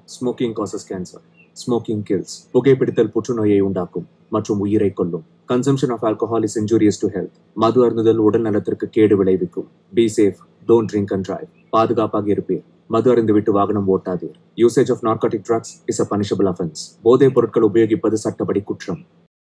Smoking causes cancer smoking kills புகைப்பிடித்தல் புற்றுநோயை உண்டாக்கும் மற்றும் உயிரை கொல்லும் consumption of alcohol is injurious to health மது அருந்துதல் உடல் நலத்திற்கு கேடு விளைவிக்கும் be safe don't drink and drive பாதுகாப்பாக இருப்பீர் மது அருந்துவிட்டு வாகனம் ஓட்டாதீர் usage of narcotic drugs is a punishable offence போதைப் பொருட்கள் உபயோகிப்பது சட்டப்படி குற்றம்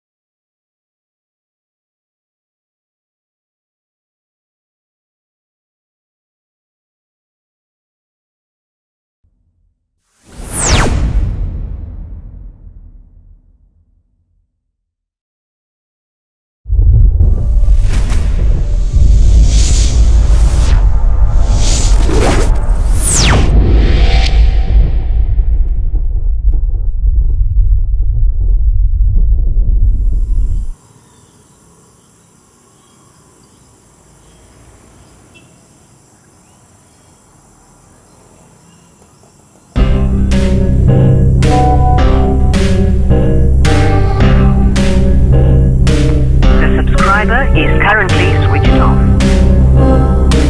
The subscriber is currently switched off.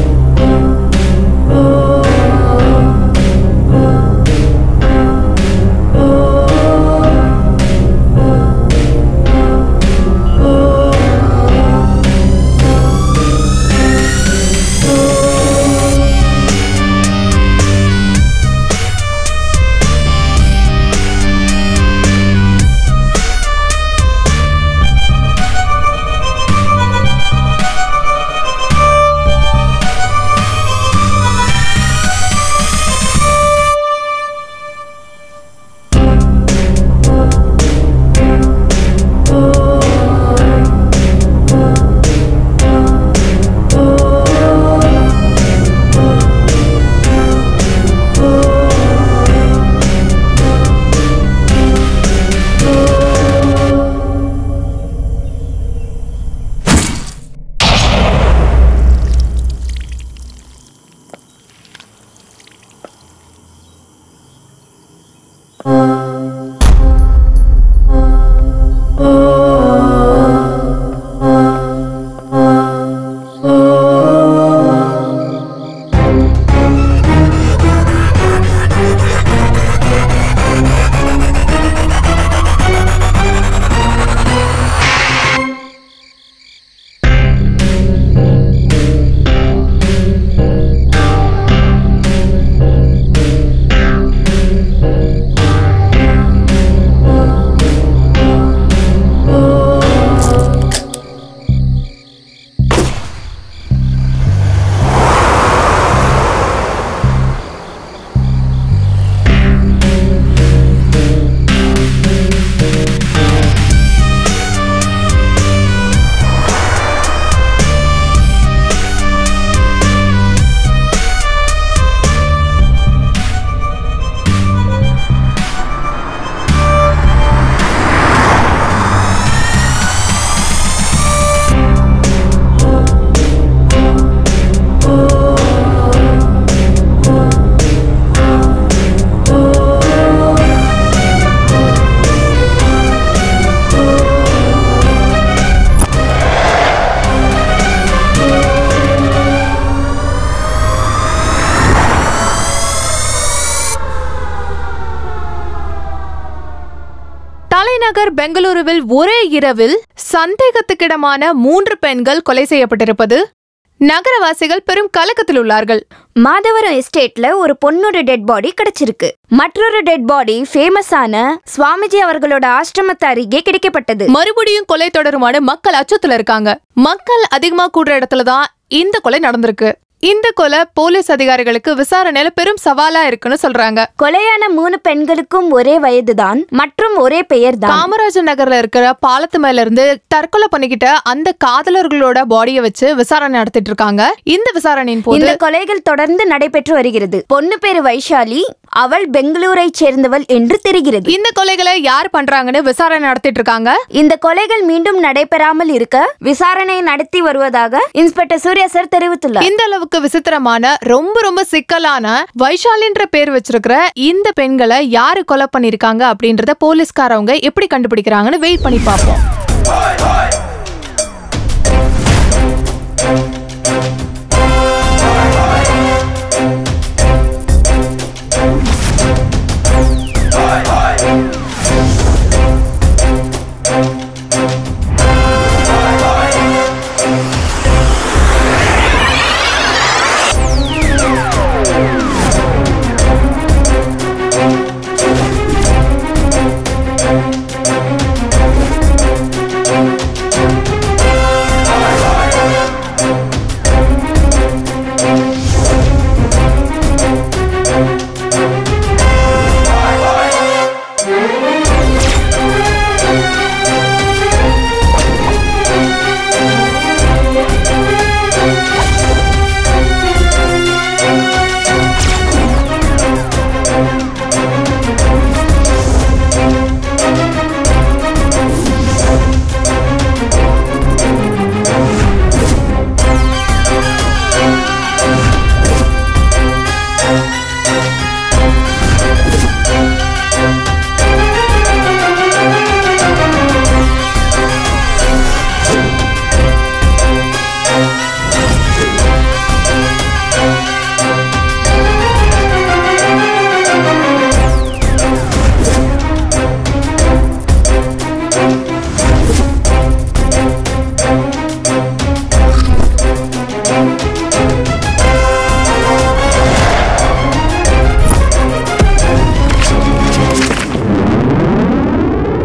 தலைநகர் பெங்களூருவில் ஒரே இரவில் சந்தேகத்துக்கிடமான மூன்று பெண்கள் கொலை செய்யப்பட்டிருப்பது நகரவாசிகள் பெரும் கலக்கத்தில் உள்ளார்கள் மாதவரம் எஸ்டேட்ல ஒரு பொண்ணோட டெட் பாடி கிடைச்சிருக்கு மற்றொரு டெட் பாடி ஃபேமஸான சுவாமிஜி அவர்களோட ஆசிரமத்து அருகே கிடைக்கப்பட்டது மறுபடியும் கொலை தொடருமான மக்கள் அச்சத்துல இருக்காங்க மக்கள் அதிகமா கூடுற இடத்துல தான் இந்த கொலை நடந்திருக்கு இந்த கொலை போலீஸ் அதிகாரிகளுக்கு விசாரணையில பெரும் சவாலா இருக்குன்னு சொல்றாங்க கொலையான மூணு பெண்களுக்கும் ஒரே வயதுதான் மற்றும் ஒரே பெயர்தான் காமராஜர் நகர்ல இருக்கிற பாலத்து மேல இருந்து தற்கொலை பண்ணிக்கிட்ட அந்த காதலர்களோட பாடியை வச்சு விசாரணை நடத்திட்டு இருக்காங்க இந்த விசாரணையின் போது இந்த கொலைகள் தொடர்ந்து நடைபெற்று வருகிறது பொண்ணு பேரு வைஷாலி அவள் பெங்களூரை சேர்ந்தவள் என்று தெரிகிறது இந்த கொலைகளை யார் பண்றாங்கன்னு விசாரணை நடத்திட்டு இருக்காங்க இந்த கொலைகள் மீண்டும் நடைபெறாமல் இருக்க விசாரணை நடத்தி வருவதாக இன்ஸ்பெக்டர் சூர்யா சார் தெரிவித்துள்ளார் இந்த அளவுக்கு விசித்திரமான ரொம்ப ரொம்ப சிக்கலான வைஷாலின்ற பேர் வச்சிருக்கிற இந்த பெண்களை யாரு கொலை பண்ணிருக்காங்க அப்படின்றத போலீஸ்காரவங்க எப்படி கண்டுபிடிக்கிறாங்கன்னு வெயிட் பண்ணி பார்ப்போம்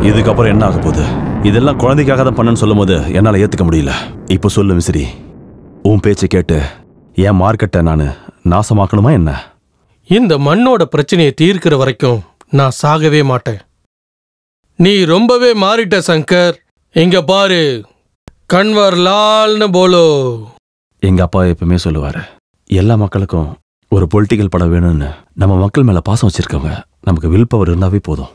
இதுக்கப்புறம் என்ன ஆக போகுது இதெல்லாம் குழந்தைக்காக தான் பண்ணேன்னு சொல்லும் போது என்னால் ஏற்றுக்க முடியல இப்போ சொல்லு மிஸ்ரி உன் பேச்சை கேட்டு என் மார்க்கெட்டை நான் நாசமாக்கணுமா என்ன இந்த மண்ணோட பிரச்சனையை தீர்க்கிற வரைக்கும் நான் சாகவே மாட்டேன் நீ ரொம்பவே மாறிட்ட சங்கர் இங்க பாரு கண்வர் லால்னு போலோ எங்கள் அப்பா எப்பவுமே சொல்லுவார் எல்லா மக்களுக்கும் ஒரு பொலிட்டிக்கல் படம் வேணும்னு நம்ம மக்கள் மேலே பாசம் வச்சிருக்கவங்க நமக்கு வில் பவர் இருந்தாவே போதும்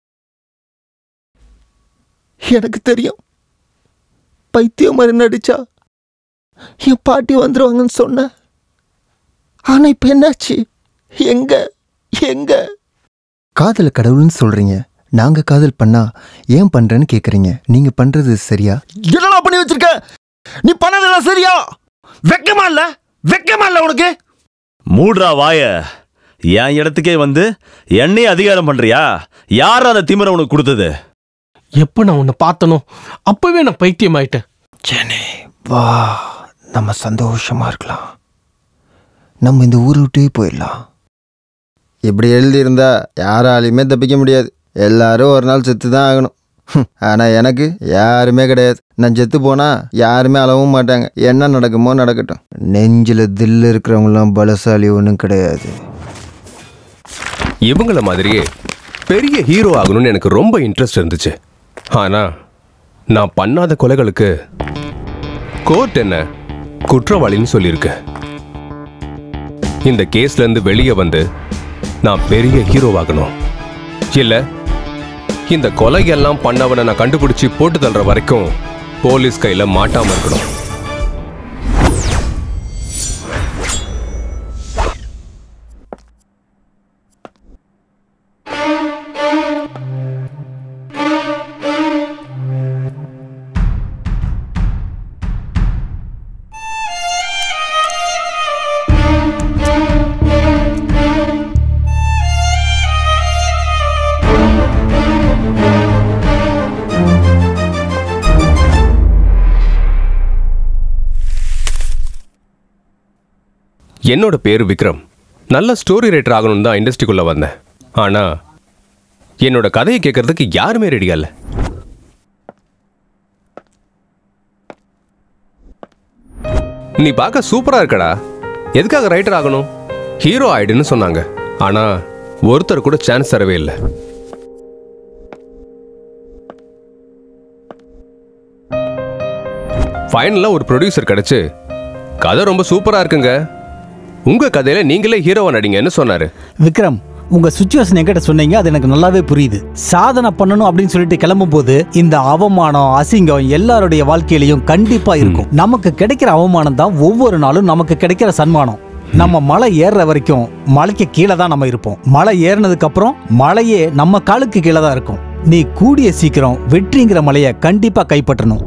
எனக்கு தெரியும் பைத்தியம் மாதிரி நடிச்சா என் பாட்டி வந்துருவாங்கன்னு சொன்ன ஆனா இப்ப என்னாச்சு எங்க எங்க காதல் கடவுள்னு சொல்றீங்க நாங்க காதல் பண்ணா ஏன் பண்றேன்னு கேக்குறீங்க நீங்க பண்றது சரியா என்னடா பண்ணி வச்சிருக்க நீ பண்ணதெல்லாம் சரியா வெக்கமா இல்ல வெக்கமா இல்ல உனக்கு மூடுறா வாய என் இடத்துக்கே வந்து என்னையே அதிகாரம் பண்றியா யார் அந்த திமிரை உனக்கு கொடுத்தது எப்ப நான் உன்னை பார்த்தனோ அப்பவே நான் பைத்தியம் ஆயிட்டேன் ஜெனி வா நம்ம சந்தோஷமா இருக்கலாம் நம்ம இந்த ஊரை விட்டே போயிடலாம் இப்படி எழுதியிருந்தா யாராலையுமே தப்பிக்க முடியாது எல்லாரும் ஒரு நாள் செத்து தான் ஆகணும் ஹம், ஆனா எனக்கு யாருமே கிடையாது நான் செத்து போனா யாருமே அளவும் மாட்டாங்க என்ன நடக்குமோ நடக்கட்டும் நெஞ்சில தில்லு இருக்கிறவங்களாம் பலசாலி ஒன்றும் கிடையாது இவங்கள மாதிரியே பெரிய ஹீரோ ஆகணும்னு எனக்கு ரொம்ப இன்ட்ரெஸ்ட் இருந்துச்சு ஆனா நான் பண்ணாத கொலைகளுக்கு கோர்ட் என்ன குற்றவாளின்னு சொல்லியிருக்கு இந்த கேஸ்ல இருந்து வெளியே வந்து நான் பெரிய ஹீரோவாகணும் இல்ல இந்த கொலையெல்லாம் பண்ணவனை நான் கண்டுபிடிச்சு போட்டு தள்ளுற வரைக்கும் போலீஸ் கையில மாட்டாம இருக்கணும் என்னோட பேர் விக்ரம் நல்ல ஸ்டோரி ரைட்டர் ஆகணும்னு தான் இண்டஸ்ட்ரிக்குள்ள வந்தேன் ஆனா என்னோட கதையை கேட்கறதுக்கு யாருமே ரெடியா இல்ல நீ பார்க்க சூப்பரா இருக்கடா எதுக்காக ரைட்டர் ஆகணும் ஹீரோ ஆயிடுன்னு சொன்னாங்க ஆனா ஒருத்தர் கூட சான்ஸ் தரவே இல்லை ஃபைனலாக ஒரு ப்ரொடியூசர் கிடைச்சு கதை ரொம்ப சூப்பரா இருக்குங்க உங்க கதையில நீங்களே ஹீரோவா நடிங்கன்னு சொன்னாரு விக்ரம் உங்க சுச்சுவேஷன் என்கிட்ட சொன்னீங்க அது எனக்கு நல்லாவே புரியுது சாதனை பண்ணணும் அப்படின்னு சொல்லிட்டு கிளம்பும் போது இந்த அவமானம் அசிங்கம் எல்லாருடைய வாழ்க்கையிலையும் கண்டிப்பா இருக்கும் நமக்கு கிடைக்கிற அவமானம் தான் ஒவ்வொரு நாளும் நமக்கு கிடைக்கிற சன்மானம் நம்ம மலை ஏறுற வரைக்கும் மலைக்கு கீழே தான் நம்ம இருப்போம் மலை ஏறினதுக்கு அப்புறம் மலையே நம்ம காலுக்கு கீழே தான் இருக்கும் நீ கூடிய சீக்கிரம் வெற்றிங்கிற மலையை கண்டிப்பா கைப்பற்றணும்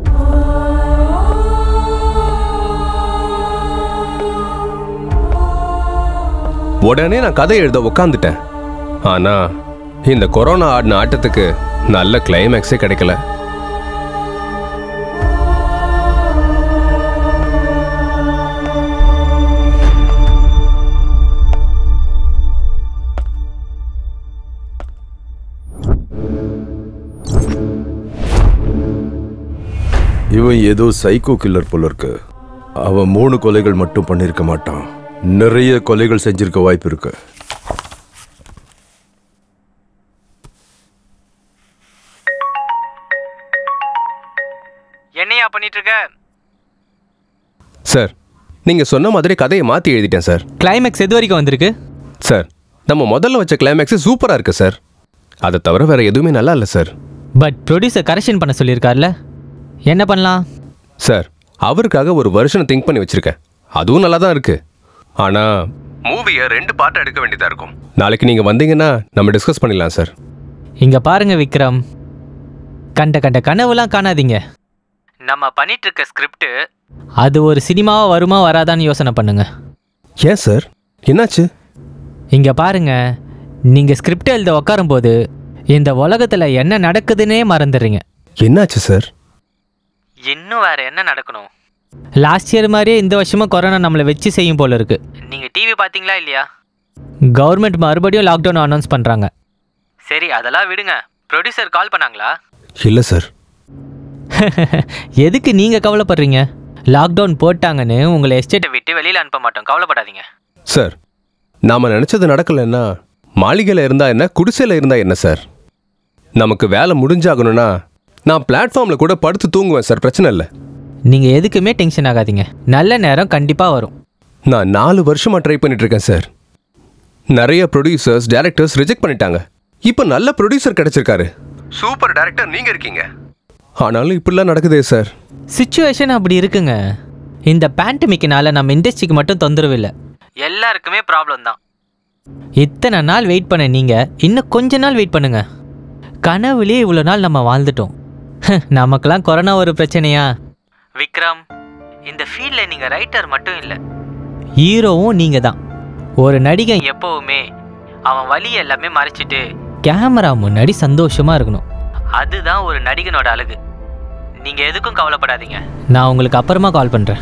உடனே நான் கதை எழுத உட்காந்துட்டேன் ஆனா இந்த கொரோனா ஆடின ஆட்டத்துக்கு நல்ல கிளைமேக்ஸே கிடைக்கல இவன் ஏதோ சைக்கோ கில்லர் போல இருக்கு அவன் மூணு கொலைகள் மட்டும் பண்ணிருக்க மாட்டான் நிறைய கொலைகள் செஞ்சிருக்க வாய்ப்பு இருக்கு என்னையா பண்ணிட்டு இருக்க சார் நீங்க சொன்ன மாதிரி கதையை மாத்தி எழுதிட்டேன் சார் கிளைமேக்ஸ் எது வரைக்கும் வந்திருக்கு சார் நம்ம முதல்ல வச்ச கிளைமேக்ஸ் சூப்பரா இருக்கு சார் அதை தவிர வேற எதுவுமே நல்லா இல்லை சார் பட் ப்ரொடியூசர் கரெக்ஷன் பண்ண சொல்லியிருக்கார்ல என்ன பண்ணலாம் சார் அவருக்காக ஒரு வருஷம் திங்க் பண்ணி வச்சிருக்கேன் அதுவும் நல்லா தான் இருக்கு ஆனா மூவியை ரெண்டு பார்ட்டா எடுக்க வேண்டியதா இருக்கும் நாளைக்கு நீங்க வந்தீங்கன்னா நம்ம டிஸ்கஸ் பண்ணிடலாம் சார் இங்க பாருங்க விக்ரம் கண்ட கண்ட கனவுலாம் காணாதீங்க நம்ம பண்ணிட்டு இருக்க ஸ்கிரிப்ட் அது ஒரு சினிமாவா வருமா வராதான்னு யோசனை பண்ணுங்க ஏன் சார் என்னாச்சு இங்க பாருங்க நீங்க ஸ்கிரிப்ட் எழுத உட்காரும்போது இந்த உலகத்துல என்ன நடக்குதுன்னே மறந்துடுறீங்க என்னாச்சு சார் இன்னும் வேற என்ன நடக்கணும் லாஸ்ட் இயர் மாதிரியே இந்த வருஷமும் கொரோனா நம்மளை வச்சு செய்யும் போல இருக்கு நீங்க டிவி பாத்தீங்களா இல்லையா கவர்மெண்ட் மறுபடியும் லாக்டவுன் அனௌன்ஸ் பண்றாங்க சரி அதெல்லாம் விடுங்க ப்ரொடியூசர் கால் பண்ணாங்களா இல்லை சார் எதுக்கு நீங்கள் கவலைப்படுறீங்க லாக்டவுன் போட்டாங்கன்னு உங்களை எஸ்டேட்டை விட்டு வெளியில் அனுப்ப மாட்டோம் கவலைப்படாதீங்க சார் நாம் நினச்சது நடக்கலைன்னா மாளிகையில் இருந்தால் என்ன குடிசையில் இருந்தால் என்ன சார் நமக்கு வேலை முடிஞ்சாகணும்னா நான் பிளாட்ஃபார்மில் கூட படுத்து தூங்குவேன் சார் பிரச்சனை இல்லை நீங்கள் எதுக்குமே டென்ஷன் ஆகாதீங்க நல்ல நேரம் கண்டிப்பாக வரும் நான் நாலு வருஷமாக ட்ரை பண்ணிட்டு இருக்கேன் சார் நிறைய ப்ரொடியூசர்ஸ் டேரக்டர்ஸ் ரிஜெக்ட் பண்ணிட்டாங்க இப்போ நல்ல ப்ரொடியூசர் கிடைச்சிருக்காரு சூப்பர் டேரக்டர் நீங்கள் இருக்கீங்க ஆனாலும் இப்படிலாம் நடக்குதே சார் சுச்சுவேஷன் அப்படி இருக்குங்க இந்த பேண்டமிக்னால நம்ம இண்டஸ்ட்ரிக்கு மட்டும் தொந்தரவு இல்லை எல்லாருக்குமே ப்ராப்ளம் தான் இத்தனை நாள் வெயிட் பண்ண நீங்கள் இன்னும் கொஞ்ச நாள் வெயிட் பண்ணுங்க கனவுலேயே இவ்வளோ நாள் நம்ம வாழ்ந்துட்டோம் நமக்கெல்லாம் கொரோனா ஒரு பிரச்சனையா விக்ரம் இந்த ஃபீல்டில் நீங்கள் ரைட்டர் மட்டும் இல்லை ஹீரோவும் நீங்கள் தான் ஒரு நடிகன் எப்போவுமே அவன் வழி எல்லாமே மறைச்சிட்டு கேமரா முன்னாடி சந்தோஷமா இருக்கணும் அதுதான் ஒரு நடிகனோட அழகு நீங்க எதுக்கும் கவலைப்படாதீங்க நான் உங்களுக்கு அப்புறமா கால் பண்றேன்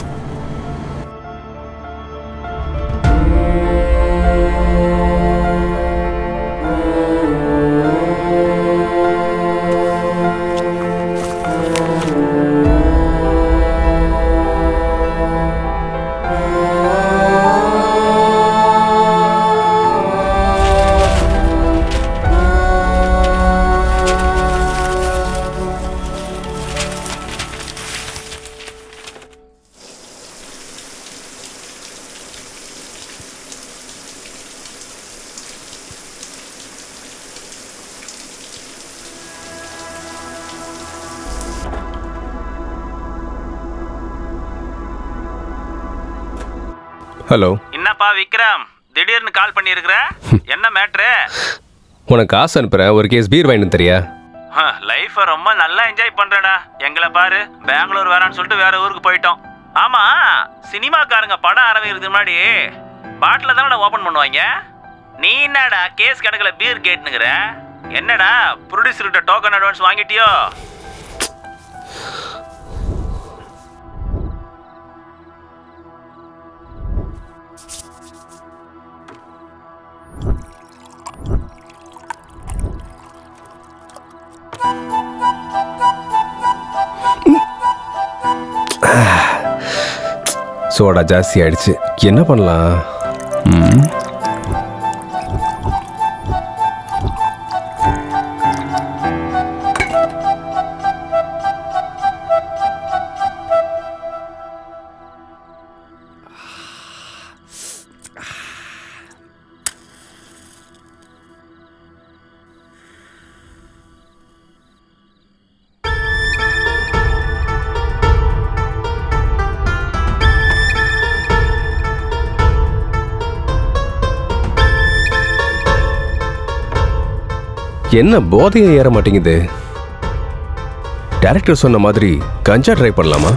ஹலோ என்னப்பா விக்ரம் திடீர்னு கால் பண்ணியிருக்கிற என்ன மேட்ரு உனக்கு காசு அனுப்புகிறேன் ஒரு கேஸ் பீர் வாங்கிட்டு தெரியா லைஃப்பை ரொம்ப நல்லா என்ஜாய் பண்றடா எங்களை பாரு பெங்களூர் வேணான்னு சொல்லிட்டு வேற ஊருக்கு போயிட்டோம் ஆமா சினிமாக்காரங்க படம் ஆரம்பிக்கிறதுக்கு முன்னாடி பாட்டில் தானடா ஓபன் பண்ணுவாங்க நீ என்னடா கேஸ் கணக்கில் பீர் கேட்டுனுங்கிற என்னடா ப்ரொடியூசர்கிட்ட டோக்கன் அட்வான்ஸ் வாங்கிட்டியோ சோடா ஜாஸ்தி ஆயிடுச்சு என்ன பண்ணலாம் ம் என்ன போதையே ஏற மாட்டேங்குது டேரக்டர் சொன்ன மாதிரி கஞ்சா ட்ரை பண்ணலாமா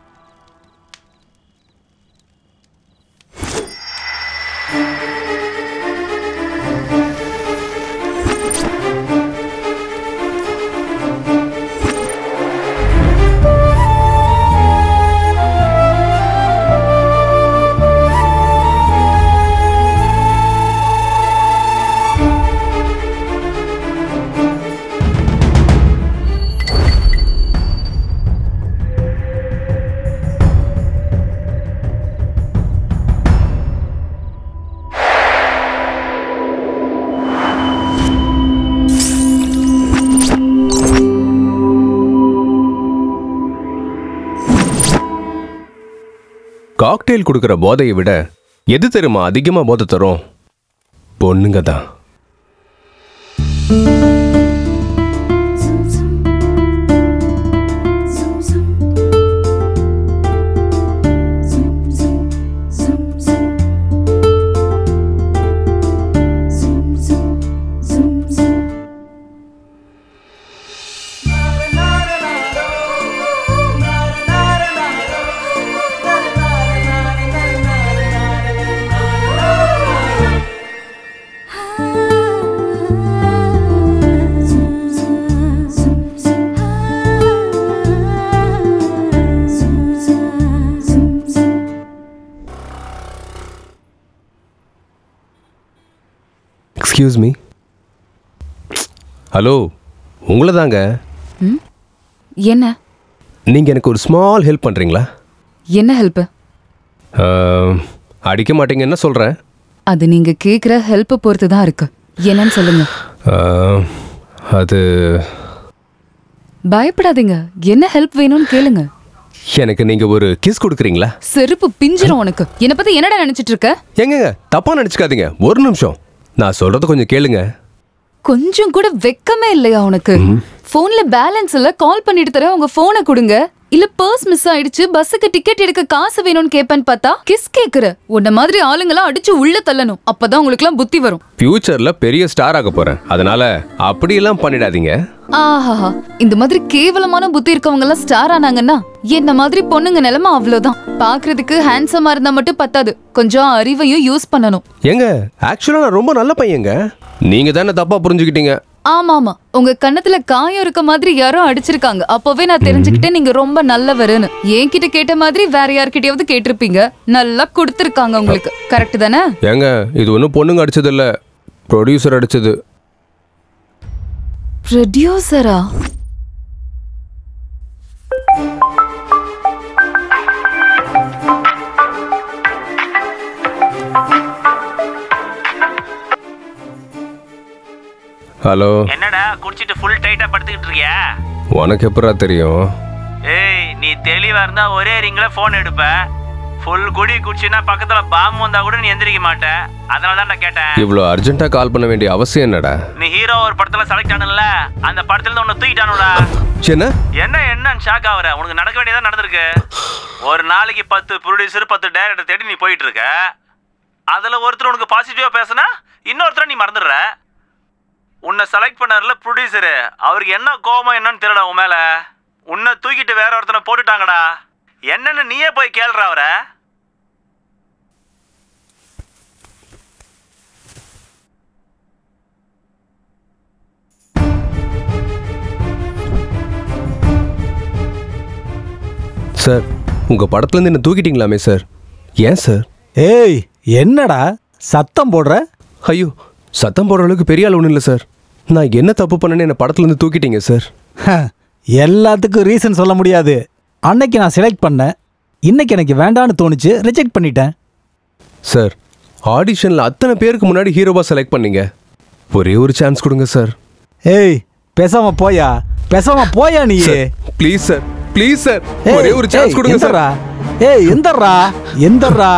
காக்டெயில் கொடுக்குற போதையை விட எது தெரியுமா அதிகமாக போதை தரும் பொண்ணுங்க தான் எக்ஸ்கியூஸ் மீ ஹலோ உங்களை தாங்க என்ன நீங்க எனக்கு ஒரு ஸ்மால் ஹெல்ப் பண்றீங்களா என்ன ஹெல்ப் ஆஹ், அடிக்க மாட்டீங்கன்னு சொல்றேன் அது நீங்க கேக்குற ஹெல்ப் பொறுத்து தான் இருக்கு என்னன்னு சொல்லுங்க ஆஹ், அது பயப்படாதீங்க என்ன ஹெல்ப் வேணும்னு கேளுங்க எனக்கு நீங்க ஒரு கிஸ் கொடுக்குறீங்களா செருப்பு பிஞ்சிரும் உனக்கு என்ன பத்தி என்னடா நினைச்சிட்டு இருக்க எங்கங்க தப்பா நினைச்சுக்காதீங்க ஒரு நிமிஷம் நான் சொல்றத கொஞ்சம் கேளுங்க கொஞ்சம் கூட வெக்கமே இல்லையா உனக்கு போன்ல பேலன்ஸ் இல்ல கால் பண்ணிட்டு தரேன் உங்க போனை கொடுங்க இல்ல பர்ஸ் மிஸ் ஆயிடுச்சு பஸ்ஸுக்கு டிக்கெட் எடுக்க காசு வேணும்னு கேப்பேன்னு பார்த்தா கிஸ் கேக்குற உன்ன மாதிரி ஆளுங்களாம் அடிச்சு உள்ள தள்ளணும் அப்பதான் உங்களுக்கு எல்லாம் புத்தி வரும் ஃபியூச்சர்ல பெரிய ஸ்டார் ஆக போறேன் அதனால அப்படியெல்லாம் பண்ணிடாதீங்க ஆஹாஹா இந்த மாதிரி கேவலமான புத்தி இருக்கவங்க எல்லாம் ஸ்டார் ஆனாங்கன்னா என்ன மாதிரி பொண்ணுங்க நிலைமை அவ்வளவுதான் பாக்குறதுக்கு ஹேண்ட்ஸமா இருந்தா மட்டும் பத்தாது கொஞ்சம் அறிவையும் யூஸ் பண்ணணும் ஏங்க ஆக்சுவலா நான் ரொம்ப நல்ல பையங்க நீங்க தானே தப்பா புரிஞ்சுக்கிட்டீங்க ஆமா ஆமா உங்க கண்ணத்துல காயம் இருக்க மாதிரி யாரோ அடிச்சிருக்காங்க அப்பவே நான் தெரிஞ்சுக்கிட்டேன் நீங்க ரொம்ப நல்லவருன்னு என்கிட்ட கேட்ட மாதிரி வேற யார்கிட்டயாவது கேட்டிருப்பீங்க நல்லா கொடுத்துருக்காங்க உங்களுக்கு கரெக்ட் தானே ஏங்க இது ஒன்றும் பொண்ணுங்க அடிச்சது இல்ல ப்ரொடியூசர் அடிச்சது ப்ரொடியூசரா ஹலோ என்னடா குடிச்சிட்டு ஃபுல் டைட்டா படுத்துக்கிட்டு இருக்கியா உனக்கு எப்படா தெரியும் ஏய் நீ தெளிவா இருந்தா ஒரே ரிங்ல போன் எடுப்ப ஃபுல் குடி குடிச்சினா பக்கத்துல பாம்பு வந்தா கூட நீ எந்திரிக்க மாட்ட அதனால தான் நான் கேட்டேன் இவ்வளோ அர்ஜென்ட்டா கால் பண்ண வேண்டிய அவசியம் என்னடா நீ ஹீரோ ஒரு படத்துல செலக்ட் ஆனல அந்த படத்துல இருந்து உன்னை தூக்கிட்டானுடா என்ன என்ன என்னன்னு ஷாக் ஆகுற உனக்கு நடக்க வேண்டியதா நடந்திருக்கு ஒரு நாளைக்கு பத்து ப்ரொடியூசர் பத்து டைரக்டர் தேடி நீ போயிட்டு இருக்க அதுல ஒருத்தர் உனக்கு பாசிட்டிவா பேசுனா இன்னொருத்தரை நீ மறந்துடுற உன்னை செலக்ட் பண்ணார்ல ப்ரொடியூசரு அவருக்கு என்ன கோபம் என்னன்னு தெரியல உன் மேல உன்னை தூக்கிட்டு வேற ஒருத்தனை போட்டுட்டாங்கடா என்னன்னு நீயே போய் கேளுற அவரை சார் உங்க படத்துல இருந்து என்ன தூக்கிட்டீங்களாமே சார் ஏன் சார் ஏய் என்னடா சத்தம் போடுற ஐயோ சத்தம் போடுற அளவுக்கு பெரிய ஆள் ஒன்றும் இல்லை சார் நான் என்ன தப்பு பண்ணேன்னு என்ன படத்துல இருந்து தூக்கிட்டீங்க சார் ஹ, எல்லாத்துக்கும் ரீசன் சொல்ல முடியாது அன்னைக்கு நான் செலக்ட் பண்ணேன் இன்னைக்கு எனக்கு வேண்டான்னு தோணுச்சு ரிஜெக்ட் பண்ணிட்டேன் சார் ஆடிஷனில் அத்தனை பேருக்கு முன்னாடி ஹீரோவா செலக்ட் பண்ணீங்க ஒரே ஒரு சான்ஸ் கொடுங்க சார் ஏய் பேசாம போயா பேசாம போயா நீ ப்ளீஸ் சார் ப்ளீஸ் சார் ஏய், ஒரே ஒரு சான்ஸ் ஏய், கொடுங்க சார் எந்தர்ரா? ஏய் எந்தர்ரா எந்தர்ரா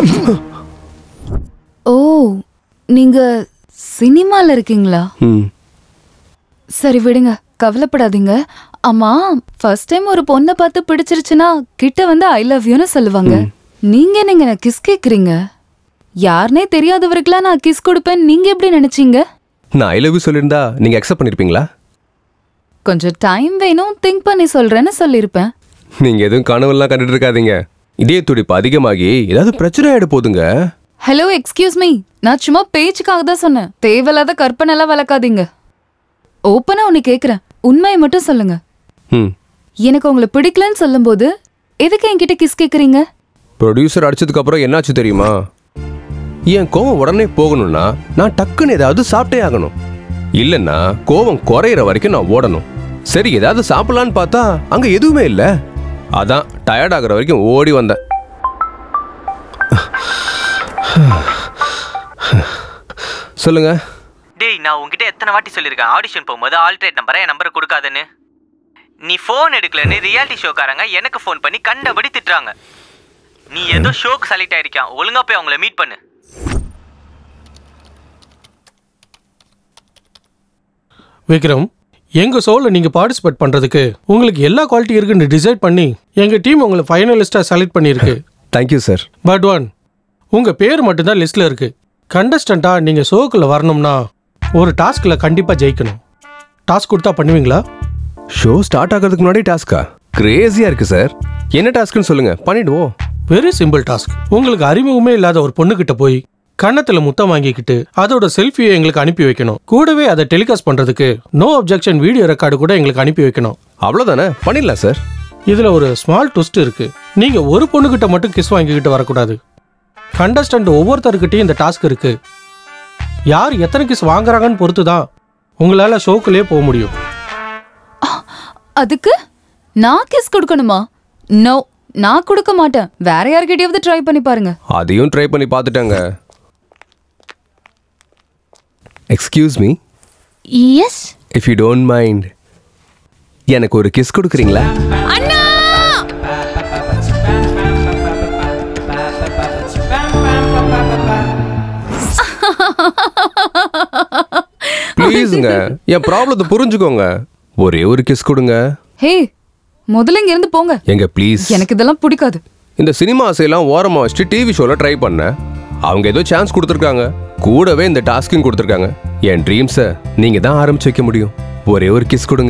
ஓ நீங்க சினிமால இருக்கீங்களா ம் சரி விடுங்க கவலைப்படாதீங்க அம்மா ஃபர்ஸ்ட் டைம் ஒரு பொண்ணை பார்த்து பிடிச்சிருச்சுன்னா கிட்ட வந்து ஐ லவ் யூன்னு சொல்லுவாங்க நீங்க நீங்க கிஸ் கேக்குறீங்க யாருனே தெரியாதவருக்குலாம் நான் கிஸ் கொடுப்பேன் நீங்க எப்படி நினைச்சீங்க நான் ஐ லவ் யூ சொல்லியிருந்தா நீங்கள் அக்செப்ட் பண்ணியிருப்பீங்களா கொஞ்சம் டைம் வேணும் திங்க் பண்ணி சொல்றேன்னு சொல்லியிருப்பேன் நீங்கள் எதுவும் கனவுலாம் கண்டுட்டு இருக்காதீங்க இதய துடிப்பு அதிகமாகி ஏதாவது பிரச்சனை ஆகிட போதுங்க ஹலோ எக்ஸ்கியூஸ் மீ நான் சும்மா பேச்சுக்காக தான் சொன்னேன் தேவையில்லாத கற்பனை எல்லாம் வளர்க்காதீங்க ஓப்பனா உன்னை கேக்குறேன் உண்மையை மட்டும் சொல்லுங்க ம் எனக்கு உங்களை பிடிக்கலன்னு சொல்லும்போது எதுக்கு என்கிட்ட கிஸ் கேக்குறீங்க ப்ரொடியூசர் அடிச்சதுக்கு அப்புறம் என்னாச்சு தெரியுமா என் கோவம் உடனே போகணும்னா நான் டக்குன்னு ஏதாவது சாப்பிட்டே ஆகணும் இல்லைன்னா கோவம் குறையிற வரைக்கும் நான் ஓடணும் சரி ஏதாவது சாப்பிடலான்னு பார்த்தா அங்க எதுவுமே இல்லை அதான் டயர்ட் ஆகுற வரைக்கும் ஓடி வந்தேன் சொல்லுங்க டேய் நான் உன்கிட்ட எத்தனை வாட்டி சொல்லியிருக்கேன் ஆடிஷன் போகும்போது ஆல்ட்ரேட் நம்பரை என் நம்பரை கொடுக்காதுன்னு நீ ஃபோன் எடுக்கலன்னு ரியாலிட்டி ஷோக்காரங்க எனக்கு ஃபோன் பண்ணி கண்டபடி திட்டுறாங்க நீ ஏதோ ஷோக்கு செலக்ட் ஆயிருக்கான் ஒழுங்கா போய் அவங்கள மீட் பண்ணு விக்ரம் எங்க ஷோவில் நீங்க பார்ட்டிசிபேட் பண்றதுக்கு உங்களுக்கு எல்லா குவாலிட்டி இருக்குன்னு டிசைட் பண்ணி எங்க டீம் உங்களை ஃபைனலிஸ்டா செலக்ட் பண்ணியிருக்கு தேங்க்யூ சார் பட் ஒன் உங்க பேர் மட்டும்தான் லிஸ்ட்ல இருக்கு கண்டஸ்டண்டா நீங்க ஷோக்குள்ள வரணும்னா ஒரு டாஸ்க்ல கண்டிப்பா ஜெயிக்கணும் டாஸ்க் கொடுத்தா பண்ணுவீங்களா ஷோ ஸ்டார்ட் ஆகிறதுக்கு முன்னாடி டாஸ்கா கிரேசியா இருக்கு சார் என்ன டாஸ்க்னு சொல்லுங்க பண்ணிடுவோம் வெரி சிம்பிள் டாஸ்க் உங்களுக்கு அறிமுகமே இல்லாத ஒரு பொண்ணுகிட்ட போய் கன்னத்துல முத்தம் வாங்கிக்கிட்டு அதோட செல்ஃபியை எங்களுக்கு அனுப்பி வைக்கணும் கூடவே அதை டெலிகாஸ்ட் பண்றதுக்கு நோ அப்ஜெக்ஷன் வீடியோ ரெக்கார்டு கூட எங்களுக்கு அனுப்பி வைக்கணும் அவ்வளோதானே பண்ணிடலாம் சார் இதுல ஒரு ஸ்மால் ட்விஸ்ட் இருக்கு நீங்க ஒரு பொண்ணுகிட்ட மட்டும் கிஸ் வாங்கிக்கிட்டு வரக்கூடாது கண்டஸ்டன்ட் ஒவ்வொருத்தருக்கிட்டையும் இந்த டாஸ்க் இருக்கு யார் எத்தனை கிஸ் வாங்குறாங்கன்னு பொறுத்து தான் உங்களால ஷோக்குள்ளே போக முடியும் அதுக்கு நான் கிஸ் கொடுக்கணுமா நோ நான் கொடுக்க மாட்டேன் வேற யார்கிட்டயாவது ட்ரை பண்ணி பாருங்க அதையும் ட்ரை பண்ணி பார்த்துட்டாங்க excuse me yes if you don't mind எனக்கு ஒரு கிஸ் கொடுக்குறீங்களா அண்ணா ப்ளீஸுங்க என் ப்ராப்ளத்தை புரிஞ்சுக்கோங்க ஒரே ஒரு கிஸ் கொடுங்க ஹே முதல்ல இங்க இருந்து போங்க எங்க ப்ளீஸ் எனக்கு இதெல்லாம் பிடிக்காது இந்த சினிமா ஆசையெல்லாம் ஓரமாக வச்சுட்டு டிவி ஷோவில் ட்ரை பண்ணேன் அவங்க ஏதோ சான்ஸ் கொடுத்துருக்காங்க கூடவே இந்த டாஸ்க்கும் கொடுத்துருக்காங்க என் ட்ரீம்ஸை நீங்கள் தான் ஆரம்பிச்சு வைக்க முடியும் ஒரே ஒரு கிஸ் கொடுங்க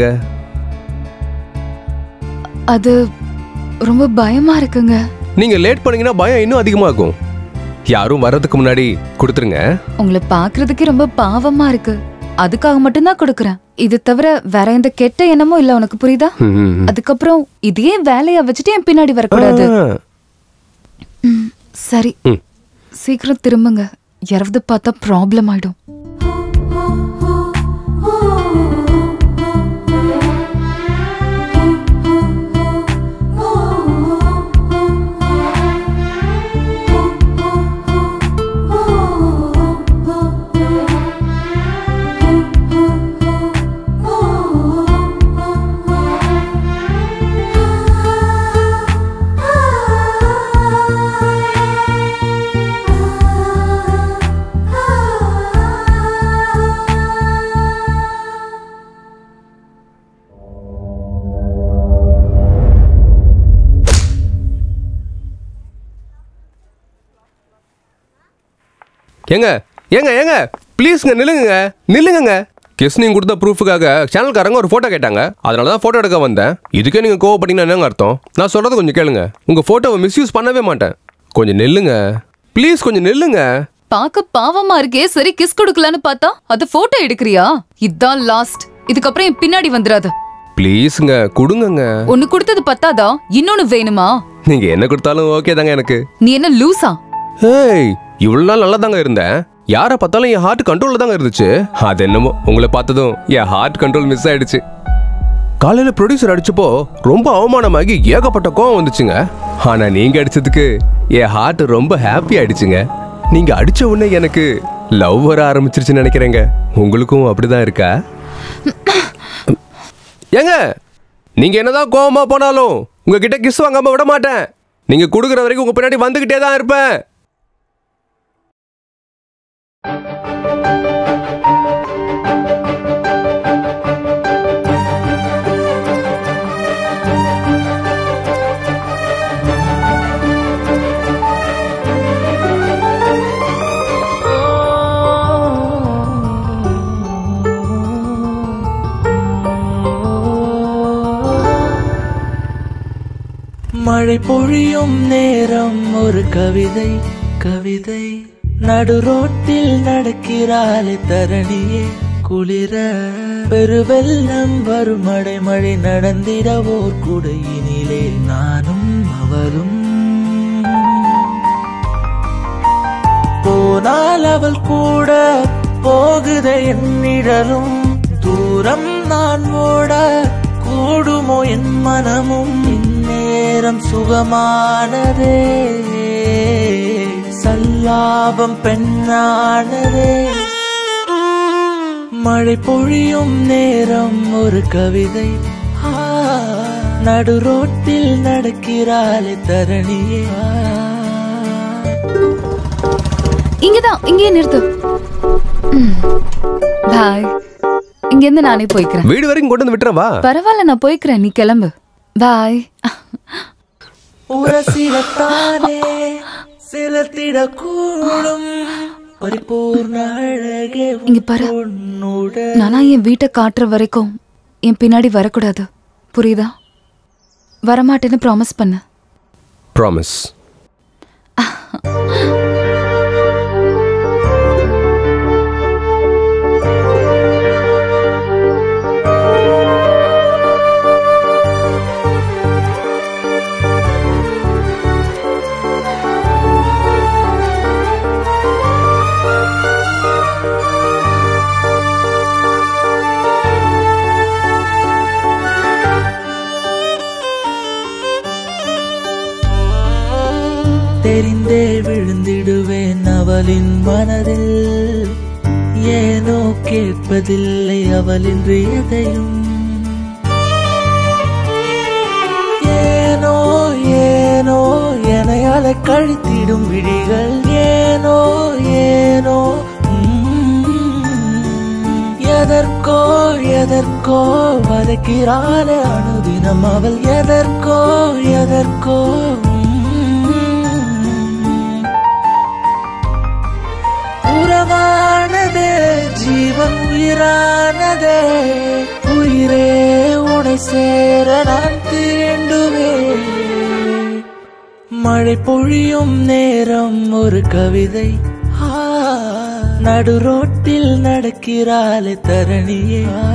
அது ரொம்ப பயமா இருக்குங்க நீங்கள் லேட் பண்ணீங்கன்னா பயம் இன்னும் அதிகமாகும் யாரும் வர்றதுக்கு முன்னாடி கொடுத்துருங்க உங்களை பாக்குறதுக்கே ரொம்ப பாவமா இருக்கு அதுக்காக மட்டும்தான் கொடுக்குறேன் இது தவிர வேற எந்த கெட்ட எண்ணமும் இல்ல உனக்கு புரியுதா ம். அதுக்கப்புறம் இதே வேலையா வச்சுட்டு என் பின்னாடி வரக்கூடாது ஆ. ம், சரி ம். சீக்கிரம் திரும்புங்க யாராவது பார்த்தா ப்ராப்ளம் ஆயிடும் ஏங்க ஏங்க ஏங்க ப்ளீஸ்ங்க நில்லுங்க நில்லுங்க கிஸ் நீங்கள் கொடுத்த ப்ரூஃபுக்காக சேனல்காரங்க ஒரு ஃபோட்டோ கேட்டாங்க அதனால தான் ஃபோட்டோ எடுக்க வந்தேன் இதுக்கே நீங்கள் கோவப்பட்டீங்கன்னா என்னங்க அர்த்தம் நான் சொல்கிறத கொஞ்சம் கேளுங்க உங்கள் ஃபோட்டோவை மிஸ்யூஸ் பண்ணவே மாட்டேன் கொஞ்சம் நில்லுங்க ப்ளீஸ் கொஞ்சம் நில்லுங்க பார்க்க பாவமா இருக்கே சரி கிஸ் கொடுக்கலான்னு பார்த்தா அது போட்டோ எடுக்கிறியா இதான் லாஸ்ட் இதுக்கப்புறம் என் பின்னாடி வந்துடாத ப்ளீஸுங்க கொடுங்கங்க ஒன்னு கொடுத்தது பத்தாதா இன்னொன்னு வேணுமா நீங்கள் என்ன கொடுத்தாலும் ஓகே தாங்க எனக்கு நீ என்ன லூசா ஏய் இவ்வளோ நாள் நல்லா தாங்க இருந்தேன் யாரை பார்த்தாலும் என் ஹார்ட் கண்ட்ரோலில் தாங்க இருந்துச்சு அது என்னமோ உங்களை பார்த்ததும் என் ஹார்ட் கண்ட்ரோல் மிஸ் ஆயிடுச்சு காலையில் ப்ரொடியூசர் அடிச்சப்போ ரொம்ப அவமானமாகி ஏகப்பட்ட கோவம் வந்துச்சுங்க ஆனால் நீங்கள் அடிச்சதுக்கு என் ஹார்ட் ரொம்ப ஹாப்பி ஆயிடுச்சுங்க நீங்கள் அடிச்ச உடனே எனக்கு லவ் வர ஆரம்பிச்சிருச்சுன்னு நினைக்கிறேங்க உங்களுக்கும் அப்படிதான் இருக்கா ஏங்க நீங்க என்னதான் கோவமா போனாலும் உங்ககிட்ட கிஸ் வாங்காம விட மாட்டேன் நீங்க கொடுக்குற வரைக்கும் உங்க பின்னாடி வந்துகிட்டே தான் இருப்பேன் மழை பொழியும் நேரம் ஒரு கவிதை கவிதை நடு ரோட்டில் நடக்கிறாளே தரணியே குளிர பெருவெல்லம் வரும் மழை மழை நடந்திட ஓர் குடையினிலே நானும் அவளும் போனால் அவள் கூட போகுத என் நிழலும் தூரம் நான் ஓட கூடுமோ என் மனமும் இந்நேரம் சுகமானதே சல்லாபம் பெண்ணானதே மழை பொழியும் நேரம் ஒரு கவிதை ஆ, நடு ரோட்டில் நடக்கிறாளே தரணியே ஆ. இங்கதான் இங்கே நிறுத்து பாய் இங்க இருந்து நானே போய்க்கிறேன் வீடு வரைக்கும் கொண்டு வந்து விட்டுறேன் வா பரவாயில்ல நான் போய்க்கிறேன் நீ கிளம்பு பாய் உரசிடத்தானே செலுத்திடக்கூடும் பரிபூர்ண அழகே இங்க பாரு நானா என் வீட்டை காட்டுற வரைக்கும் என் பின்னாடி வரக்கூடாது புரியுதா வரமாட்டேன்னு ப்ராமிஸ் பண்ணு ப்ராமிஸ் அவளின் மனதில் ஏனோ கேட்பதில்லை அவளின்றி எதையும் ஏனோ ஏனோ எனையால கழித்திடும் விழிகள் ஏனோ ஏனோ உம், எதற்கோ எதற்கோ வதைக்கிறாளே அனுதினம் அவள் எதற்கோ எதற்கோ உம், உறவானதே ஜீவன் உயிரானதே உயிரே உனை சேர நான் தீண்டுவேன் மழை பொழியும் நேரம் ஒரு கவிதை ஆ, நடு ரோட்டில் நடக்கிறாளே தரணியே ஆ.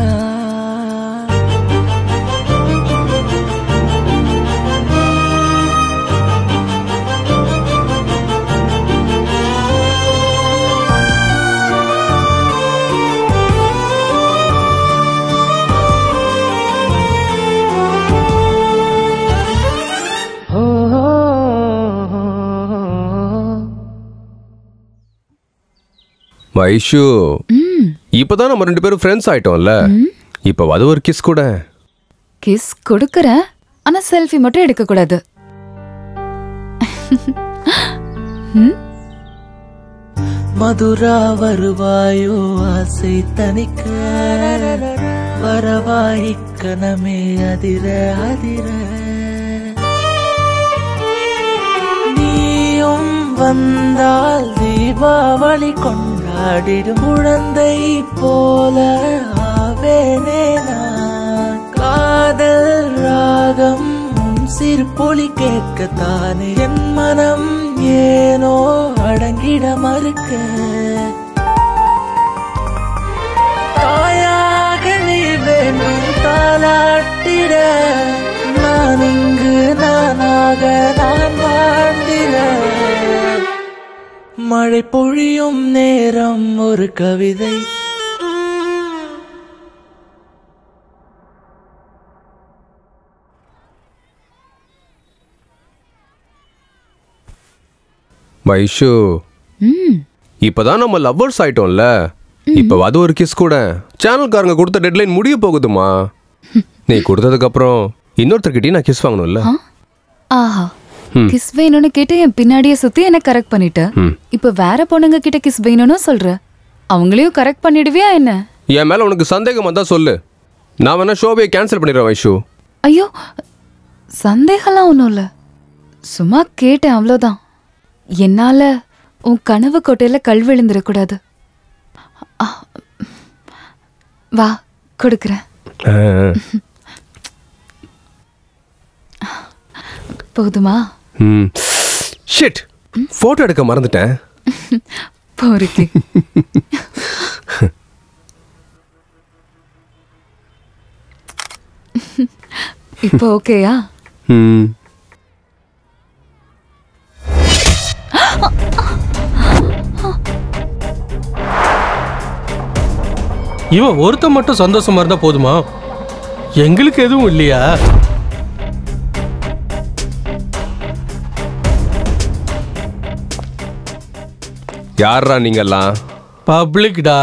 வைஷு இப்பதான் நம்ம ரெண்டு பேரும் ஃப்ரெண்ட்ஸ் ஆயிட்டோம்ல இப்ப அது ஒரு கிஸ் கூட கிஸ் கொடுக்கறேன் ஆனா செல்ஃபி மட்டும் எடுக்க கூடாது ம்? மதுரா வருவாயோ ஆசை தனிக்க வரவாய் கணமே அதிர அதிர நீயும் வந்தால் தீபாவளி கொண்டாடிடும் குழந்தை போல ஆவேனே நான் காதல் ராகம் உன் சிறுபொலி கேட்கத்தானே என் மனம் ஏனோ அடங்கிட மறுக்க தாயாக நீ வேண்டும் தாளாட்டிட நான் இங்கு நானாக நான் வாழ்ந்திட மழை பொழியும் நேரம் ஒரு கவிதை வைஷு ம் இப்பதான் நம்ம லவ்வர்ஸ் ஆயிட்டோம்ல இப்ப அது ஒரு கிஸ் கூட சேனல்காரங்க கொடுத்த டெட்லைன் முடிய போகுதுமா நீ கொடுத்ததுக்கு அப்புறம் இன்னொருத்தர்கிட்டயும் நான் கிஸ் வாங்கணும்ல ஆஹா ம். கிஸ் வேணும்னு கேட்டு என் பின்னாடியே சுத்தி என்ன கரெக்ட் பண்ணிட்ட ம். இப்ப வேற பொண்ணுங்க கிட்ட கிஸ் வேணும்னு சொல்ற அவங்களையும் கரெக்ட் பண்ணிடுவியா என்ன என் மேல உனக்கு சந்தேகம் வந்தா சொல்லு நான் வேணா ஷோவையை கேன்சல் பண்ணிடுறேன் வைஷு ஐயோ சந்தேகம்லாம் ஒன்றும் இல்லை சும்மா கேட்டேன் அவ்வளோதான் என்னால உன் கனவு கோட்டையில கல் விழுந்துடக்கூடாது ஆ, வா கொடுக்குறேன் போதுமா ம் ஷிட் போட்டோ எடுக்க மறந்துட்டேன் போருக்கு இப்போ ஓகேயா ம் இவன் ஒருத்தன் மட்டும் சந்தோஷமா இருந்தா போதுமா எங்களுக்கு எதுவும் இல்லையா யாரா நீங்கெல்லாம் பப்ளிக்டா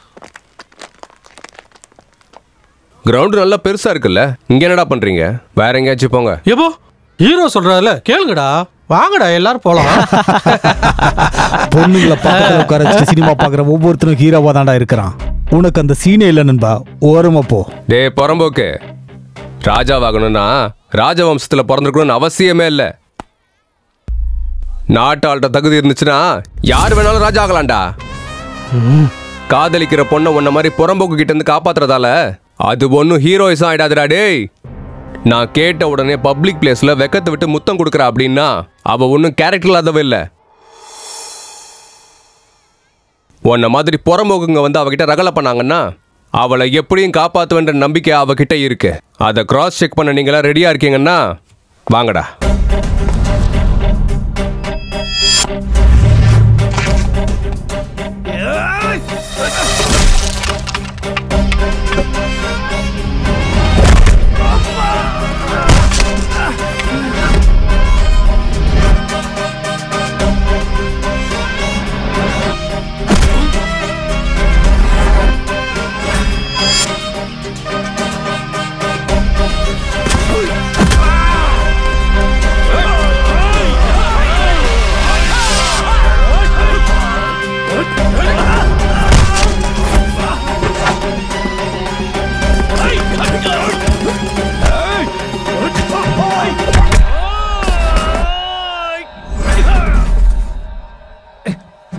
கிரவுண்ட் நல்லா பெருசா இருக்குல்ல இங்க என்னடா பண்றீங்க வேற எங்கேயாச்சும் போங்க எப்போ ஹீரோ சொல்றாருல கேளுங்கடா வாங்கடா எல்லாரும் போலாம் பொண்ணுங்களை பக்கத்துல உட்கார வச்சு சினிமா பாக்குற ஒவ்வொருத்தரும் ஹீரோவா தான்டா இருக்கிறான் உனக்கு அந்த சீனே இல்லை நண்பா ஓரமா போ டேய் புறம்போக்கு ராஜாவாகணும்னா ராஜவம்சத்துல பிறந்திருக்கணும்னு அவசியமே இல்லை நாட்டு ஆள்கிட்ட தகுதி இருந்துச்சுன்னா யார் வேணாலும் ராஜா ஆகலாம்டா காதலிக்கிற பொண்ணை உன்ன மாதிரி புறம்போக்கு கிட்ட இருந்து காப்பாத்துறதால அது ஒன்றும் ஹீரோயிஸும் ஆயிடாதுடா டேய் நான் கேட்ட உடனே பப்ளிக் பிளேஸ்ல வெக்கத்தை விட்டு முத்தம் கொடுக்குறா அப்படின்னா அவ ஒன்றும் கேரக்டர் இல்லாதவ இல்லை உன்ன மாதிரி புறம்போக்குங்க வந்து அவகிட்ட ரகலை பண்ணாங்கன்னா அவளை எப்படியும் காப்பாற்றுவேன்ற நம்பிக்கை அவகிட்ட இருக்கு அதை கிராஸ் செக் பண்ண நீங்களா ரெடியா இருக்கீங்கன்னா வாங்கடா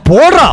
போடுறா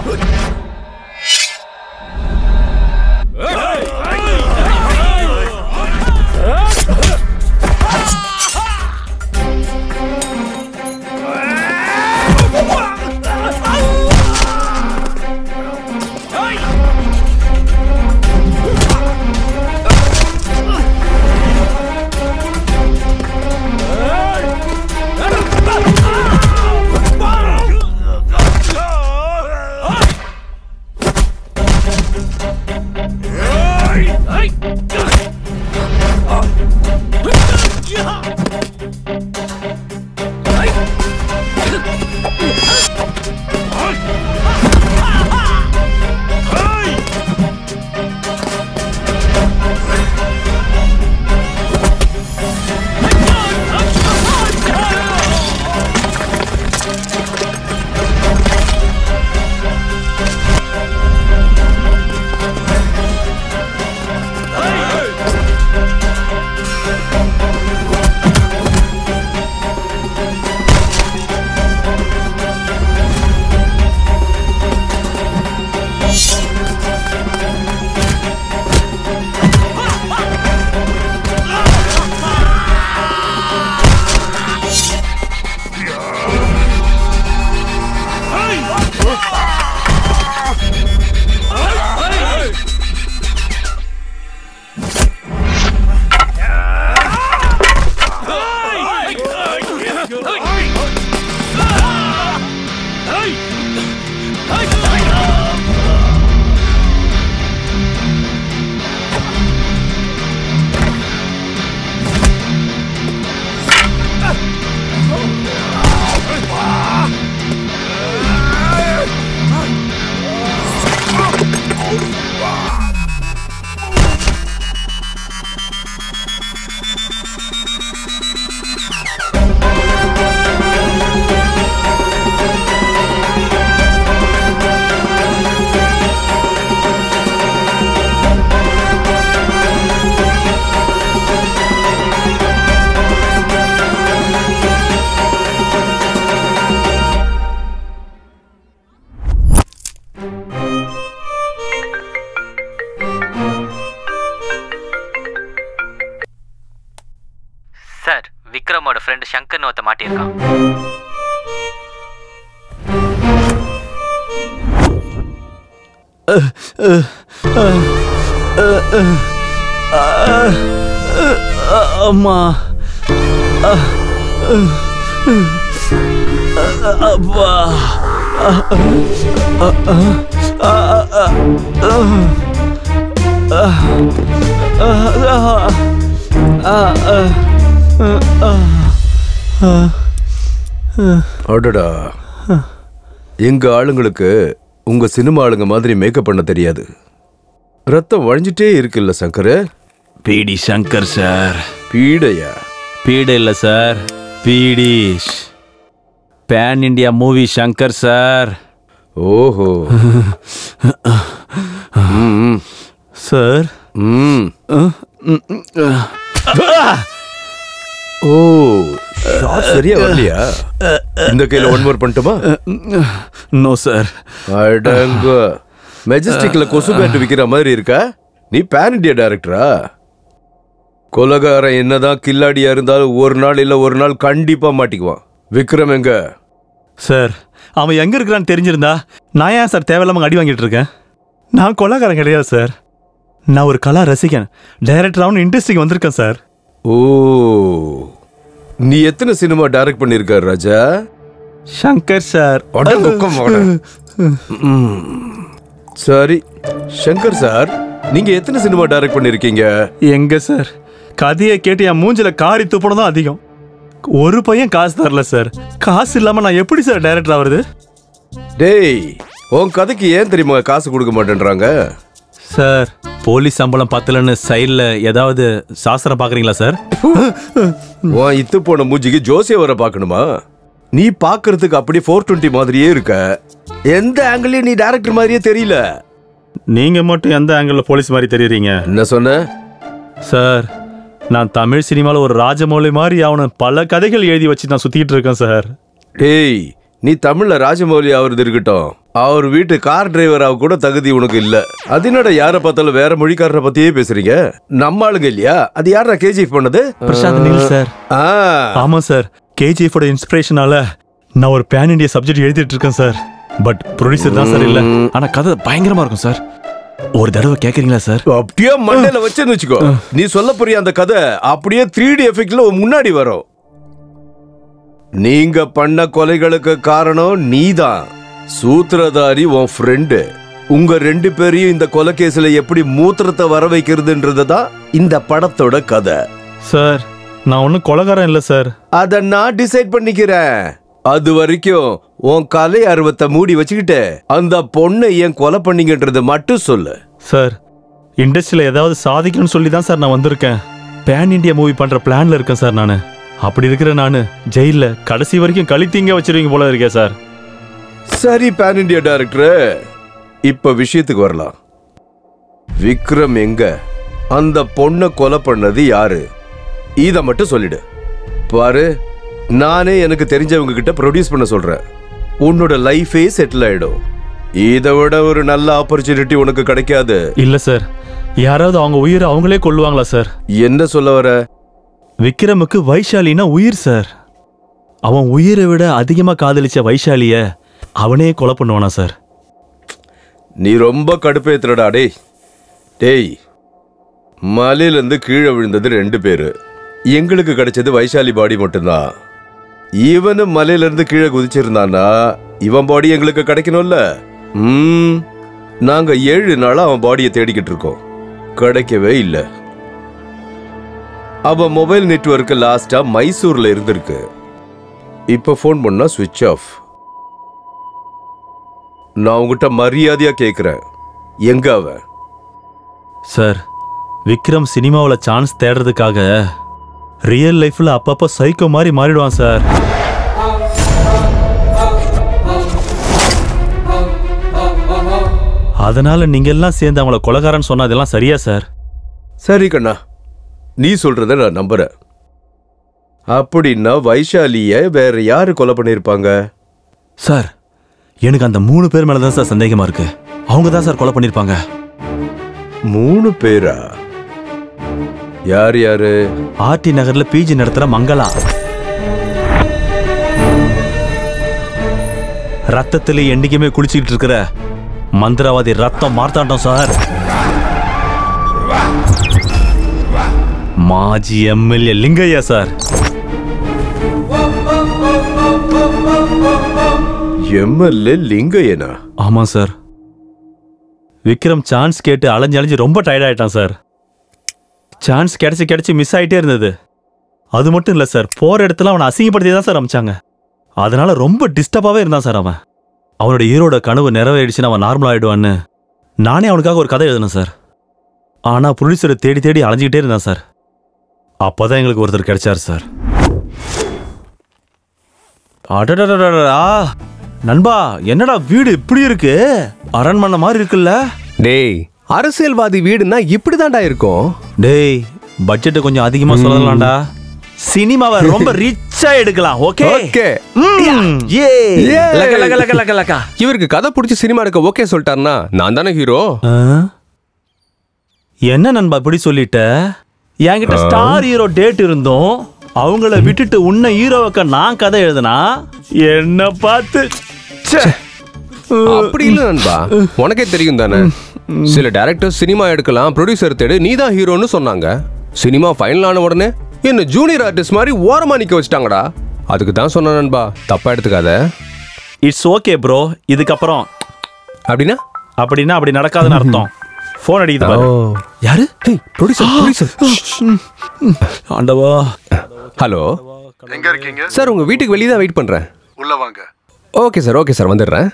சார் விக்ரமோட ஃப்ரெண்டு சங்கர்னு ஒருத்த மாட்டியிருக்கான் அம்மா அப்பா அடடா எங்க ஆளுங்களுக்கு உங்க சினிமா ஆளுங்க மாதிரி மேக்கப் பண்ண தெரியாது ரத்தம் வழிஞ்சிட்டே இருக்குல்ல சங்கர் பிடி சங்கர் சார் பீடையா பீடை இல்லை சார் பீடிஷ் pan India movie Shankar sir ஓஹோ ம், சார் ம். ஓ ஷாட் சரியா வரலையா இந்த கையில ஒன் மோர் பண்ணட்டுமா நோ சார் அடங்க மெஜஸ்டிக்ல கொசு பேட் விக்கிற மாதிரி இருக்கா நீ பேன் இண்டியா டைரக்டரா கொலகாரன் என்னதான் கில்லாடியா இருந்தாலும் ஒரு நாள் இல்ல ஒரு நாள் கண்டிப்பா மாட்டிக்குவான் விக்ரம் எங்க சார் அவன் எங்க இருக்கிறான்னு தெரிஞ்சிருந்தா நான் ஏன் சார் தேவையில்லாம அடி வாங்கிட்டு இருக்கேன் நான் கொலாக்காரன் கிடையாது சார் நான் ஒரு கலா ரசிகன் டைரக்டராகவும் இண்டஸ்ட்ரிக்கு வந்திருக்கேன் சார் ஓ நீ எத்தனை சினிமா டைரக்ட் பண்ணிருக்காரு ராஜா சங்கர் சார் அடங்குக்கம் அவன. ம். சரி சங்கர் சார் நீங்க எத்தனை சினிமா டைரக்ட் பண்ணிருக்கீங்க எங்க சார் கதையை கேட்டு என் மூஞ்சில காரி துப்பணும் தான் அதிகம் ஒரு பையன் காசு தரல சார் காசு இல்லாம நான் எப்படி சார் டைரக்டர் ஆகுறது டேய் உன் கதைக்கு ஏன் தெரியுமா காசு கொடுக்க மாட்டேன்றாங்க சார் போலீஸ் சம்பளம் பத்தலன்னு சைடில் ஏதாவது சாஸ்திரம் பார்க்குறீங்களா சார் உன் இத்து போன மூஞ்சிக்கு ஜோசிய வர பார்க்கணுமா நீ பார்க்கறதுக்கு அப்படியே ஃபோர் டுவெண்ட்டி மாதிரியே இருக்க எந்த ஆங்கிளையும் நீ டைரக்டர் மாதிரியே தெரியல நீங்க மட்டும் எந்த ஆங்கிள் போலீஸ் மாதிரி தெரியுறீங்க என்ன சொன்ன சார் நான் தமிழ் சினிமாவில் ஒரு ராஜமௌலி மாதிரி அவனை பல கதைகள் எழுதி வச்சு நான் சுத்திட்டு இருக்கேன் சார் டேய் நீ தமிழ்ல ராஜமௌலி அவரது இருக்கட்டும் அவர் வீட்டு கார் டிரைவராக கூட தகுதி உனக்கு இல்ல அது என்னடா யாரை பார்த்தாலும் வேற மொழிக்காரரை பத்தியே பேசுறீங்க நம்ம ஆளுங்க இல்லையா அது யாரா கேஜிஎஃப் பண்ணது பிரசாந்த் நீல் சார் ஆ ஆமா சார் கேஜிஎஃபோட இன்ஸ்பிரேஷனால நான் ஒரு பேன் இண்டியா சப்ஜெக்ட் எழுதிட்டு இருக்கேன் சார் பட் ப்ரொடியூசர் தான் சார் இல்ல ஆனா கதை பயங்கரமா இருக்கும் சார் ஒரு தடவை கேக்குறீங்களா சார் அப்படியே மண்டையில வச்சேன்னு வச்சுக்கோ நீ சொல்ல போறிய அந்த கதை அப்படியே த்ரீ டி எஃபெக்ட்ல முன்னாடி வரும் நீங்க பண்ண கொலைகளுக்கு காரணம் நீதான் சூத்திரதாரி உன் ஃப்ரெண்டு உங்க ரெண்டு பேரையும் இந்த கொலை கேஸ்ல எப்படி மூத்திரத்தை வர வைக்கிறதுன்றது தான் இந்த படத்தோட கதை சார் நான் ஒன்றும் கொலகாரம் இல்லை சார் அத நான் டிசைட் பண்ணிக்கிறேன் அது வரைக்கும் உன் கலை அருவத்தை மூடி வச்சுக்கிட்டு அந்த பொண்ணை ஏன் கொலை பண்ணீங்கன்றது மட்டும் சொல்லு சார் இண்டஸ்ட்ரியில் ஏதாவது சாதிக்கணும்னு சொல்லி தான் சார் நான் வந்திருக்கேன் பேன் இண்டியா மூவி பண்ற பிளான்ல இருக்கேன் சார் நான் அப்படி இருக்கிற நான் ஜெயில கடைசி வரைக்கும் கழித்தீங்க வச்சிருவீங்க போல இருக்கேன் சார் சரி பேன் இண்டியா டைரக்டர் இப்ப விஷயத்துக்கு வரலாம் விக்ரம் எங்க அந்த பொண்ணை கொலை பண்ணது யாரு இத மட்டும் சொல்லிடு பாரு நானே எனக்கு தெரிஞ்சவங்க கிட்ட ப்ரொடியூஸ் பண்ண சொல்றேன் உன்னோட லைஃபே செட்டில் ஆயிடும் இதை விட ஒரு நல்ல ஆப்பர்ச்சுனிட்டி உனக்கு கிடைக்காது இல்ல சார் யாராவது அவங்க உயிரை அவங்களே கொல்லுவாங்களா சார் என்ன சொல்ல வர விக்ரமுக்கு வைஷாலினா உயிர் சார் அவன் உயிரை விட அதிகமா காதலிச்ச வைஷாலிய அவனே கொலை பண்ணுவானா சார் நீ ரொம்ப கடுப்பேத்துறடா டேய் டேய் மலையிலேருந்து கீழே விழுந்தது ரெண்டு பேரு எங்களுக்கு கிடைச்சது வைஷாலி பாடி மட்டும்தான் இவனு மலையிலேருந்து கீழே குதிச்சிருந்தானா இவன் பாடி எங்களுக்கு கிடைக்கணும்ல ம் நாங்க ஏழு நாளா அவன் பாடியை தேடிக்கிட்டு இருக்கோம் கிடைக்கவே இல்லை அவன் மொபைல் நெட்வொர்க் லாஸ்டா மைசூர்ல இருந்திருக்கு இப்ப ஃபோன் பண்ணா சுவிட்ச் ஆஃப் நான் உங்ககிட்ட மரியாதையா கேக்குறேன் எங்க அவன் சார் விக்ரம் சினிமாவில் சான்ஸ் தேடுறதுக்காக ரியல் லைஃப்ல அப்பப்போ சைக்கோ மாதிரி மாறிடுவான் சார் அதனால நீங்க எல்லாம் சேர்ந்து அவங்கள கொலகாரன்னு சொன்னா அதெல்லாம் சரியா சார் சரி கண்ணா நீ சொல்றத நான் நம்புறேன் அப்படின்னா வைஷாலிய வேற யாரு கொலை பண்ணிருப்பாங்க சார் எனக்கு அந்த மூணு பேர் மேல தான் சார் சந்தேகமா இருக்கு அவங்க தான் சார் கொலை பண்ணிருப்பாங்க மூணு பேரா யார் யாரு ஆர்டி நகர்ல பிஜி நடத்துற மங்களா ரத்தத்துல என்னைக்குமே குளிச்சுக்கிட்டு இருக்கிற மந்திரவாதி ரத்தம் மார்த்தாண்டம் சார் மாஜி எம்எல்ஏ லிங்கையா சார் எம்எல்ஏ லிங்கையனா ஆமா சார் விக்ரம் சான்ஸ் கேட்டு அலைஞ்சு அலைஞ்சு ரொம்ப டயர்ட் ஆயிட்டான் சார் சான்ஸ் கிடைச்சு கிடைச்சு மிஸ் ஆயிட்டே இருந்தது அது மட்டும் இல்ல சார் போற இடத்துல அவனை அசிங்கப்படுத்தி தான் சார் அமிச்சாங்க அதனால ரொம்ப டிஸ்டர்பாவே இருந்தான் சார் அவன் அவனோட ஹீரோட கனவு நிறைவேறிடுச்சுன்னு அவன் நார்மல் ஆயிடுவான்னு நானே அவனுக்காக ஒரு கதை எழுதினேன் சார் ஆனா ப்ரொடியூசரை தேடி தேடி அலைஞ்சிக்கிட்டே இருந்தான் சார் அப்பதான் எங்களுக்கு ஒருத்தர் கிடைச்சார் சார் அடடடடடா நண்பா என்னடா வீடு இப்படி இருக்கு அரண்மனை மாதிரி இருக்குல்ல டேய் அரசியல்வாதி வீடுனா இப்படிதான்டா இருக்கும் டேய் பட்ஜெட் கொஞ்சம் அதிகமா சொல்லலாம்டா சினிமாவை ரொம்ப ரிச்சா எடுக்கலாம் ஓகே ஓகே ஏ லக்க லக்க லக்க லக்க லக்க இவருக்கு கதை பிடிச்சி சினிமா எடுக்க ஓகே சொல்லிட்டாருன்னா நான் தானே ஹீரோ என்ன நண்பா இப்படி சொல்லிட்ட என்கிட்ட ஸ்டார் ஹீரோ டேட் இருந்தோம் அவங்கள விட்டுட்டு உன்ன ஹீரோவுக்கு நான் கதை எழுதுனா என்ன பார்த்து ச்சே. அப்படி இல்ல நண்பா உனக்கே தெரியும் தானே சில டேரக்டர் சினிமா எடுக்கலாம் ப்ரொடியூசர் தேடு நீ தான் ஹீரோன்னு சொன்னாங்க சினிமா ஃபைனல் ஆன உடனே என்ன ஜூனியர் ஆர்டிஸ்ட் மாதிரி ஓரமா நிக்க வச்சிட்டாங்கடா அதுக்கு தான் சொன்ன நண்பா தப்பா எடுத்துக்காத இட்ஸ் ஓகே ப்ரோ இதுக்கப்புறம் அப்படின்னா அப்படின்னா அப்படி நடக்காதுன்னு அர்த்தம் ஃபோன் அடிக்குது பாரு. யாரு ப்ரொடியூசர் ப்ரொடியூசர் ஆண்டவா ஹலோ எங்க இருக்கீங்க சார் உங்க வீட்டுக்கு வெளியே தான் வெயிட் பண்றேன் உள்ள வாங்க ஓகே சார் ஓகே சார் வந்துடுறேன்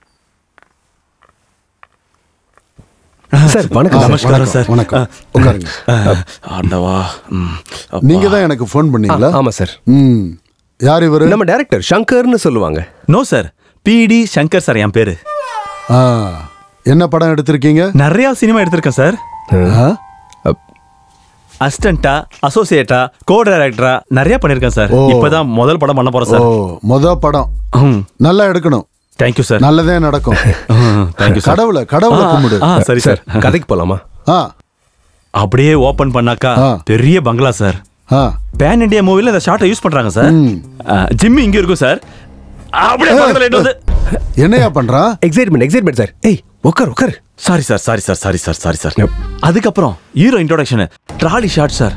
சார் வணக்கம் நமஸ்காரம் சார் வணக்கம் உட்காருங்க ஆண்டவா ம், அப்பா. நீங்க தான் எனக்கு ஃபோன் பண்ணீங்களா ஆ, ஆமா சார் ம் யார் இவரு நம்ம டைரக்டர் சங்கர்னு சொல்லுவாங்க நோ சார் பிடி சங்கர் சார் என் பேரு ஆ என்ன படம் எடுத்திருக்கீங்க நிறைய சினிமா எடுத்திருக்கேன் சார் ஆ? அசிஸ்டண்டா அசோசியேட்டா கோ டைரக்டரா நிறைய பண்ணிருக்கேன் சார் ஓ. இப்பதான் முதல் படம் பண்ண போறேன் ஓ சார் மொத படம் நல்லா எடுக்கணும் தேங்க்யூ சார் நல்லதே நடக்கும் தேங்க்யூ சார் கடவுளை கடவுளை கும்பிடு ஆ சரி சார் கதைக்கு போலாமா ஆ அப்படியே ஓபன் பண்ணாக்கா பெரிய பங்களா சார் பேன் இண்டியா மூவில இந்த ஷார்ட்டை யூஸ் பண்றாங்க சார் ஜிம்மி இங்க இருக்கும் சார் அப்படியே பக்கத்துல இட்டு வந்து என்னையா பண்றான் எக்ஸைட்மெண்ட் எக்ஸைட்மெண்ட் சார் ஏய் உட்கார் உட்கார் sorry sir sorry sir sorry sir sorry sir அதுக்கப்புறம் hero introduction trolley shot sir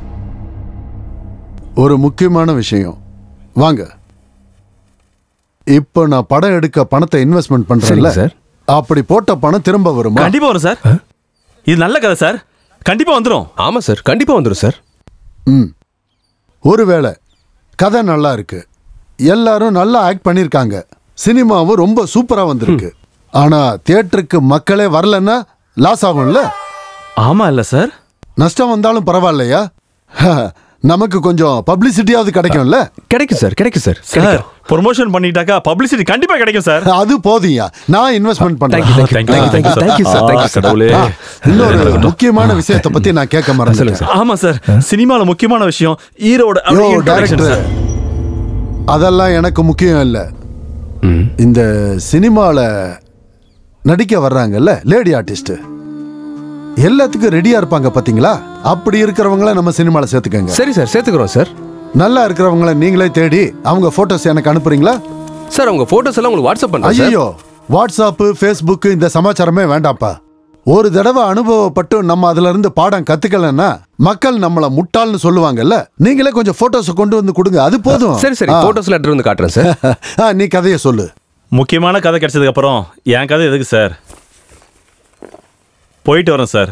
ஒரு முக்கியமான விஷயம் வாங்க இப்போ நான் படம் எடுக்க பணத்தை இன்வெஸ்ட்மெண்ட் பண்றேன்ல சரிங்க சார். அப்படி போட்ட பணம் திரும்ப வருமா கண்டிப்பா வரும் சார் இது நல்ல கதை சார் கண்டிப்பா வந்துரும் ஆமா சார் கண்டிப்பா வந்துரும் சார் ம் ஒருவேளை கதை நல்லா இருக்கு எல்லாரும் நல்லா ஆக்ட் பண்ணிருக்காங்க சினிமாவும் ரொம்ப சூப்பரா வந்திருக்கு ஆனா தியேட்டருக்கு மக்களே வரலன்னா லாஸ் ஆகும்ல ஆமா இல்ல சார் நஷ்டம் வந்தாலும் பரவாயில்லையா நமக்கு கொஞ்சம் பப்ளிசிட்டியாவது கிடைக்கும்ல கிடைக்கும் சார் கிடைக்கும் சார் சார் ப்ரொமோஷன் பண்ணிட்டாக்கா பப்ளிசிட்டி கண்டிப்பா கிடைக்கும் சார் அது போதியா நான் இன்வெஸ்ட்மெண்ட் பண்றேன் Thank you, thank you, thank you, sir. Thank you, sir. கடவுளே. ஆ, இன்னொரு முக்கியமான விஷயத்தை பத்தி நான் கேட்க மறந்துட்டேன் ஆமா சார் சினிமால முக்கியமான விஷயம் ஹீரோட யோ டைரக்டர் அதெல்லாம் எனக்கு முக்கியம் இல்ல இந்த சினிமால நடிக்க வர்றாங்கல்ல லேடி ஆர்டிஸ்ட் எல்லாத்துக்கும் ரெடியா இருப்பாங்க பாத்தீங்களா அப்படி இருக்கிறவங்கள நம்ம சினிமால சேர்த்துக்கங்க சரி சார் சேர்த்துக்கிறோம் சார் நல்லா இருக்கிறவங்கள நீங்களே தேடி அவங்க போட்டோஸ் எனக்கு அனுப்புறீங்களா சார் உங்க போட்டோஸ் எல்லாம் உங்களுக்கு வாட்ஸ்அப் பண்றேன் சார். ஐயோ வாட்ஸ்அப் ஃபேஸ்புக் இந்த சமாச்சாரமே வேண்டாம்ப்பா ஒரு தடவை அனுபவப்பட்டு நம்ம அதுல இருந்து பாடம் கத்துக்கலன்னா மக்கள் நம்மள முட்டாள்னு சொல்லுவாங்கல்ல நீங்களே கொஞ்சம் போட்டோஸ் கொண்டு வந்து கொடுங்க அது போதும் சரி சரி ஆ. போட்டோஸ்ல எடுத்து வந்து காட்டுறேன் சார் ஆ, நீ கதையை சொல்லு முக்கியமான கதை கிடைச்சதுக்கு அப்புறம் என் கதை எதுக்கு சார் போயிட்டு வரேன் சார்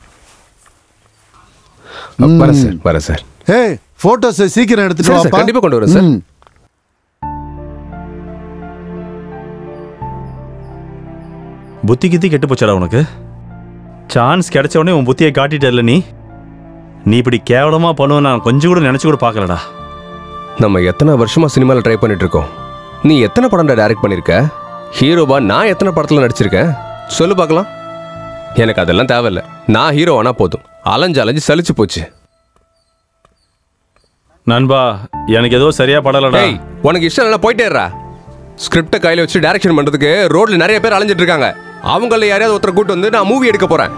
வரேன் சார் வரேன் சார் ஏய் போட்டோஸ் சீக்கிரம் எடுத்துட்டு சரி, சார், வாப்பா கண்டிப்பா கொண்டு வரேன் சார். ம். புத்தி கித்தி கெட்டு போச்சாடா உனக்கு சான்ஸ் கிடைச்ச உடனே உன் புத்தியை காட்டிட்டல நீ நீ இப்படி கேவலமா பண்ணுவ நான் கொஞ்சம் கூட நினைச்சு கூட பார்க்கலடா நம்ம எத்தனை வருஷமா சினிமால ட்ரை பண்ணிட்டு இருக்கோம் நீ எத்தனை படம் டைரக்ட் பண்ணிருக்க ஹீரோவா நான் எத்தனை படத்துல நடிச்சிருக்கேன் சொல்லு பார்க்கலாம் எனக்கு அதெல்லாம் தேவையில்ல நான் ஹீரோ ஆனா போதும் அலைஞ்சு அலைஞ்சு சலிச்சு போச்சு நண்பா எனக்கு ஏதோ சரியா படலடா டேய் உனக்கு இஷ்டம் இல்லைனா போயிட்டேறா ஸ்கிரிப்டை கையில வச்சு டைரக்ஷன் பண்றதுக்கு ரோட்ல நிறைய பேர் அலைஞ்சிட்டு இருக்காங்க அவங்கள யாரையாவது ஒருத்தரை கூட்டு வந்து நான் மூவி எடுக்க போறேன்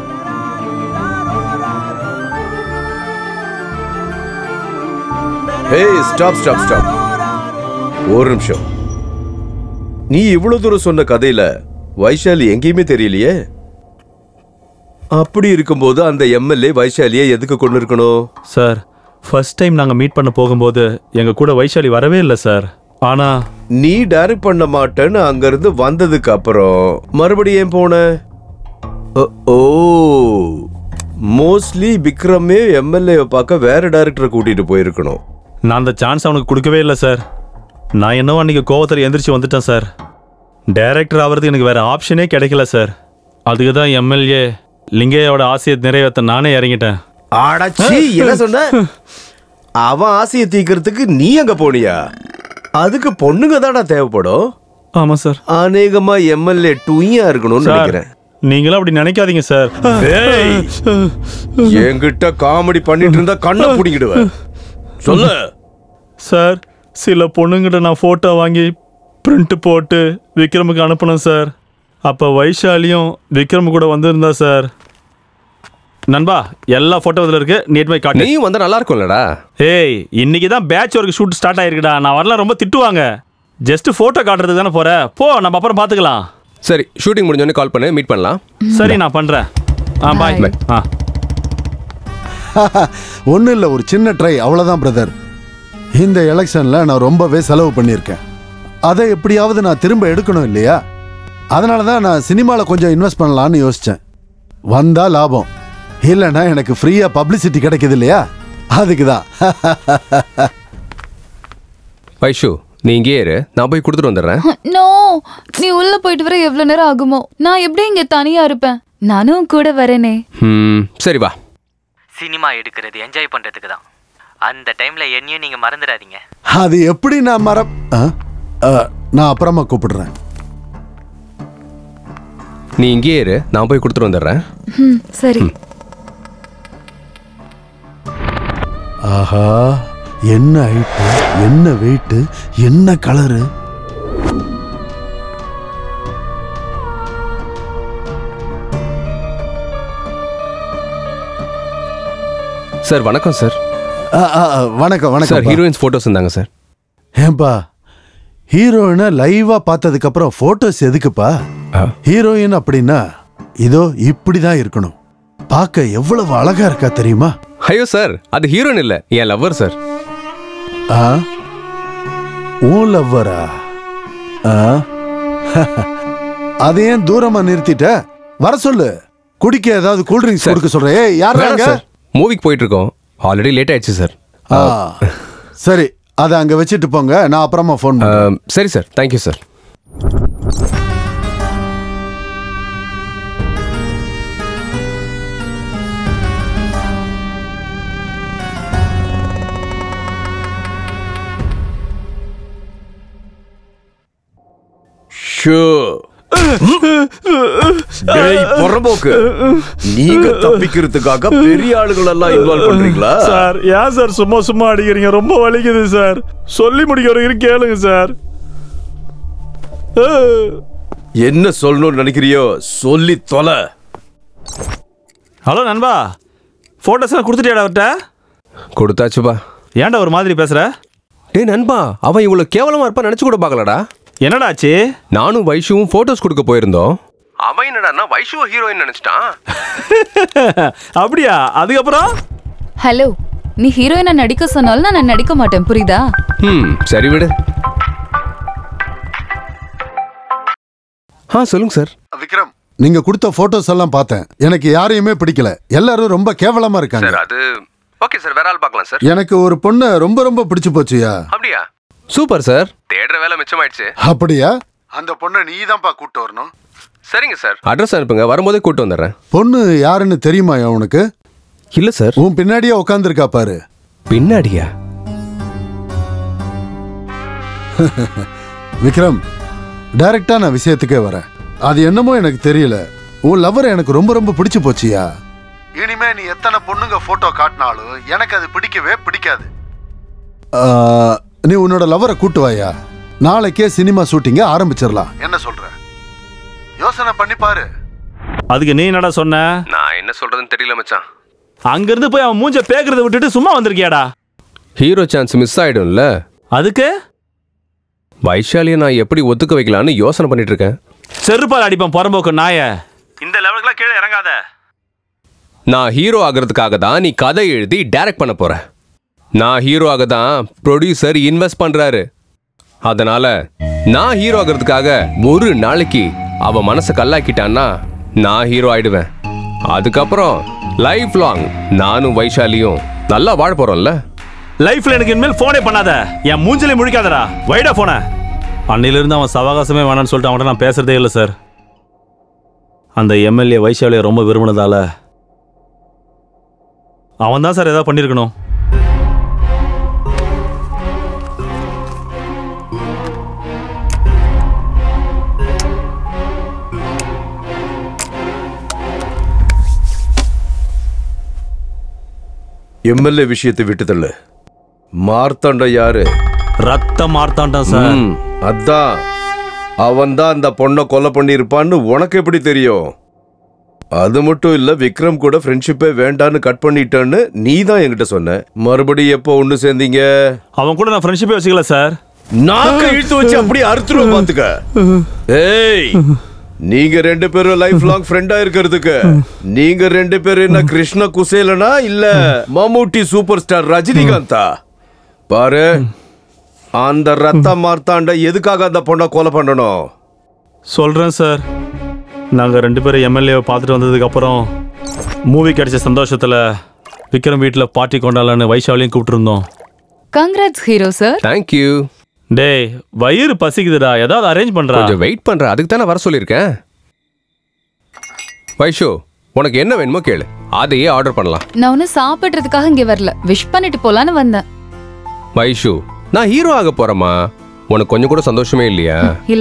ஏய் ஸ்டாப் ஸ்டாப் ஸ்டாப் ஒரு நிமிஷம் நீ இவ்வளவு தூரம் சொன்ன கதையில வைஷாலி எங்கேயுமே தெரியலையே அப்படி இருக்கும்போது அந்த எம்எல்ஏ வைஷாலியை எதுக்கு கொண்டு இருக்கணும் சார் ஃபர்ஸ்ட் டைம் நாங்க மீட் பண்ண போகும்போது எங்க கூட வைஷாலி வரவே இல்லை சார் ஆனா நீ டைரக்ட் பண்ண மாட்டேன்னு அங்கிருந்து வந்ததுக்கு அப்புறம் மறுபடியும் ஏன் போன ஓ- ஓ மோஸ்ட்லி விக்ரமே எம்எல்ஏ பார்க்க வேற டைரக்டரை கூட்டிட்டு போயிருக்கணும் நான் அந்த சான்ஸ் அவனுக்கு கொடுக்கவே இல்லை சார் நான் என்னவோ அன்னைக்கு கோவத்தில் எந்திரிச்சு வந்துட்டேன் சார் டைரக்டர் ஆகிறதுக்கு எனக்கு வேற ஆப்ஷனே கிடைக்கல சார் அதுக்கு தான் எம்எல்ஏ லிங்கையோட ஆசையை நிறைவேற்ற நானே இறங்கிட்டேன் அடச்சி என்ன சொன்ன அவன் ஆசையை தீக்கிறதுக்கு நீ அங்க போனியா அதுக்கு பொண்ணுங்க தானா தேவைப்படும் ஆமா சார் அநேகமா எம்எல்ஏ டூயா இருக்கணும்னு சார், நினைக்கிறேன் நீங்களும் அப்படி நினைக்காதீங்க சார் டேய், என்கிட்ட காமெடி பண்ணிட்டு இருந்தா கண்ணை பிடிங்கிடுவேன் சொல்லு சார் சில பொண்ணுங்கிட்ட நான் ஃபோட்டோ வாங்கி பிரிண்ட் போட்டு விக்ரமுக்கு அனுப்பினேன் சார் அப்போ வைஷாலியும் விக்ரம் கூட வந்திருந்தா சார் நண்பா எல்லா ஃபோட்டோ இதில் இருக்கு நீட் பை காட்டு நீயும் வந்தா நல்லா இருக்கும்லடா ஏய் இன்னைக்கு தான் பேட்ச் ஒர்க் ஷூட் ஸ்டார்ட் ஆயிருக்குடா நான் வரலாம் ரொம்ப திட்டுவாங்க ஜஸ்ட் ஃபோட்டோ காட்டுறதுக்கு தானே போற போ நம்ம அப்புறம் பார்த்துக்கலாம் சரி ஷூட்டிங் முடிஞ்சோடனே கால் பண்ணு மீட் பண்ணலாம் சரி நான் பண்றேன் ஆ பாய் Bye. ஆ ஒன்றும் இல்லை ஒரு சின்ன ட்ரை அவ்வளோதான் பிரதர் இந்த எலெக்ஷனில் நான் ரொம்பவே செலவு பண்ணியிருக்கேன் அதை எப்படியாவது நான் திரும்ப எடுக்கணும் இல்லையா அதனால தான் நான் சினிமாவில் கொஞ்சம் இன்வெஸ்ட் பண்ணலான்னு யோசித்தேன் வந்தா லாபம் இல்லைன்னா எனக்கு ஃப்ரீயாக பப்ளிசிட்டி கிடைக்குது இல்லையா அதுக்கு தான் வைஷு நீ இங்கே இரு நான் போய் கொடுத்துட்டு வந்துடுறேன் நோ நீ உள்ள போயிட்டு வர எவ்வளவு நேரம் ஆகுமோ நான் எப்படி இங்க தனியா இருப்பேன் நானும் கூட வரேனே ம், சரி வா சினிமா எடுக்கிறது என்ஜாய் பண்றதுக்கு தான் அந்த டைம்ல என்னையும் நீங்க மறந்துடாதீங்க அது எப்படி நான் மற ஆ? ஆ, நான் அப்புறமா கூப்பிடுறேன் நீ இங்கே இரு நான் போய் கொடுத்துட்டு வந்துடுறேன் ம், சரி ஆஹா என்ன ஹைட்டு என்ன வெயிட்டு என்ன கலரு சார் வணக்கம் சார் ஆ, ஆ, ஆ, வணக்கம் சார் வணக்கம் ஹீரோயின்ஸ் ஃபோட்டோஸ் இருந்தாங்க சார் ஏன்பா ஹீரோயினை லைவா பார்த்ததுக்கு அப்புறம் போட்டோஸ் எதுக்குப்பா ஹீரோயின் அப்படின்னா இதோ இப்படிதான் இருக்கணும் பார்க்க எவ்வளவு அழகா இருக்கா தெரியுமா ஐயோ சார் அது ஹீரோயின் இல்ல என் லவ்வர் சார் ஆ உன் லவ்வரா ஆ அதை ஏன் தூரமா நிறுத்திட்ட வர சொல்லு குடிக்க ஏதாவது கூல்ட்ரிங்க்ஸ் கொடுக்க சொல்றேன் ஏய் யார் வேணாம் அங்க சார் மூவிக்கு போயிட்டு இருக்கோம் ஆல்ரெடி லேட் ஆயிடுச்சு சார் ஆ சரி அதை அங்க வச்சுட்டு போங்க நான் அப்புறமா ஃபோன் சரி சார் தேங்க்யூ சார் ஷோ டேய் புறம்போக்கு நீங்க தப்பிக்கிறதுக்காக பெரிய ஆளுகள் எல்லாம் இன்வால்வ் பண்றீங்களா சார் ஏன் சார் சும்மா சும்மா அடிக்கிறீங்க ரொம்ப வலிக்குது சார் சொல்லி முடிக்கிற வரைக்கும் கேளுங்க சார் என்ன சொல்லணும்னு நினைக்கிறியோ சொல்லி தொலை ஹலோ நண்பா ஃபோட்டோஸ் எல்லாம் கொடுத்துட்டியாடா அவர்கிட்ட கொடுத்தாச்சுப்பா ஏன்டா ஒரு மாதிரி பேசுற டேய் நண்பா அவன் இவ்வளவு கேவலமா இருப்பான் நினைச்சு கூட பார்க்கலடா என்னடா ஆச்சு நானும் வைஷுவும் போட்டோஸ் கொடுக்க போயிருந்தோம் அவன் என்னடா வைஷுவ ஹீரோயின் நினைச்சிட்டான் அப்படியா அதுக்கப்புறம் ஹலோ நீ ஹீரோயினா நடிக்க சொன்னாலும் நான் நடிக்க மாட்டேன் புரியுதா ம் சரி விடு ஆ சொல்லுங்க சார் விக்ரம் நீங்க கொடுத்த போட்டோஸ் எல்லாம் பார்த்தேன் எனக்கு யாரையுமே பிடிக்கல எல்லாரும் ரொம்ப கேவலமா இருக்காங்க சார் அது ஓகே சார் வேற ஆள் பார்க்கலாம் சார் எனக்கு ஒரு பொண்ணு ரொம்ப ரொம்ப பிடிச்சு போச்சுயா அப்படியா சூப்பர் சார் தேடுற வேலை மிச்சமாயிடுச்சு அப்படியா அந்த பொண்ணை நீ தான்ப்பா கூட்டு வரணும் சரிங்க சார் அட்ரஸ் அனுப்புங்க வரும்போதே கூட்டு வந்துடுறேன் பொண்ணு யாருன்னு தெரியுமாயா உனக்கு இல்ல சார் உன் பின்னாடியே உட்காந்துருக்கா பாரு பின்னாடியா விக்ரம் டைரக்டா நான் விஷயத்துக்கே வரேன் அது என்னமோ எனக்கு தெரியல உன் லவர் எனக்கு ரொம்ப ரொம்ப பிடிச்சு போச்சியா இனிமே நீ எத்தனை பொண்ணுங்க போட்டோ காட்டினாலும் எனக்கு அது பிடிக்கவே பிடிக்காது நீ உன்னோட லவரை கூட்டு வாயா நாளைக்கே சினிமா ஷூட்டிங்க ஆரம்பிச்சிடலாம் என்ன சொல்ற யோசனை பண்ணி பாரு அதுக்கு நீ என்னடா சொன்ன நான் என்ன சொல்றதுன்னு தெரியல மச்சான் அங்கிருந்து போய் அவன் மூஞ்ச பேக்கிறத விட்டுட்டு சும்மா வந்திருக்கியாடா ஹீரோ சான்ஸ் மிஸ் ஆயிடும்ல அதுக்கு வைஷாலியை நான் எப்படி ஒத்துக்க வைக்கலான்னு யோசனை பண்ணிட்டு இருக்கேன் செருப்பால் அடிப்பான் புறம்போக்கு நாய இந்த லெவலுக்குலாம் கீழே இறங்காத நான் ஹீரோ ஆகிறதுக்காக தான் நீ கதை எழுதி டைரக்ட் பண்ண போற நான் ஹீரோ ஆக தான் ப்ரொடியூசர் இன்வெஸ்ட் பண்றாரு அதனால நான் ஹீரோ ஆகிறதுக்காக ஒரு நாளைக்கு அவ மனசை கல்லாக்கிட்டான்னா நான் ஹீரோ ஆயிடுவேன் அதுக்கப்புறம் லைஃப் லாங் நானும் வைஷாலியும் நல்லா வாழ போறோம்ல லைஃப்ல எனக்கு இனிமேல் போனே பண்ணாத என் மூஞ்சிலே முழிக்காதடா வைடா போன அன்னையிலிருந்து அவன் சவகாசமே வேணாம்னு சொல்லிட்டு அவன்கிட்ட நான் பேசுறதே இல்லை சார் அந்த எம்எல்ஏ வைஷாலியை ரொம்ப விரும்பினதால அவன் தான் சார் ஏதாவது பண்ணியிருக்கணும் எம்எல்ஏ விஷயத்தை விட்டு தள்ளு மார்த்தாண்டம் யாரு ரத்த மார்த்தாண்டம் சார் ம், அதான் அவன் தான் அந்த பொண்ணை கொலை பண்ணியிருப்பான்னு உனக்கு எப்படி தெரியும் அது மட்டும் இல்ல விக்ரம் கூட ஃப்ரெண்ட்ஷிப்பே வேண்டான்னு கட் பண்ணிட்டேன்னு நீ தான் என்கிட்ட சொன்ன மறுபடியும் எப்போ ஒண்ணு சேர்ந்தீங்க அவன் கூட நான் ஃப்ரெண்ட்ஷிப்பே வச்சுக்கல சார் நாக்க இழுத்து வச்சு அப்படியே அறுத்துருவ பாத்துக்க ஏய் நீங்க ரெண்டு பேரும் லைஃப் லாங் ஃப்ரெண்டா இருக்கிறதுக்கு நீங்க ரெண்டு பேரும் என்ன கிருஷ்ண குசேலனா இல்ல மம்முட்டி சூப்பர் ஸ்டார் ரஜினிகாந்தா பாரு அந்த ரத்த மார்த்தாண்ட எதுக்காக அந்த பொண்ணை கொலை பண்ணணும் சொல்கிறேன் சார் நாங்கள் ரெண்டு பேரும் எம்எல்ஏவை பார்த்துட்டு வந்ததுக்கப்புறம் மூவி கிடைச்ச சந்தோஷத்தில் விக்ரம் வீட்டில் பார்ட்டி கொண்டாடலான்னு வைஷாலியும் கூப்பிட்டுருந்தோம் கங்க்ராட்ஸ் ஹீரோ சார் தேங்க்யூ டேய் வயிறு பசிக்குதுடா ஏதாவது அரேஞ்ச் பண்ணுறா கொஞ்சம் வெயிட் பண்றேன் அதுக்கு தானே வர சொல்லியிருக்கேன் வைஷு உனக்கு என்ன வேணுமோ கேளு அதையே ஆர்டர் பண்ணலாம் நான் ஒன்னும் சாப்பிடுறதுக்காக இங்க வரல விஷ் பண்ணிட்டு போலான்னு வந்தேன் வைஷு நான் ஹீரோ ஆக போறேம்மா உனக்கு கொஞ்சம் கூட சந்தோஷமே இல்லையா இல்ல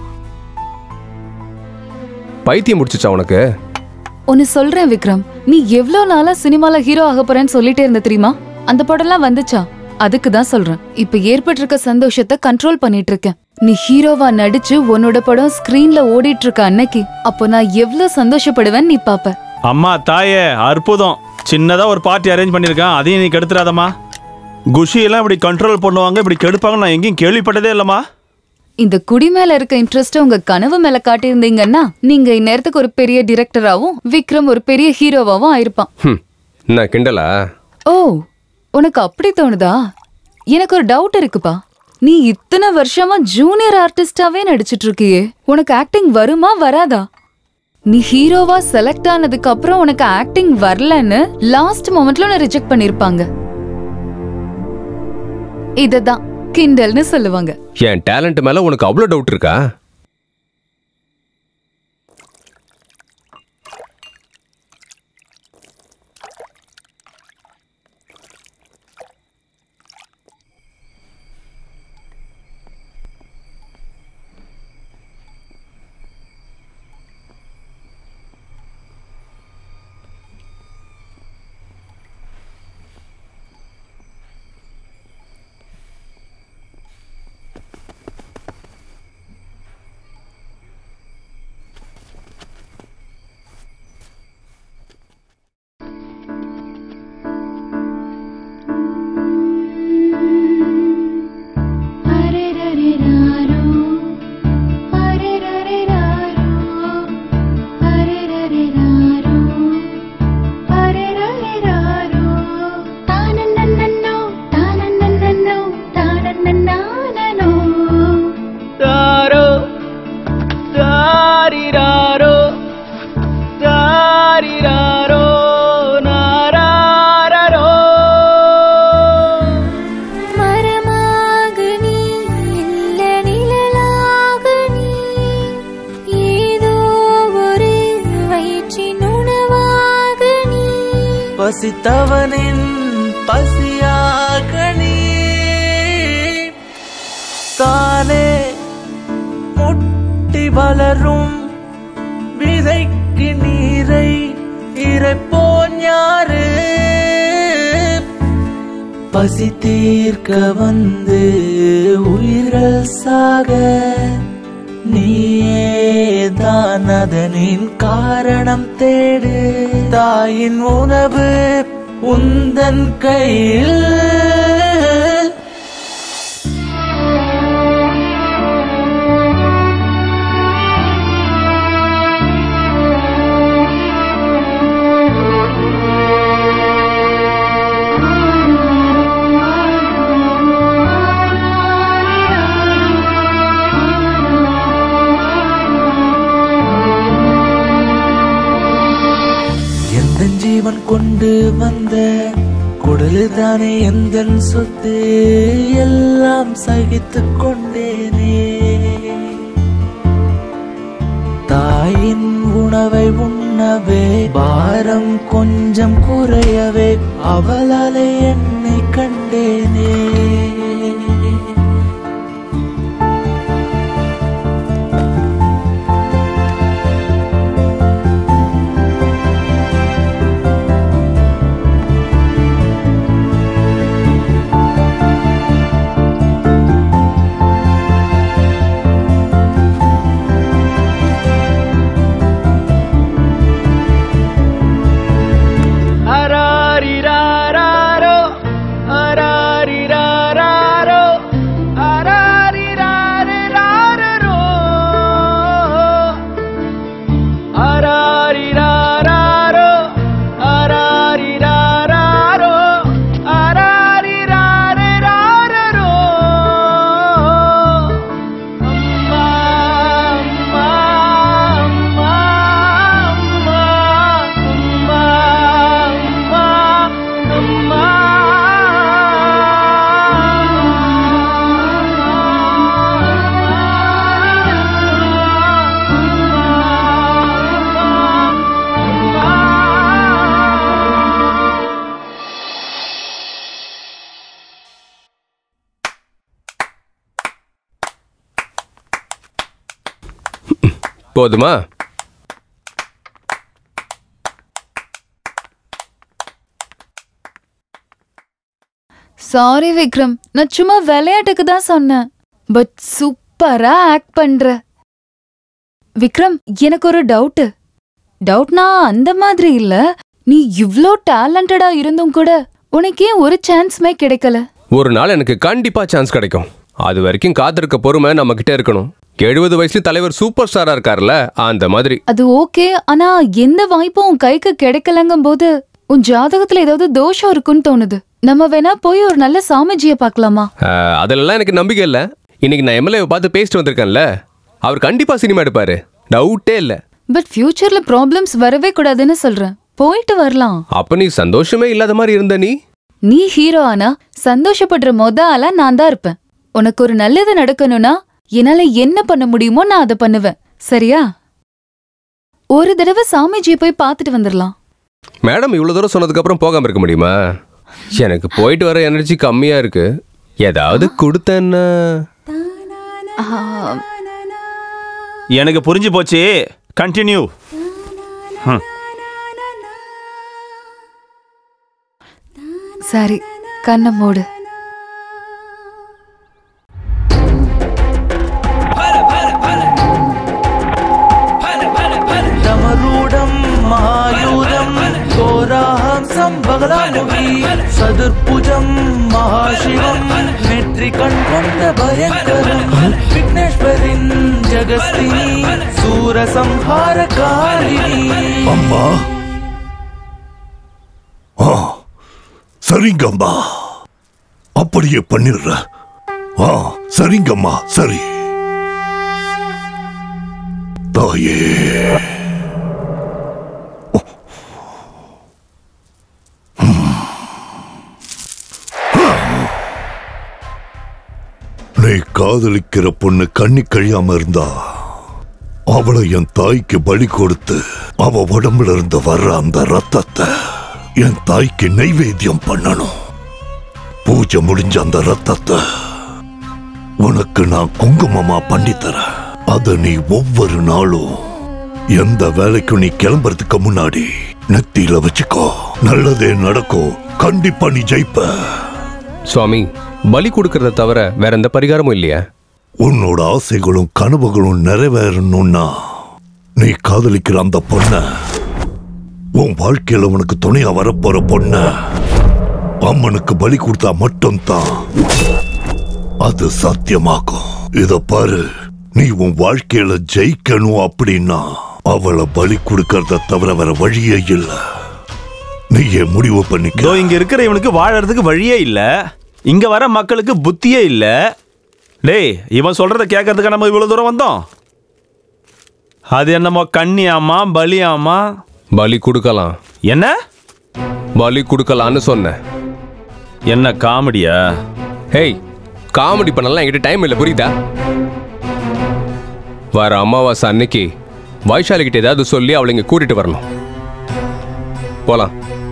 பைத்தியம் முடிச்சுச்சா உனக்கு ஒன்னு சொல்றேன் விக்ரம் நீ எவ்வளவு நாளா சினிமால ஹீரோ ஆக போறேன்னு சொல்லிட்டே இருந்த தெரியுமா அந்த படம்லாம் வந்துச்சா அதுக்கு தான் சொல்றேன் இப்ப ஏற்பட்டிருக்க சந்தோஷத்தை கண்ட்ரோல் பண்ணிட்டு இருக்கேன் நீ ஹீரோவா நடிச்சு உன்னோட படம் ஸ்கிரீன்ல ஓடிட்டு இருக்க அன்னைக்கு அப்போ நான் எவ்வளவு சந்தோஷப்படுவேன் நீ பாப்ப அம்மா தாயே அற்புதம் சின்னதா ஒரு பார்ட்டி அரேஞ்ச் பண்ணியிருக்கேன் அதையும் நீ கெடுத்துறாதம்மா குஷி எல்லாம் இப்படி கண்ட்ரோல் பண்ணுவாங்க இப்படி கெடுப்பாங்க நான் எங்கேயும் கேள்விப்பட்டதே இல்லம்மா இந்த குடி மேல இருக்க இன்ட்ரெஸ்ட் உங்க கனவு மேல காட்டியிருந்தீங்கன்னா நீங்க இந்நேரத்துக்கு ஒரு பெரிய டிரெக்டராவும் விக்ரம் ஒரு பெரிய ஹீரோவாவும் ஆயிருப்பான் ஹம், நான் கிண்டலா ஓ உனக்கு அப்படி தோணுதா எனக்கு ஒரு டவுட் இருக்குப்பா நீ இத்தனை வருஷமா ஜூனியர் ஆர்டிஸ்டாவே நடிச்சிட்டு இருக்கியே உனக்கு ஆக்டிங் வருமா வராதா நீ ஹீரோவா செலக்ட் ஆனதுக்கு அப்புறம் உனக்கு ஆக்டிங் வரலன்னு லாஸ்ட் மொமெண்ட்ல உன்னை ரிஜெக்ட் பண்ணிருப்பாங்க இததான் கிண்டல்னு சொல்லுவாங்க என் டேலண்ட் மேல உனக்கு அவ்வளோ டவுட் இருக்கா தாரோ தாரிராரோ தாரிராரோ நாராரோ மரமாக நீ இல்ல நிழலாக நீ ஏதோ ஒரு வயிற்றின் உணவாக நீ பசித்தவனின் பசியாக நீ தானே முட்டி வளரும் விதைக்கு நீரை இறைப்போன் யாரு பசி தீர்க்க வந்து உயிர்கள் சாக நீயேதான் அதனின் காரணம் தேடு தாயின் உணவு உந்தன் கையில் எந்த ஜீவன் கொண்டு வந்த குடலு தானே எந்த சொத்து எல்லாம் சகித்துக் கொண்டேனே தாயின் உணவை உண்ணவே பாரம் கொஞ்சம் குறையவே அவளாலே என்னை கண்டேனே அரரிராரோ, அரரிராரோ, அரரிராரிராரோ. அரரிராரோ, அரரிராரோ, அரரிராரிராரோ. அம்மா, அம்மா, அம்மா, அம்மா, அம்மா, அம்மா, போதுமா சாரி விக்ரம் நான் சும்மா விளையாட்டுக்கு தான் சொன்னேன் பட் சூப்பரா ஆக்ட் பண்ற விக்ரம் எனக்கு ஒரு டவுட் டவுட்னா அந்த மாதிரி இல்ல நீ இவ்ளோ டேலண்டடா இருந்தும் கூட உனக்கு ஏன் ஒரு சான்ஸ்மே கிடைக்கல ஒரு நாள் எனக்கு கண்டிப்பா சான்ஸ் கிடைக்கும் அது வரைக்கும் காத்திருக்க பொறுமை நம்ம கிட்ட இருக்கணும் எழுபது வயசுல தலைவர் சூப்பர் ஸ்டாரா இருக்கார்ல அந்த மாதிரி அது ஓகே ஆனா எந்த வாய்ப்பும் உன் கைக்கு கிடைக்கலங்கும் போது உன் ஜாதகத்துல ஏதாவது தோஷம் இருக்குன்னு தோணுது நம்ம வேணா போய் ஒரு நல்ல சாமிஜிய பார்க்கலாமா ஆஹ், அதிலெல்லாம் எனக்கு நம்பிக்கை இல்லை இன்னைக்கு நான் எம்எல்ஏ பார்த்து பேசிட்டு வந்திருக்கேன்ல அவர் கண்டிப்பா சினிமா எடுப்பாரு டவுட்டே இல்லை பட் ஃபியூச்சர்ல ப்ராப்ளம்ஸ் வரவே கூடாதுன்னு சொல்றேன் போயிட்டு வரலாம் அப்ப நீ சந்தோஷமே இல்லாத மாதிரி இருந்த நீ நீ ஹீரோ ஆனா சந்தோஷப்படுற மொத ஆளா நான் தான் இருப்பேன் உனக்கு ஒரு நல்லது நடக்கணும்னா என்னால என்ன பண்ண முடியுமோ நான் அதை பண்ணுவேன் சரியா ஒரு தடவை சாமிஜியை போய் பார்த்துட்டு வந்துடலாம் மேடம் இவ்வளவு தூரம் சொன்னதுக்கு அப்புறம் போகாம இருக்க முடியுமா எனக்கு போயிட்டு வர எனர்ஜி கம்மியா இருக்கு ஏதாவது கொடுத்தேன்னா எனக்கு புரிஞ்சு போச்சு கண்டினியூ சரி கண்ணை மூடு डमरूढं महायूधं घोराहंसं बगलामुखी सदुर्भुजं महाशिवं नेत्रिकण्ठं भयङ्करं विघ्नेश्वरीं जगस्तिनी सूरसंहारकारिणी அம்மா ஆ சரிங்கம்மா அப்படியே பண்ணிடுறேன் ஆ சரிங்கம்மா சரி தாயே நீ காதலிக்கிற பொண்ணு கண்ணி கழியாம இருந்தா அவளை என் தாய்க்கு பலி கொடுத்து அவ உடம்புல இருந்து வர்ற அந்த ரத்தத்தை என் தாய்க்கு நைவேத்தியம் பண்ணணும் பூஜை முடிஞ்ச அந்த ரத்தத்தை உனக்கு நான் குங்குமமா பண்ணி தரேன் அத நீ ஒவ்வொரு நாளும் எந்த வேலைக்கும் நீ கிளம்புறதுக்கு முன்னாடி நெத்தியில வச்சுக்கோ நல்லதே நடக்கும் கண்டிப்பா நீ ஜெயிப்ப சுவாமி பலி கொடுக்கறத தவிர வேற எந்த பரிகாரமும் இல்லையா உன்னோட ஆசைகளும் கனவுகளும் நிறைவேறணும்னா நீ காதலிக்கிற அந்த பொண்ண உன் வாழ்க்கையில உனக்கு துணையா வரப்போற பொண்ண அம்மனுக்கு பலி கொடுத்தா மட்டும்தான் அது சாத்தியமாகும் இத பாரு நீ உன் வாழ்க்கையில ஜெயிக்கணும் அப்படின்னா அவளை பலி கொடுக்கறத தவிர வேற வழியே இல்ல நீயே முடிவு பண்ணிக்க இதோ இங்க இருக்கிற இவனுக்கு வாழறதுக்கு வழியே இல்ல இங்க வர மக்களுக்கு புத்தியே இல்ல டேய் இவன் சொல்றத கேட்கறதுக்கு நம்ம இவ்வளவு தூரம் வந்தோம் அது என்னமோ கண்ணியாமா பலியாமா பலி கொடுக்கலாம் என்ன பலி கொடுக்கலான்னு சொன்னேன் என்ன காமெடியா ஹேய் காமெடி பண்ணலாம் என்கிட்ட டைம் இல்லை புரியுதா வர அமாவாசை அன்னைக்கு வைஷாலி கிட்ட ஏதாவது சொல்லி அவளை இங்க கூட்டிட்டு வரணும் போலாம்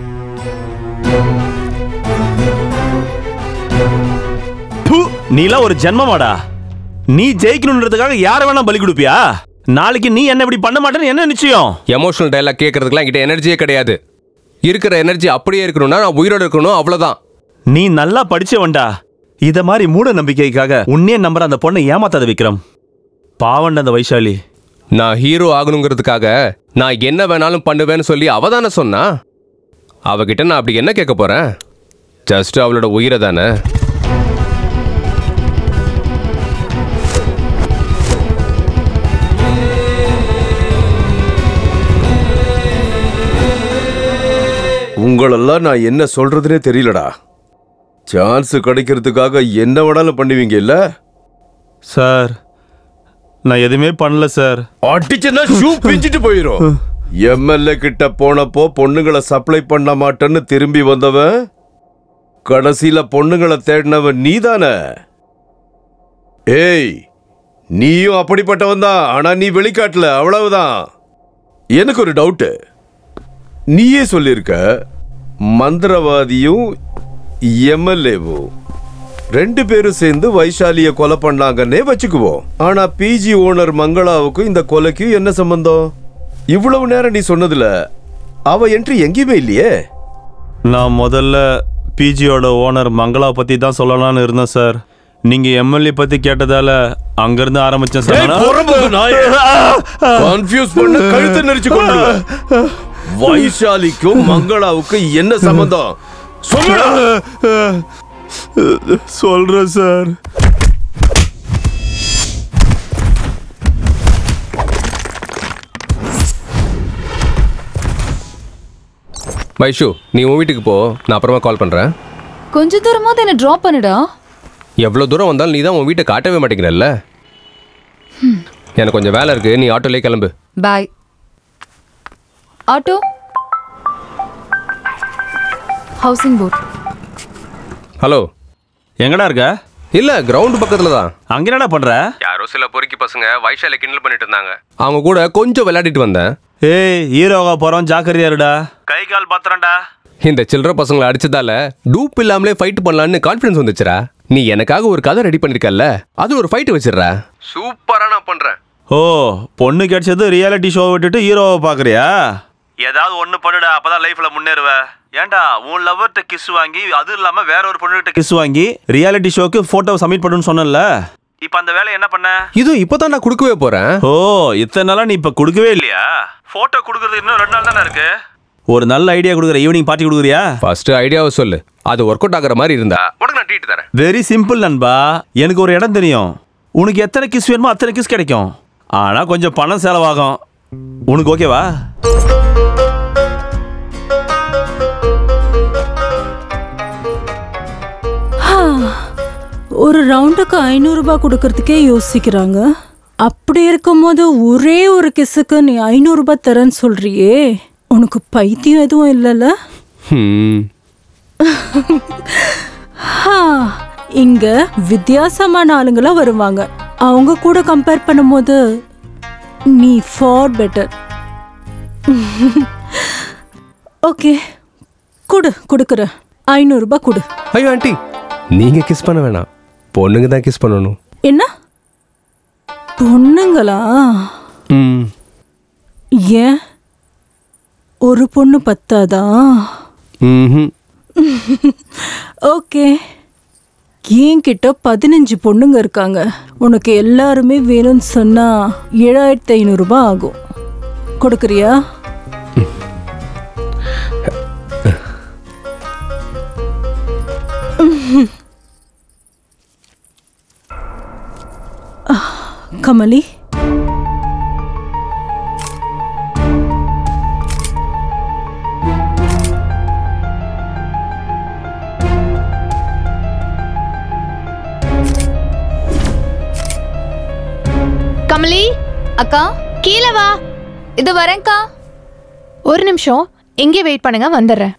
ப்பு, நீலாம் ஒரு ஜென்மமாடா நீ ஜெயிக்கணுன்றதுக்காக யார வேணா பலி கொடுப்பியா நாளைக்கு நீ என்ன இப்படி பண்ண மாட்டேன்னு என்ன நிச்சயம் எமோஷனல் டைலாக் கேட்கறதுக்குலாம் என்கிட்ட எனர்ஜியே கிடையாது இருக்கிற எனர்ஜி அப்படியே இருக்கணும்னா நான் உயிரோட இருக்கணும் அவ்வளவுதான் நீ நல்லா படிச்சவன்டா இத மாதிரி மூட நம்பிக்கைக்காக உன்னே நம்புற அந்த பொண்ணை ஏமாத்தாத விக்ரம் பாவண்ட அந்த வைஷாலி நான் ஹீரோ ஆகணுங்கிறதுக்காக நான் என்ன வேணாலும் பண்ணுவேன்னு சொல்லி அவ தானே சொன்னா அவகிட்ட நான் அப்படி என்ன கேட்க போறேன் ஜஸ்ட் அவளோட உயிரை தானே உங்களெல்லாம் நான் என்ன சொல்றதுனே தெரியலடா சான்ஸ் கிடைக்கிறதுக்காக என்ன வேணாலும் பண்ணுவீங்க இல்ல சார் நான் எதுவுமே பண்ணல சார் அடிச்சுன்னா ஷூ பிஞ்சிட்டு போயிரும் எம்எல்ஏ கிட்ட போனப்போ பொண்ணுங்களை சப்ளை பண்ண மாட்டேன்னு திரும்பி வந்தவன் கடைசியில பொண்ணுங்களை தேடினவன் நீதானே ஏய் நீயும் அப்படிப்பட்டவன் தான் ஆனா நீ வெளிக்காட்டல அவ்வளவுதான் எனக்கு ஒரு டவுட்டு நீயே சொல்லியிருக்க மந்திரவாதியும் எம்எல்ஏவும் ரெண்டு பேரும் சேர்ந்து வைஷாலிய கொலை பண்ணாங்கன்னே வச்சுக்குவோம் ஆனா பிஜி ஓனர் மங்களாவுக்கும் இந்த கொலைக்கும் என்ன சம்பந்தம் இவ்வளவு நேரம் நீ சொன்னதுல அவ என்ட்ரி எங்கேயுமே இல்லையே நான் முதல்ல பிஜியோட ஓனர் மங்களா பற்றி தான் சொல்லலாம்னு இருந்தேன் சார் நீங்கள் எம்எல்ஏ பற்றி கேட்டதால அங்கேருந்து ஆரம்பித்தேன் சார் கன்ஃபியூஸ் பண்ண கழுத்தை நெரிச்சு கொண்டு வைஷாலிக்கும் மங்களாவுக்கும் என்ன சம்பந்தம் சொல்லுடா சொல்கிறேன் சார் வைஷு நீ உன் வீட்டுக்கு போ நான் அப்புறமா கால் பண்ணுறேன் கொஞ்ச தூரமாவது என்ன ட்ராப் பண்ணுடா எவ்வளோ தூரம் வந்தாலும் நீ தான் உன் வீட்டை காட்டவே மாட்டேங்கிறல்ல எனக்கு கொஞ்சம் வேலை இருக்கு நீ ஆட்டோலே கிளம்பு bye auto housing board hello எங்கடா இருக்க இல்ல கிரவுண்ட் பக்கத்துல தான் அங்க என்னடா பண்ற யாரோ சில பொறுக்கி பசங்க வைஷாலை கிண்டல் பண்ணிட்டு இருந்தாங்க அவங்க கூட கொஞ்சம் விளையாடிட்டு வந்தேன் ஏய் ஹீரோவா போறோம் ஜாக்கிரதையா இருடா கை கால் பத்திரம்டா இந்த சில்லற பசங்களை அடிச்சதால டூப் இல்லாமலே ஃபைட் பண்ணலான்னு கான்ஃபிடன்ஸ் வந்துச்சுடா நீ எனக்காக ஒரு கதை ரெடி பண்ணிருக்கல்ல அது ஒரு ஃபைட் வச்சிடுறா சூப்பரா நான் பண்றேன் ஓ பொண்ணு கிடைச்சது ரியாலிட்டி ஷோ விட்டுட்டு ஹீரோவை பாக்குறியா ஏதாவது ஒண்ணு பண்ணுடா அப்பதான் லைஃப்ல முன்னேறுவ ஏன்டா உன் லவ்வர்கிட்ட கிஸ் வாங்கி அது இல்லாம வேற ஒரு பொண்ணுகிட்ட கிஸ் வாங்கி ரியாலிட்டி ஷோக்கு போட்டோ சப்மிட் பண்ணுன்னு சொன்னேன்ல இப்ப அந்த வேலையை என்ன பண்ண இது இப்பதான் நான் கொடுக்கவே போறேன் ஓ இத்தனை நாளா நீ இப்ப கொடுக்கவே இல்லையா இல்லையா போட்டோ கொடுக்கறது இன்னும் ரெண்டு நாள் தானே இருக்கு ஒரு நல்ல ஐடியா கொடுக்குற ஈவினிங் பார்ட்டி கொடுக்குறியா ஃபர்ஸ்ட் ஐடியாவை சொல்லு அது ஒர்க் அவுட் ஆகுற மாதிரி இருந்தா உனக்கு நான் ட்ரீட் தரேன் வெரி சிம்பிள் நண்பா எனக்கு ஒரு இடம் தெரியும் உனக்கு எத்தனை கிஸ் வேணுமோ அத்தனை கிஸ் கிடைக்கும் ஆனா கொஞ்சம் பணம் செலவாகும் உனக்கு ஓகேவா ஒரு ரவுண்டுக்கு ஐநூறுரூபா கொடுக்கறதுக்கே யோசிக்கிறாங்க அப்படி இருக்கும்போது ஒரே ஒரு கிஸ்ஸுக்கு நீ ஐநூறுரூபா தரேன்னு சொல்றியே உனக்கு பைத்தியம் எதுவும் இல்லைல்ல ஹம். ஹா, இங்க வித்தியாசமான ஆளுங்களா வருவாங்க அவங்க கூட கம்பேர் பண்ணும்போது நீ ஃபார் பெட்டர் ஓகே கொடு கொடுக்குற ஐநூறுரூபா கொடு ஐயோ ஆண்டி நீங்க கிஸ் பண்ண வேணாம் பொண்ணுங்க தான் கிஸ் பண்ணணும் என்ன பொண்ணுங்களா ம் ஏன் ஒரு பொண்ணு பத்தாதா ம்ஹும். ஓகே என்கிட்ட பதினஞ்சு பொண்ணுங்க இருக்காங்க உனக்கு எல்லாருமே வேணும்னு சொன்னா ஏழாயிரத்தி ஐநூறுரூபா ஆகும் கொடுக்குறியா கமலி கமலி அக்கா கீழே வா இது வரேன்க்கா ஒரு நிமிஷம் எங்கே வெயிட் பண்ணுங்க வந்துடுறேன்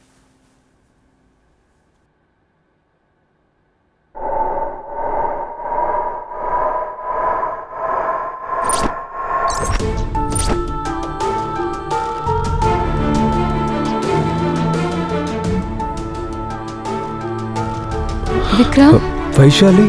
Vikram Vaishali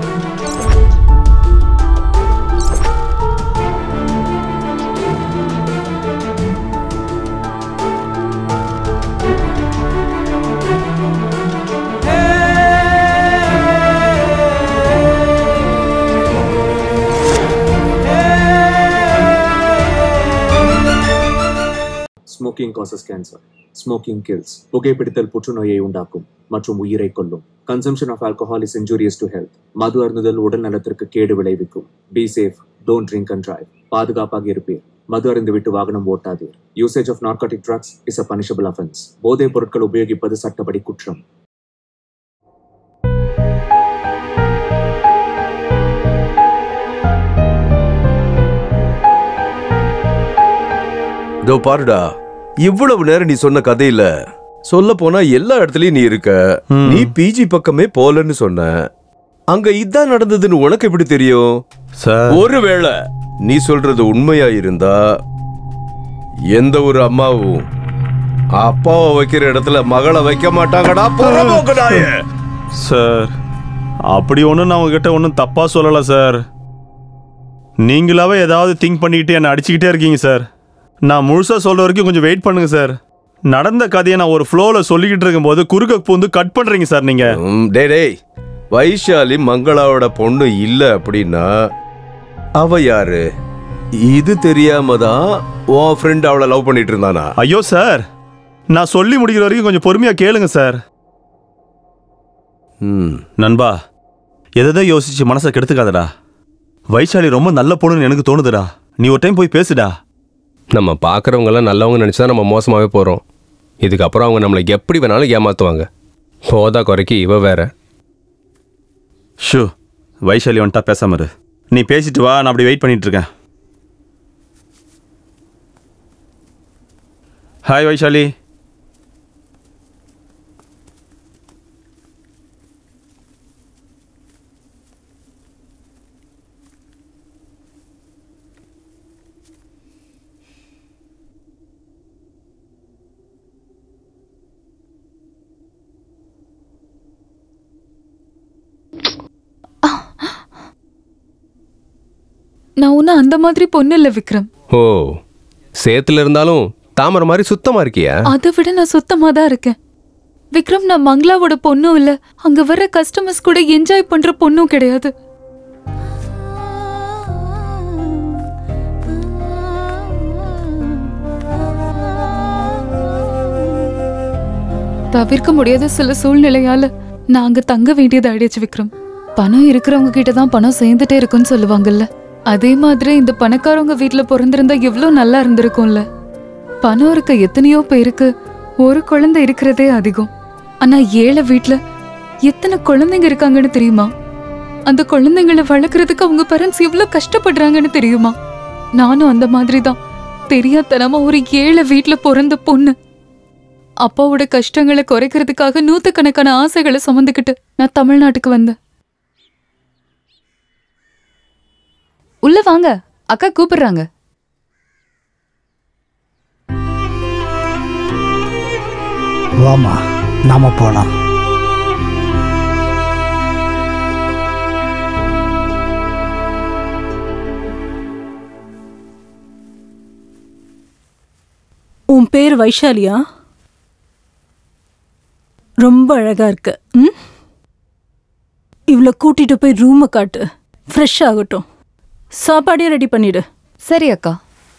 smoking causes cancer smoking kills புகைப்பிடித்தல் புற்றுநோயை உண்டாக்கும் மற்றும் உயிரை கொல்லும் consumption of alcohol is injurious to health மது அருந்துதல் உடல் நலத்திற்கு கேடு விளைவிக்கும் be safe don't drink and drive பாதுகாப்பாக இருப்பீர் மது அருந்துவிட்டு வாகனம் ஓட்டாதீர் usage of narcotic drugs is a punishable offence போதைப் பொருட்கள் உபயோகிப்பது சட்டப்படி குற்றம் இதோ பாருடா இவ்வளவு நேரம் நீ சொன்ன கதையில சொல்ல போனா எல்லா இடத்துலயும் நீ இருக்க நீ பிஜி பக்கமே போலன்னு சொன்ன அங்க இதான் நடந்ததுன்னு உனக்கு எப்படி தெரியும் சார் ஒருவேளை நீ சொல்றது உண்மையா இருந்தா எந்த ஒரு அம்மாவும் அப்பாவை வைக்கிற இடத்துல மகளை வைக்க மாட்டாங்கடா புறம்போக்கு நாயே. சார் அப்படி ஒன்றும் நான் உங்ககிட்ட ஒன்றும் தப்பாக சொல்லலை சார் நீங்களாவே ஏதாவது திங்க் பண்ணிக்கிட்டு என்னை அடிச்சுக்கிட்டே இருக்கீங்க சார் நான் முழுசாக சொல்கிற வரைக்கும் கொஞ்சம் வெயிட் பண்ணுங்க சார் நடந்த கதையை நான் ஒரு ஃப்ளோவில் சொல்லிக்கிட்டு இருக்கும்போது குறுக்க பூந்து கட் பண்ணுறீங்க சார் நீங்கள் ம், டேய் டேய் வைஷாலி மங்களாவோட பொண்ணு இல்ல அப்படின்னா அவ யாரு இது தெரியாம தான் உன் ஃப்ரெண்ட் அவளை லவ் பண்ணிட்டு இருந்தானா ஐயோ சார் நான் சொல்லி முடிக்கிற வரைக்கும் கொஞ்சம் பொறுமையாக கேளுங்க சார் நண்பா எதை யோசிச்சு மனசை கெடுத்துக்காதடா வைஷாலி ரொம்ப நல்ல பொண்ணுன்னு எனக்கு தோணுதுடா நீ ஒரு டைம் போய் பேசுடா நம்ம பார்க்குறவங்கெல்லாம் நல்லவங்க நினச்சா நம்ம மோசமாகவே போகிறோம் இதுக்கப்புறம் அவங்க நம்மளை எப்படி வேணாலும் ஏமாற்றுவாங்க போதா குறைக்கு இவ வேற ஷூ வைஷாலி வந்துட்டா பேசாம இரு நீ பேசிட்டு வா நான் அப்படி வெயிட் பண்ணிட்டு இருக்கேன் ஹாய் வைஷாலி நான் ஒன்னும் அந்த மாதிரி பொண்ணு இல்ல விக்ரம் ஓ சேத்துல இருந்தாலும் தாமரை மாதிரி சுத்தமாக இருக்கியா அதை விட நான் சுத்தமா தான் இருக்கேன் விக்ரம் நான் மங்களாவோட பொண்ணும் இல்ல அங்க வர்ற கஸ்டமர்ஸ் கூட என்ஜாய் பண்ற பொண்ணும் கிடையாது தவிர்க்க முடியாத சில சூழ்நிலையால நான் அங்க தங்க வேண்டியது ஆயிடுச்சு விக்ரம் பணம் இருக்கிறவங்க கிட்ட தான் பணம் சேர்ந்துட்டே இருக்குன்னு சொல்லுவாங்கல்ல அதே மாதிரி இந்த பணக்காரவங்க வீட்ல பிறந்திருந்தா எவ்வளவு நல்லா இருந்திருக்கும்ல பணம் இருக்க எத்தனையோ பேருக்கு ஒரு குழந்தை இருக்கிறதே அதிகம் ஆனா ஏழை வீட்ல எத்தனை குழந்தைங்க இருக்காங்கன்னு தெரியுமா அந்த குழந்தைங்களை வளர்க்கறதுக்கு அவங்க பேரண்ட்ஸ் எவ்வளவு கஷ்டப்படுறாங்கன்னு தெரியுமா நானும் அந்த மாதிரி தான் தெரியாதனமா ஒரு ஏழை வீட்ல பிறந்த பொண்ணு அப்பாவோட கஷ்டங்களை குறைக்கிறதுக்காக நூத்துக்கணக்கான ஆசைகளை சுமந்துக்கிட்டு நான் தமிழ்நாட்டுக்கு வந்தேன் உள்ள வாங்க அக்கா கூப்பிடுறாங்க வாமா நாம போலாம் உன் பேர் வைஷாலியா ரொம்ப அழகா இருக்கு ம் இவ்வளோ கூட்டிட்டு போய் ரூமை காட்டு ஃப்ரெஷ் ஆகட்டும் சாப்பாடே ரெடி பண்ணிடு சரி அக்கா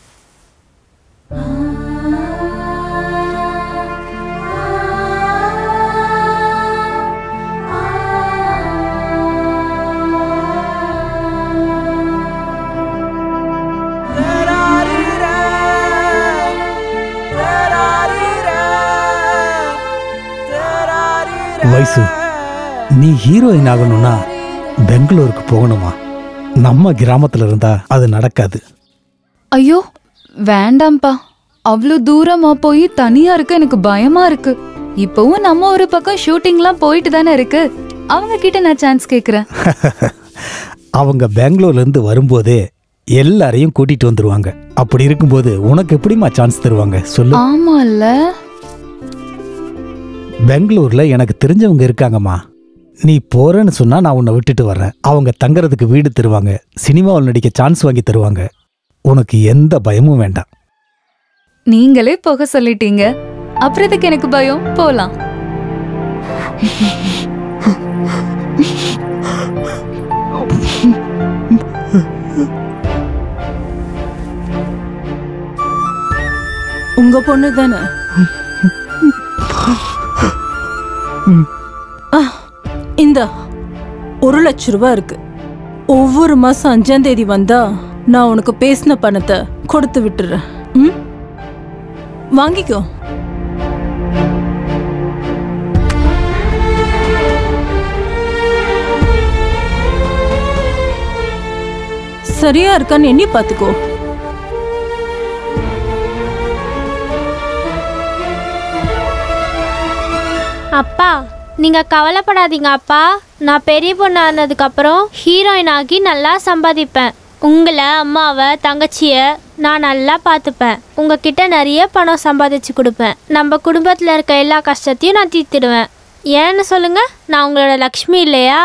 வயசு நீ ஹீரோயின் ஆகணும்னா பெங்களூருக்கு போகணுமா நம்ம கிராமத்துல இருந்தா அது நடக்காது ஐயோ வேண்டாம்ப்பா அவ்வளோ தூரமா போய் தனியா இருக்க எனக்கு பயமா இருக்கு இப்பவும் நம்ம ஒரு பக்கம் ஷூட்டிங்லாம் போயிட்டு தானே இருக்கு அவங்க கிட்ட நான் சான்ஸ் கேக்குறேன் அவங்க பெங்களூர்ல இருந்து வரும்போதே எல்லாரையும் கூட்டிட்டு வந்துருவாங்க அப்படி இருக்கும்போது உனக்கு எப்படிம்மா சான்ஸ் தருவாங்க சொல்லு ஆமால்ல பெங்களூர்ல எனக்கு தெரிஞ்சவங்க இருக்காங்கம்மா நீ போறேன்னு சொன்னா நான் உன்னை விட்டுட்டு வர்றேன் அவங்க தங்கறதுக்கு வீடு தருவாங்க சினிமாவில் நடிக்க சான்ஸ் வாங்கி தருவாங்க உனக்கு எந்த பயமும் வேண்டாம் நீங்களே போக சொல்லிட்டீங்க அப்புறத்துக்கு எனக்கு பயம் போலாம் உங்க பொண்ணு தானே ஆ, இந்தா ஒரு லட்ச ரூபாய் இருக்கு ஒவ்வொரு மாசம் அஞ்சாம் தேதி வந்தா நான் உனக்கு பேசின பணத்தை கொடுத்து விட்டுறேன் ம் வாங்கிக்கோ சரியா இருக்கான்னு எண்ணி பார்த்துக்கோ அப்பா நீங்க கவலைப்படாதீங்க அப்பா நான் பெரிய பொண்ணு ஆனதுக்கப்புறம் ஹீரோயின் ஆகி நல்லா சம்பாதிப்பேன் உங்களை அம்மாவை தங்கச்சிய நான் நல்லா பார்த்துப்பேன் உங்ககிட்ட நிறைய பணம் சம்பாதிச்சு கொடுப்பேன் நம்ம குடும்பத்தில் இருக்க எல்லா கஷ்டத்தையும் நான் தீர்த்திடுவேன் ஏன்னு சொல்லுங்க நான் உங்களோட லக்ஷ்மி இல்லையா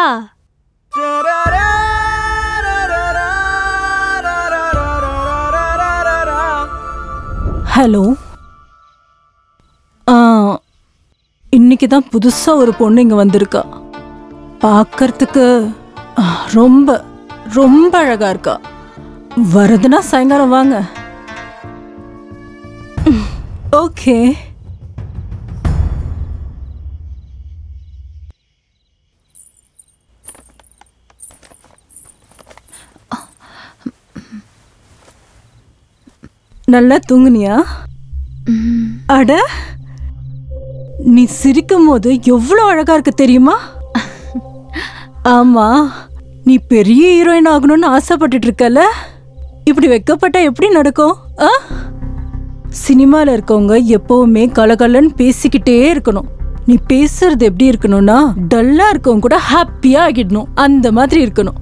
ஹலோ ஆ, இன்னைக்கு தான் புதுசா ஒரு பொண்ணு இங்க வந்திருக்கா பார்க்கறதுக்கு ஆ, ரொம்ப ரொம்ப அழகா இருக்கா வருதுன்னா சாயங்காலம் வாங்க ஓகே நல்லா தூங்குனியா அட நீ சிரிக்கும் போது எவ்வளோ அழகா இருக்கு தெரியுமா ஆமா நீ பெரிய ஹீரோயின் ஆகணும்னு ஆசைப்பட்டுட்டு இருக்கல இப்படி வெக்கப்பட்டா எப்படி நடக்கும் ஆ சினிமால இருக்கவங்க எப்பவுமே கலகலன்னு பேசிக்கிட்டே இருக்கணும் நீ பேசுறது எப்படி இருக்கணும்னா டல்லா இருக்கவங்க கூட ஹாப்பியா ஆகிடணும் அந்த மாதிரி இருக்கணும்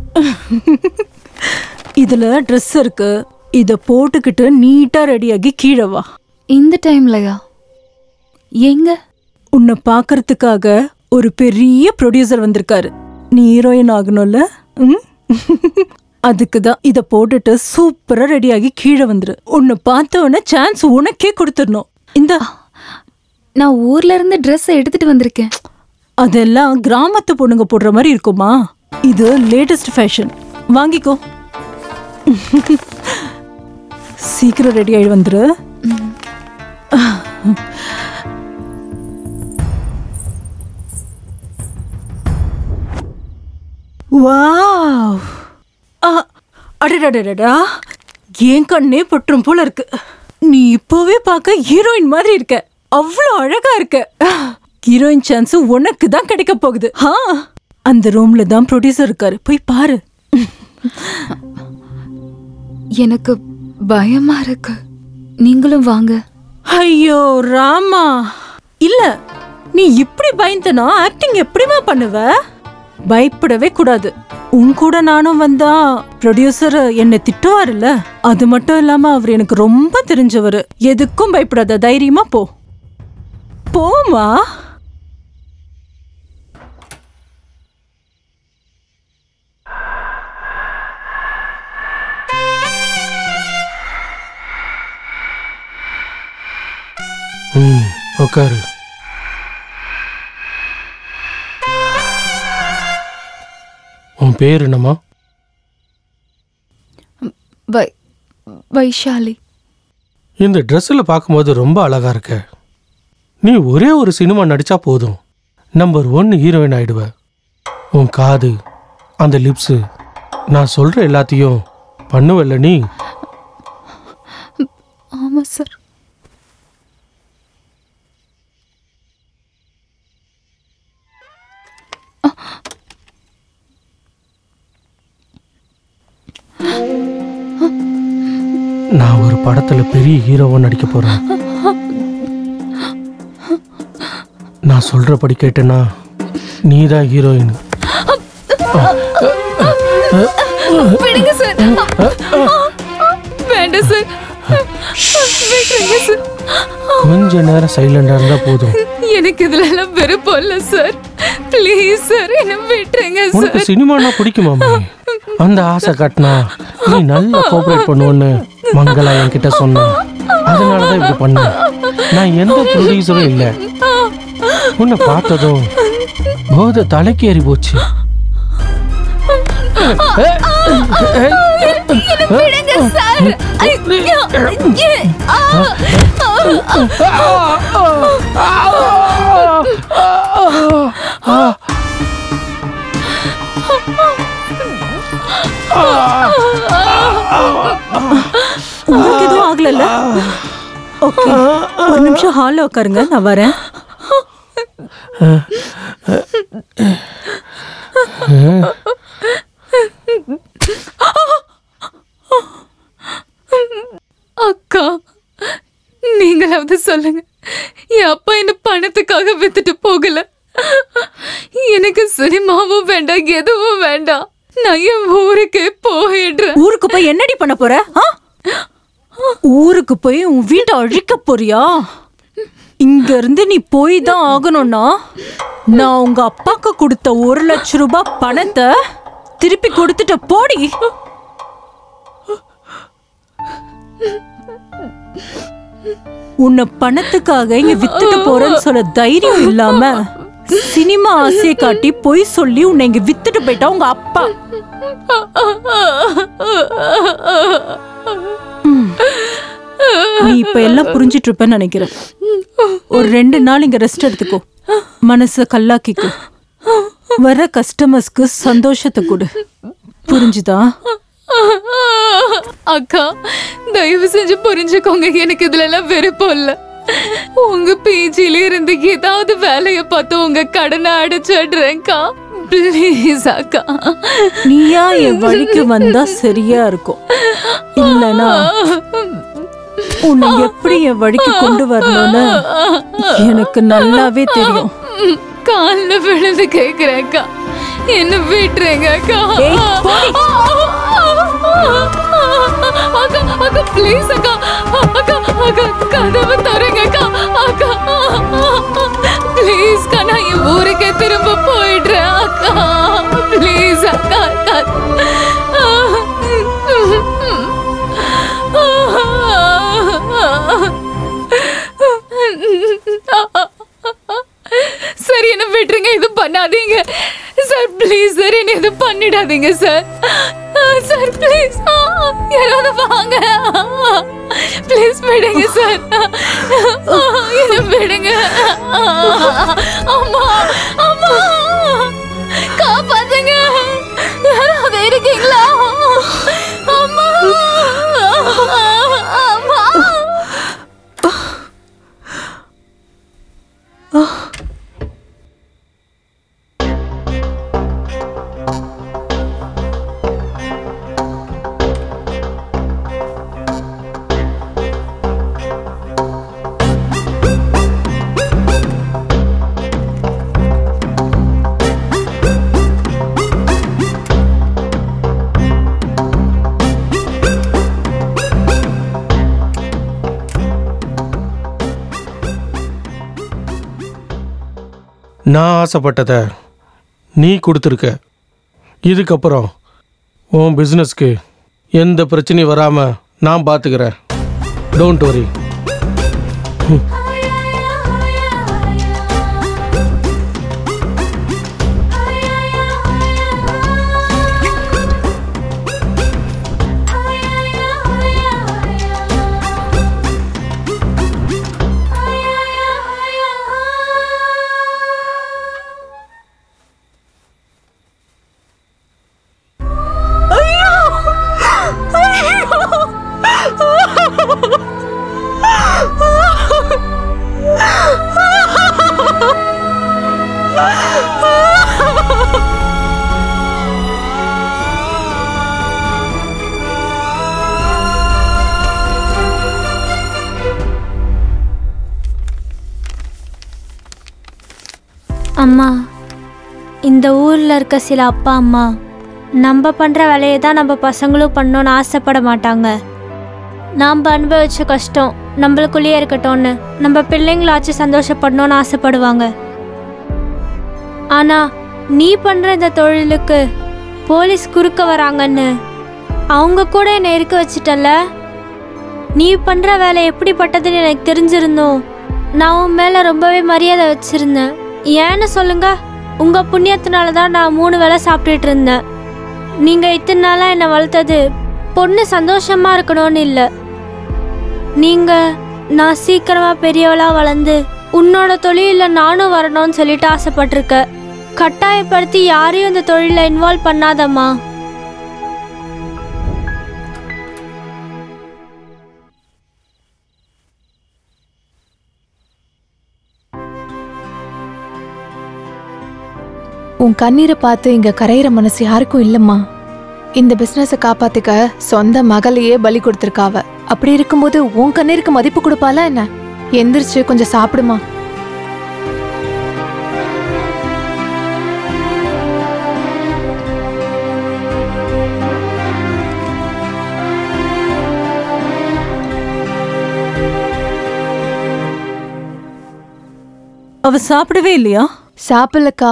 இதுல ட்ரெஸ் இருக்கு இத போட்டுக்கிட்டு நீட்டா ரெடியாகி கீழே வா இந்த டைம்லயா எங்க உன்னை பார்க்கறதுக்காக ஒரு பெரிய ப்ரொடியூசர் வந்திருக்காரு நீ ஹீரோயின் ஆகணும்ல ம்? அதுக்கு தான் இத போட்டுட்டு சூப்பரா ரெடியாகி கீழே வந்துரு உன்னை பார்த்த உடனே சான்ஸ் உனக்கே கொடுத்துடணும் இந்த நான் ஊர்ல இருந்து ட்ரெஸ் எடுத்துட்டு வந்திருக்கேன் அதெல்லாம் கிராமத்து பொண்ணுங்க போடுற மாதிரி இருக்குமா இது லேட்டஸ்ட் ஃபேஷன் வாங்கிக்கோ சீக்கிரம் ரெடி ஆகி வந்துரு வாவ் ஆ, அடடடடடா என் கண்ணே பற்றும் போல இருக்கு நீ இப்போவே பார்க்க ஹீரோயின் மாதிரி இருக்க அவ்வளோ அழகா இருக்க ஹீரோயின் சான்ஸ் உனக்கு தான் கிடைக்க போகுது ஆ அந்த ரூம்ல தான் ப்ரொடியூசர் இருக்காரு போய் பாரு எனக்கு பயமா இருக்கு நீங்களும் வாங்க ஐயோ ராமா இல்ல நீ இப்படி பயந்தனா ஆக்டிங் எப்படிமா பண்ணுவ பயப்படவே கூடாது உன் கூட நானும் வந்தா ப்ரொடியூசர் என்னை திட்டுவாருல்ல அது மட்டும் இல்லாம அவர் எனக்கு ரொம்ப தெரிஞ்சவர் எதுக்கும் பயப்படாத தைரியமா போ போமா ம் உட்காரு உன் பேர் என்னம்மா வை வைஷாலி இந்த ட்ரெஸ்ஸில் பார்க்கும்போது ரொம்ப அழகா இருக்க நீ ஒரே ஒரு சினிமா நடிச்சா போதும் நம்பர் ஒன் ஹீரோயின் ஆயிடுவ உன் காது அந்த லிப்ஸு நான் சொல்ற எல்லாத்தையும் பண்ணுவல்ல நீ ஆமா சார் நான் ஒரு படத்துல பெரிய ஹீரோவா நடிக்க போறேன் நான் சொல்றபடி கேட்டேன்னா நீதான் ஹீரோயின் விடுங்க சார் வேண்டாம் சார் விட்டுருங்க சார் கொஞ்ச நேரம் சைலண்டா இருந்தா போதும் எனக்கு இதுல எல்லாம் விருப்பம் இல்ல சார் ப்ளீஸ் சார் என்ன விட்டுருங்க உனக்கு சார் சினிமானா பிடிக்குமாமே அந்த ஆசை காட்டினா நீ நல்லா கோஆபரேட் பண்ணுவேன்னு மங்களா என்கிட்ட சொன்னா அதனாலதான் இப்படி பண்ணேன் நான் எந்த ப்ரொடியூசரும் இல்லை உன்னை பார்த்ததும் போதை தலைக்கு ஏறி போச்சு என்ன விடுங்க சார் ஐயோ! ஆ! உங்களுக்கு எதுவும் ஆகலல்ல ஓகே ஒரு நிமிஷம் ஹால்ல உட்காருங்க நான் வரேன் அக்கா நீங்களாவது சொல்லுங்க என் அப்பா என்ன பணத்துக்காக வித்துட்டு போகல எனக்கு சினிமாவும் வேண்டாம் எதுவும் வேண்டாம் நான் என் ஊருக்கே போயிடுறேன் ஊருக்கு போய் என்னடி பண்ண போற ஆ? ஊருக்கு போய் உன் வீட்டை அழிக்க போறியா இங்க இருந்து நீ போய் தான் ஆகணும்னா நான் உங்க அப்பாக்கு கொடுத்த ஒரு லட்சம் ரூபாய் பணத்தை திருப்பி கொடுத்துட்ட போடி உன்னை பணத்துக்காக இங்க வித்துட்டு போறேன்னு சொல்ல தைரியம் இல்லாம சினிமா ஆசையை காட்டி பொய் சொல்லி உன்னை இங்க வித்துட்டு போயிட்டா உங்க அப்பா ம். நீ இப்ப எல்லாம் புரிஞ்சிட்டு இருப்பேன்னு நினைக்கிறேன் ஒரு ரெண்டு நாள் இங்க ரெஸ்ட் எடுத்துக்கோ மனச கல்லாக்கிக்கோ வர கஸ்டமர்ஸ்க்கு சந்தோஷத்தை கொடு புரிஞ்சுதா அக்கா தயவு செஞ்சு புரிஞ்சுக்கோங்க எனக்கு இதுல எல்லாம் விருப்பம் இல்ல உங்க பேச்சில இருந்து ஏதாவது வேலைய பார்த்து உங்க கடனை அடைச்சிடுறேன்க்கா ப்ளீஸ் அக்கா நீயா என் வழிக்கு வந்தா சரியா இருக்கும் இல்லனா உன்னை எப்படி என் வழிக்கு கொண்டு வரணும்னு எனக்கு நல்லாவே தெரியும் கால்ல விழுந்து கேக்குறேன்க்கா என்ன விட்டுறேங்க அக்கா அக்கா அக்கா ப்ளீஸ் அக்கா அக்கா அக்கா கதவை தரங்க அக்கா அக்கா ப்ளீஸ் அக்கா நான் என் ஊருக்கே திரும்ப போயிடுறேன் அக்கா ப்ளீஸ் அக்கா அக்கா சரி என்ன விட்டுருங்க இது பண்ணாதீங்க சார் ப்ளீஸ் சார் என்ன இது பண்ணிடாதீங்க சார் சார் ப்ளீஸ் யாராவது வாங்க ப்ளீஸ் விடுங்க சார் என்ன விடுங்க அம்மா அம்மா காப்பாத்துங்க யாராவது இருக்கீங்களா அம்மா அம்மா நான் ஆசைப்பட்டதை நீ கொடுத்துருக்க இதுக்கப்புறம் உன் பிஸ்னஸ்க்கு எந்த பிரச்சனையும் வராமல் நான் பார்த்துக்கிறேன் டோன்ட் வரி அம்மா இந்த ஊரில் இருக்க சில அப்பா அம்மா நம்ம பண்ணுற வேலையை தான் நம்ம பசங்களும் பண்ணணும்னு ஆசைப்பட மாட்டாங்க நாம் அனுபவிச்ச கஷ்டம் நம்மளுக்குள்ளேயே இருக்கட்டும்னு நம்ம பிள்ளைங்களாச்சும் சந்தோஷப்படணும்னு ஆசைப்படுவாங்க ஆனால் நீ பண்ணுற இந்த தொழிலுக்கு போலீஸ் குறுக்க வராங்கன்னு அவங்க கூட என்னை இருக்க வச்சிட்டல நீ பண்ணுற வேலை எப்படிப்பட்டதுன்னு எனக்கு தெரிஞ்சிருந்தோம் நான் உன் மேலே ரொம்பவே மரியாதை வச்சிருந்தேன் ஏன்னு சொல்லுங்க உங்க புண்ணியத்தினால தான் நான் மூணு வேளை சாப்பிட்டுட்டு இருந்தேன் நீங்க இத்தனை நாளா என்னை வளர்த்தது பொண்ணு சந்தோஷமா இருக்கணும்னு இல்லை நீங்க நான் சீக்கிரமா பெரியவளா வளர்ந்து உன்னோட தொழில நானும் வரணும்னு சொல்லிட்டு ஆசைப்பட்டிருக்க கட்டாயப்படுத்தி யாரையும் இந்த தொழில இன்வால்வ் பண்ணாதம்மா உன் கண்ணீரை பார்த்து இங்க கரையிற மனசு யாருக்கும் இல்லம்மா இந்த பிசினஸை காப்பாத்துக்க சொந்த மகளையே பலி கொடுத்துருக்காவ அப்படி இருக்கும்போது உன் கண்ணீருக்கு மதிப்பு கொடுப்பாளா என்ன எந்திரிச்சு கொஞ்சம் சாப்பிடுமா அவ சாப்பிடவே இல்லையா சாப்பிடலக்கா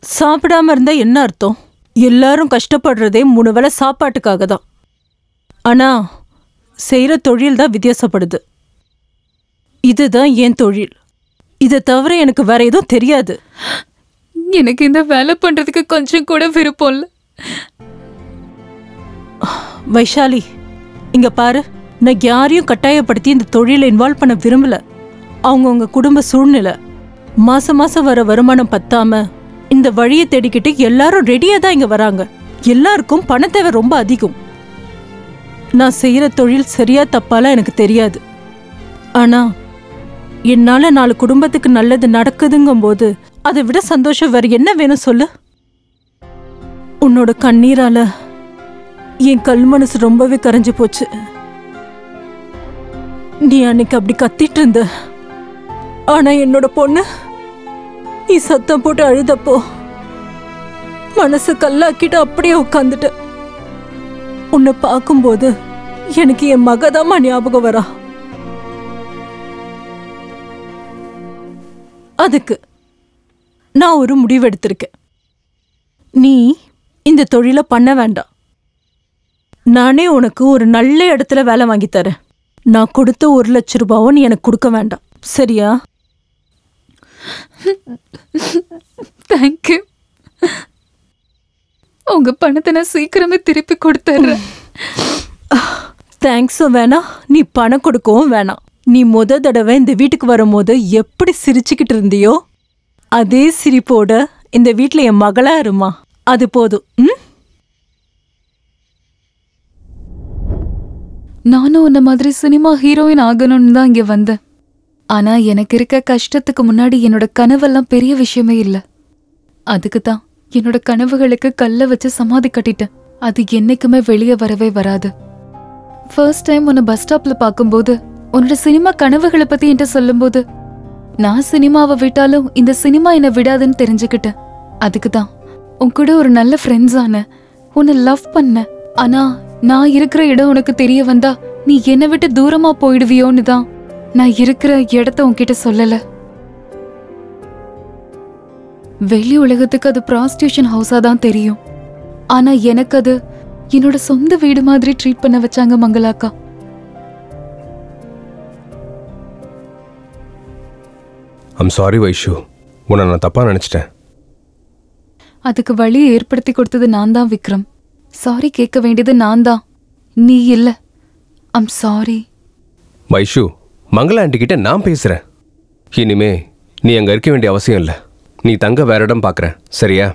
சாப்பிடாம இருந்தா என்ன அர்த்தம் எல்லாரும் கஷ்டப்படுறதே மூணு வேளை சாப்பாட்டுக்காக தான் ஆனா செய்யற தொழில் தான் வித்தியாசப்படுது இதுதான் என் தொழில் இதை தவிர எனக்கு வேற எதுவும் தெரியாது எனக்கு இந்த வேலை பண்றதுக்கு கொஞ்சம் கூட விருப்பம் இல்ல வைஷாலி இங்க பாரு நான் யாரையும் கட்டாயப்படுத்தி இந்த தொழிலை இன்வால்வ் பண்ண விரும்பல அவங்கவுங்க குடும்ப சூழ்நிலை மாசம் மாசம் வர வருமானம் பத்தாம இந்த வழியை தேடிக்கிட்டு எல்லாரும் ரெடியா தான் இங்க வராங்க எல்லாருக்கும் பண தேவை ரொம்ப அதிகம் நான் செய்யற தொழில் சரியா தப்பாலாம் எனக்கு தெரியாது ஆனா என்னால நாலு குடும்பத்துக்கு நல்லது நடக்குதுங்கும்போது அதை விட சந்தோஷம் வேற என்ன வேணும் சொல்லு உன்னோட கண்ணீரால என் கல் மனசு ரொம்பவே கரைஞ்சு போச்சு நீ அன்னைக்கு அப்படி கத்திட்டு இருந்த ஆனா என்னோட பொண்ணு நீ சத்தம் போட்டு அழுதப்போ மனசு கல்லாக்கிட்டு அப்படியே உட்காந்துட்ட உன்னை பார்க்கும்போது எனக்கு என் மகதாமா ஞாபகம் வரா அதுக்கு நான் ஒரு முடிவு எடுத்திருக்கேன் நீ இந்த தொழிலை பண்ண வேண்டாம் நானே உனக்கு ஒரு நல்ல இடத்துல வேலை வாங்கி தரேன் நான் கொடுத்த ஒரு லட்ச ரூபாவும் நீ எனக்கு கொடுக்க வேண்டாம் சரியா தேங்க்யூ உங்க பணத்தை நான் சீக்கிரமே திருப்பி கொடுத்துட்றேன் தேங்க்ஸும் வேணாம் நீ பணம் கொடுக்கவும் வேணாம் நீ முத தடவை இந்த வீட்டுக்கு வரும்போது எப்படி சிரிச்சுக்கிட்டு இருந்தியோ அதே சிரிப்போட இந்த வீட்டில் என் மகளா இருமா அது போதும் ம் நானும் உன்ன மாதிரி சினிமா ஹீரோயின் ஆகணும்னு தான் இங்க வந்தேன் ஆனா எனக்கு இருக்க கஷ்டத்துக்கு முன்னாடி என்னோட கனவெல்லாம் பெரிய விஷயமே இல்ல அதுக்கு தான் என்னோட கனவுகளுக்கு கல்ல வச்சு சமாதி கட்டிட்டேன் அது என்னைக்குமே வெளியே வரவே வராது ஃபர்ஸ்ட் டைம் உன்னை பஸ் ஸ்டாப்ல பார்க்கும்போது உன்னோட சினிமா கனவுகளை பத்தி என்கிட்ட சொல்லும்போது நான் சினிமாவை விட்டாலும் இந்த சினிமா என்னை விடாதுன்னு தெரிஞ்சுக்கிட்டேன் அதுக்கு தான் உன் கூட ஒரு நல்ல ஃப்ரெண்ட்ஸ் ஆன உன்னை லவ் பண்ண ஆனா நான் இருக்கிற இடம் உனக்கு தெரிய வந்தா நீ என்னை விட்டு தூரமா போயிடுவியோன்னு தான் நான் இருக்கிற இடத்த உன்கிட்ட சொல்லல வெளி உலகத்துக்கு அது ப்ராஸ்டியூஷன் ஹவுஸா தான் தெரியும் ஆனா எனக்கு அது என்னோட சொந்த வீடு மாதிரி ட்ரீட் பண்ண வச்சாங்க மங்களாக்கா ஐம் சாரி வைஷு உன்னை நான் தப்பாக நினச்சிட்டேன் அதுக்கு வழி ஏற்படுத்தி கொடுத்தது நான் தான் விக்ரம் சாரி கேட்க வேண்டியது நான் தான் நீ இல்ல ஐம் சாரி வைஷு மங்கள ஆண்டி கிட்ட நான் பேசுகிறேன் இனிமே நீ அங்கே இருக்க வேண்டிய அவசியம் இல்லை நீ தங்க வேற இடம் பார்க்குறேன் சரியா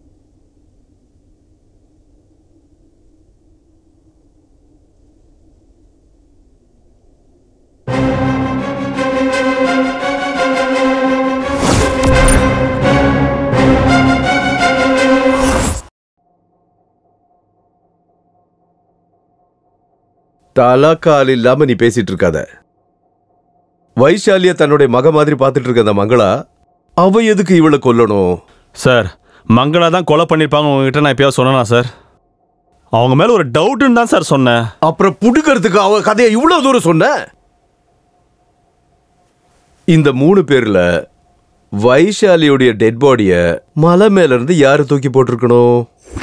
தலாக்கால் இல்லாம நீ பேசிட்டு இருக்காத வைஷாலிய தன்னுடைய மக மாதிரி பார்த்துட்டு இருக்க அந்த மங்களா அவ எதுக்கு இவளை கொல்லணும் சார் மங்களா தான் கொலை பண்ணியிருப்பாங்க உங்ககிட்ட நான் எப்பயாவது சொன்னேனா சார் அவங்க மேல ஒரு டவுட்டுன்னு தான் சார் சொன்னேன் அப்புறம் புடுக்கிறதுக்கு அவ கதையை இவ்வளவு தூரம் சொன்ன இந்த மூணு பேர்ல வைஷாலியுடைய டெட் பாடிய மலை மேல இருந்து யாரு தூக்கி போட்டிருக்கணும்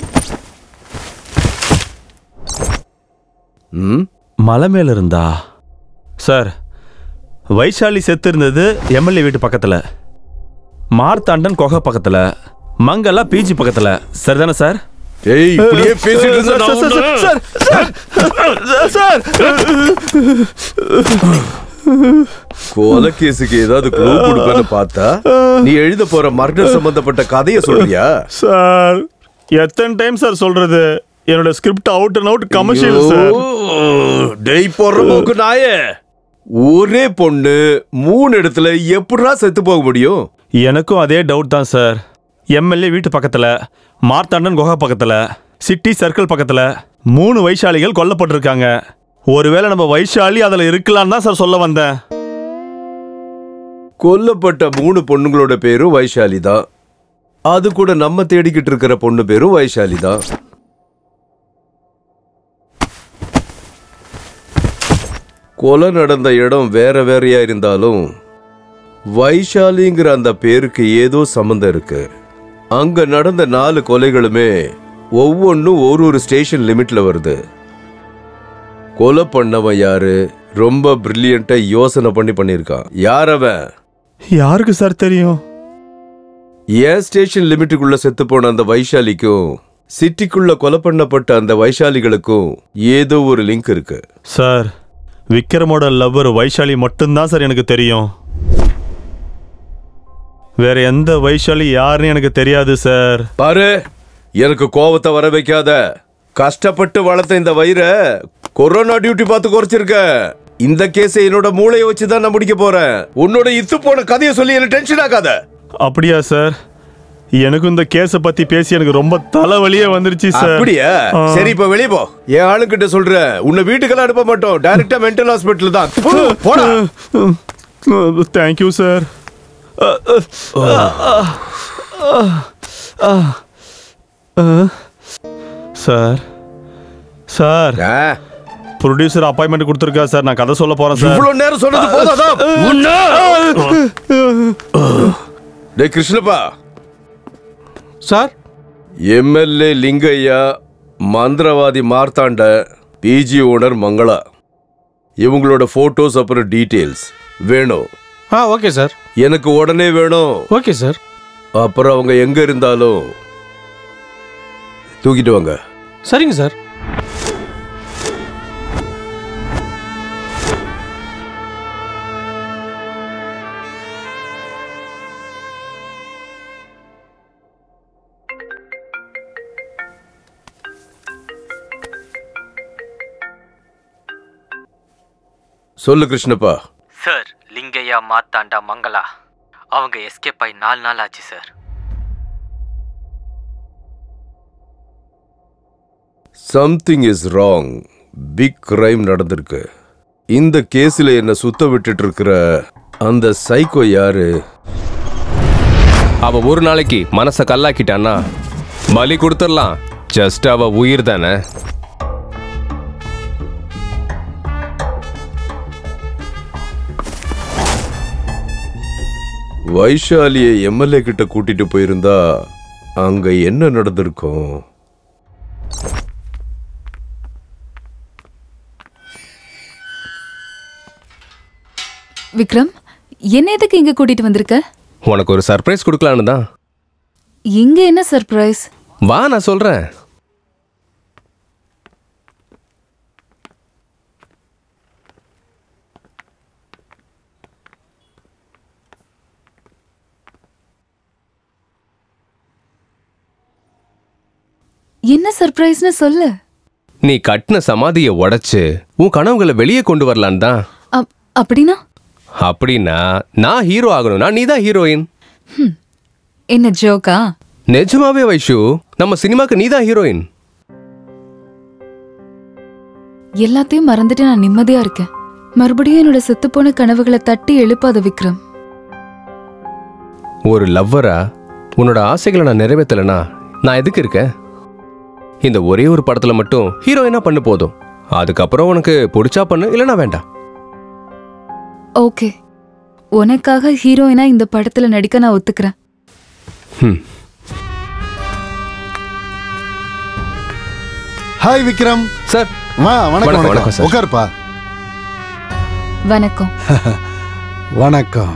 ம் மலை மேல இருந்தா சார் வைஷாலி செத்து இருந்தது எம்எல்ஏ வீட்டு பக்கத்துல மார்த்தாண்டன் கொகை பக்கத்துல மங்கலா பிஜி பக்கத்துல சரிதானே சார் ஏய் இப்படியே பேசிட்டு இருந்தா நான் சார், உன்னை- சார், சார், சார், சார். கொலை கேஸுக்கு ஏதாவது க்ளூ கொடுப்பேன்னு பார்த்தா நீ எழுத போற மர்டர் சம்பந்தப்பட்ட கதையை சொல்றியா சார் எத்தனை டைம் சார் சொல்றது என்னோட script out and out commercial sir டெய் போடுற மூக்கு நாயே ஒரே பொண்ணு மூணு இடத்துல எப்படிடா செத்து போக முடியும் எனக்கும் அதே டவுட் தான் சார் எம்எல்ஏ வீட்டு பக்கத்துல மார்த்தாண்டன் குகை பக்கத்துல சிட்டி சர்க்கிள் பக்கத்துல மூணு வைஷாலிகள் கொல்லப்பட்டிருக்காங்க ஒருவேளை நம்ம வைஷாலி அதுல இருக்கலாம்னு தான் சார் சொல்ல வந்தேன் கொல்லப்பட்ட மூணு பொண்ணுங்களோட பேரும் வைஷாலி தான் அது கூட நம்ம தேடிக்கிட்டு இருக்கிற பொண்ணு பேரும் வைஷாலி தான் கொலை நடந்த இடம் வேற வேறையா இருந்தாலும் வைஷாலிங்கிற அந்த பேருக்கு ஏதோ சம்மந்தம் இருக்கு அங்க நடந்த நாலு கொலைகளுமே ஒவ்வொன்றும் ஒரு ஒரு ஸ்டேஷன் லிமிட்ல வருது கொலை பண்ணவன் யாரு ரொம்ப பிரில்லியண்டா யோசனை பண்ணி பண்ணியிருக்கான் யார் அவன் யாருக்கு சார் தெரியும் ஏன் ஸ்டேஷன் லிமிட்டுக்குள்ள செத்து போன அந்த வைஷாலிக்கும் சிட்டிக்குள்ள கொலை பண்ணப்பட்ட அந்த வைஷாலிகளுக்கும் ஏதோ ஒரு லிங்க் இருக்கு சார் விக்ரமோட லவ்வர் வைஷாலி மட்டும்தான் சார் எனக்கு தெரியும் வேற எந்த வைஷாலி யாருன்னு எனக்கு தெரியாது சார் பாரு எனக்கு கோவத்தை வர வைக்காத கஷ்டப்பட்டு வளர்த்த இந்த வயிறை கொரோனா டியூட்டி பார்த்து குறைச்சிருக்க இந்த கேஸை என்னோட மூளையை வச்சு தான் நான் முடிக்க போறேன் உன்னோட இத்து போன கதையை சொல்லி என்ன டென்ஷன் ஆகாத அப்படியா சார் எனக்கும் இந்த கேஸை பத்தி பேசி எனக்கு ரொம்ப தலைவலியே வந்துருச்சு சார் அப்படியா சரி இப்ப வெளிய போ என் ஆளுங்கிட்ட சொல்றேன் உன்னை வீட்டுக்கெல்லாம் அனுப்ப மாட்டோம் டைரக்டா மென்டல் ஹாஸ்பிட்டல் தான் போ, போடா thank you sir sir sir producer appointment கொடுத்துருக்கா சார் நான் கதை சொல்ல போறேன் சார் இவ்வளவு நேரம் சொன்னது போதாதா டேய் கிருஷ்ணப்பா சார் எம்எல்ஏ லிங்கையா மந்திரவாதி மார்த்தாண்ட பிஜி ஓனர் மங்களா இவங்களோட போட்டோஸ் அப்புறம் டீடைல்ஸ் வேணும் ஆ ஓகே சார் எனக்கு உடனே வேணும் ஓகே சார் அப்புறம் அவங்க எங்க இருந்தாலும் தூக்கிட்டு வாங்க சரிங்க சார் சொல்லு கிருஷ்ணப்பா சார் லிங்கையா மாத்தாண்டா மங்களா அவங்க எஸ்கேப் ஆகி நாலு நாள் ஆச்சு sir something is wrong big crime நடந்திருக்கு இந்த கேஸில் என்ன சுத்த விட்டுட்டு இருக்கிற அந்த சைக்கோ யாரு அவ ஒரு நாளைக்கு மனசை கல்லாக்கிட்டான்னா பலி கொடுத்துடலாம் ஜஸ்ட் அவ உயிர் தானே வைஷாலியை எம்எல்ஏ கிட்ட கூட்டிட்டு போயிருந்தா அங்க என்ன நடந்திருக்கும் விக்ரம் என்ன எதுக்கு இங்க கூட்டிட்டு வந்திருக்க உனக்கு ஒரு சர்ப்ரைஸ் கொடுக்கலான்னு தான் இங்க என்ன சர்ப்ரைஸ் வா நான் சொல்றேன் என்ன சர்ப்ரைஸ்னு சொல்லு நீ கட்டின சமாதியை உடைச்சு உன் கனவுகளை வெளியே கொண்டு வரலான் தான் அப்- அப்படின்னா அப்படின்னா நான் ஹீரோ ஆகணும்னா நீ தான் ஹீரோயின் ஹம், என்ன ஜோக்கா நிஜமாவே வைஷு நம்ம சினிமாக்கு நீ தான் ஹீரோயின் எல்லாத்தையும் மறந்துட்டு நான் நிம்மதியா இருக்கேன் மறுபடியும் என்னோட செத்துப்போன கனவுகளை தட்டி எழுப்பாத விக்ரம் ஒரு லவ்வரா உன்னோட ஆசைகளை நான் நிறைவேற்றலைனா நான் எதுக்கு இருக்கேன் இந்த ஒரே ஒரு படத்துல மட்டும் ஹீரோயினா பண்ணு போதும் அதுக்கப்புறம் உனக்கு பிடிச்சா பண்ணு இல்லைனா வேண்டாம் ஓகே உனக்காக ஹீரோயினா இந்த படத்துல நடிக்க நான் ஒத்துக்கிறேன் ஹாய் விக்ரம் சார் மா வணக்கம் வணக்கம், வணக்கம் வணக்கம் சார். உட்காருப்பா வணக்கம் வணக்கம்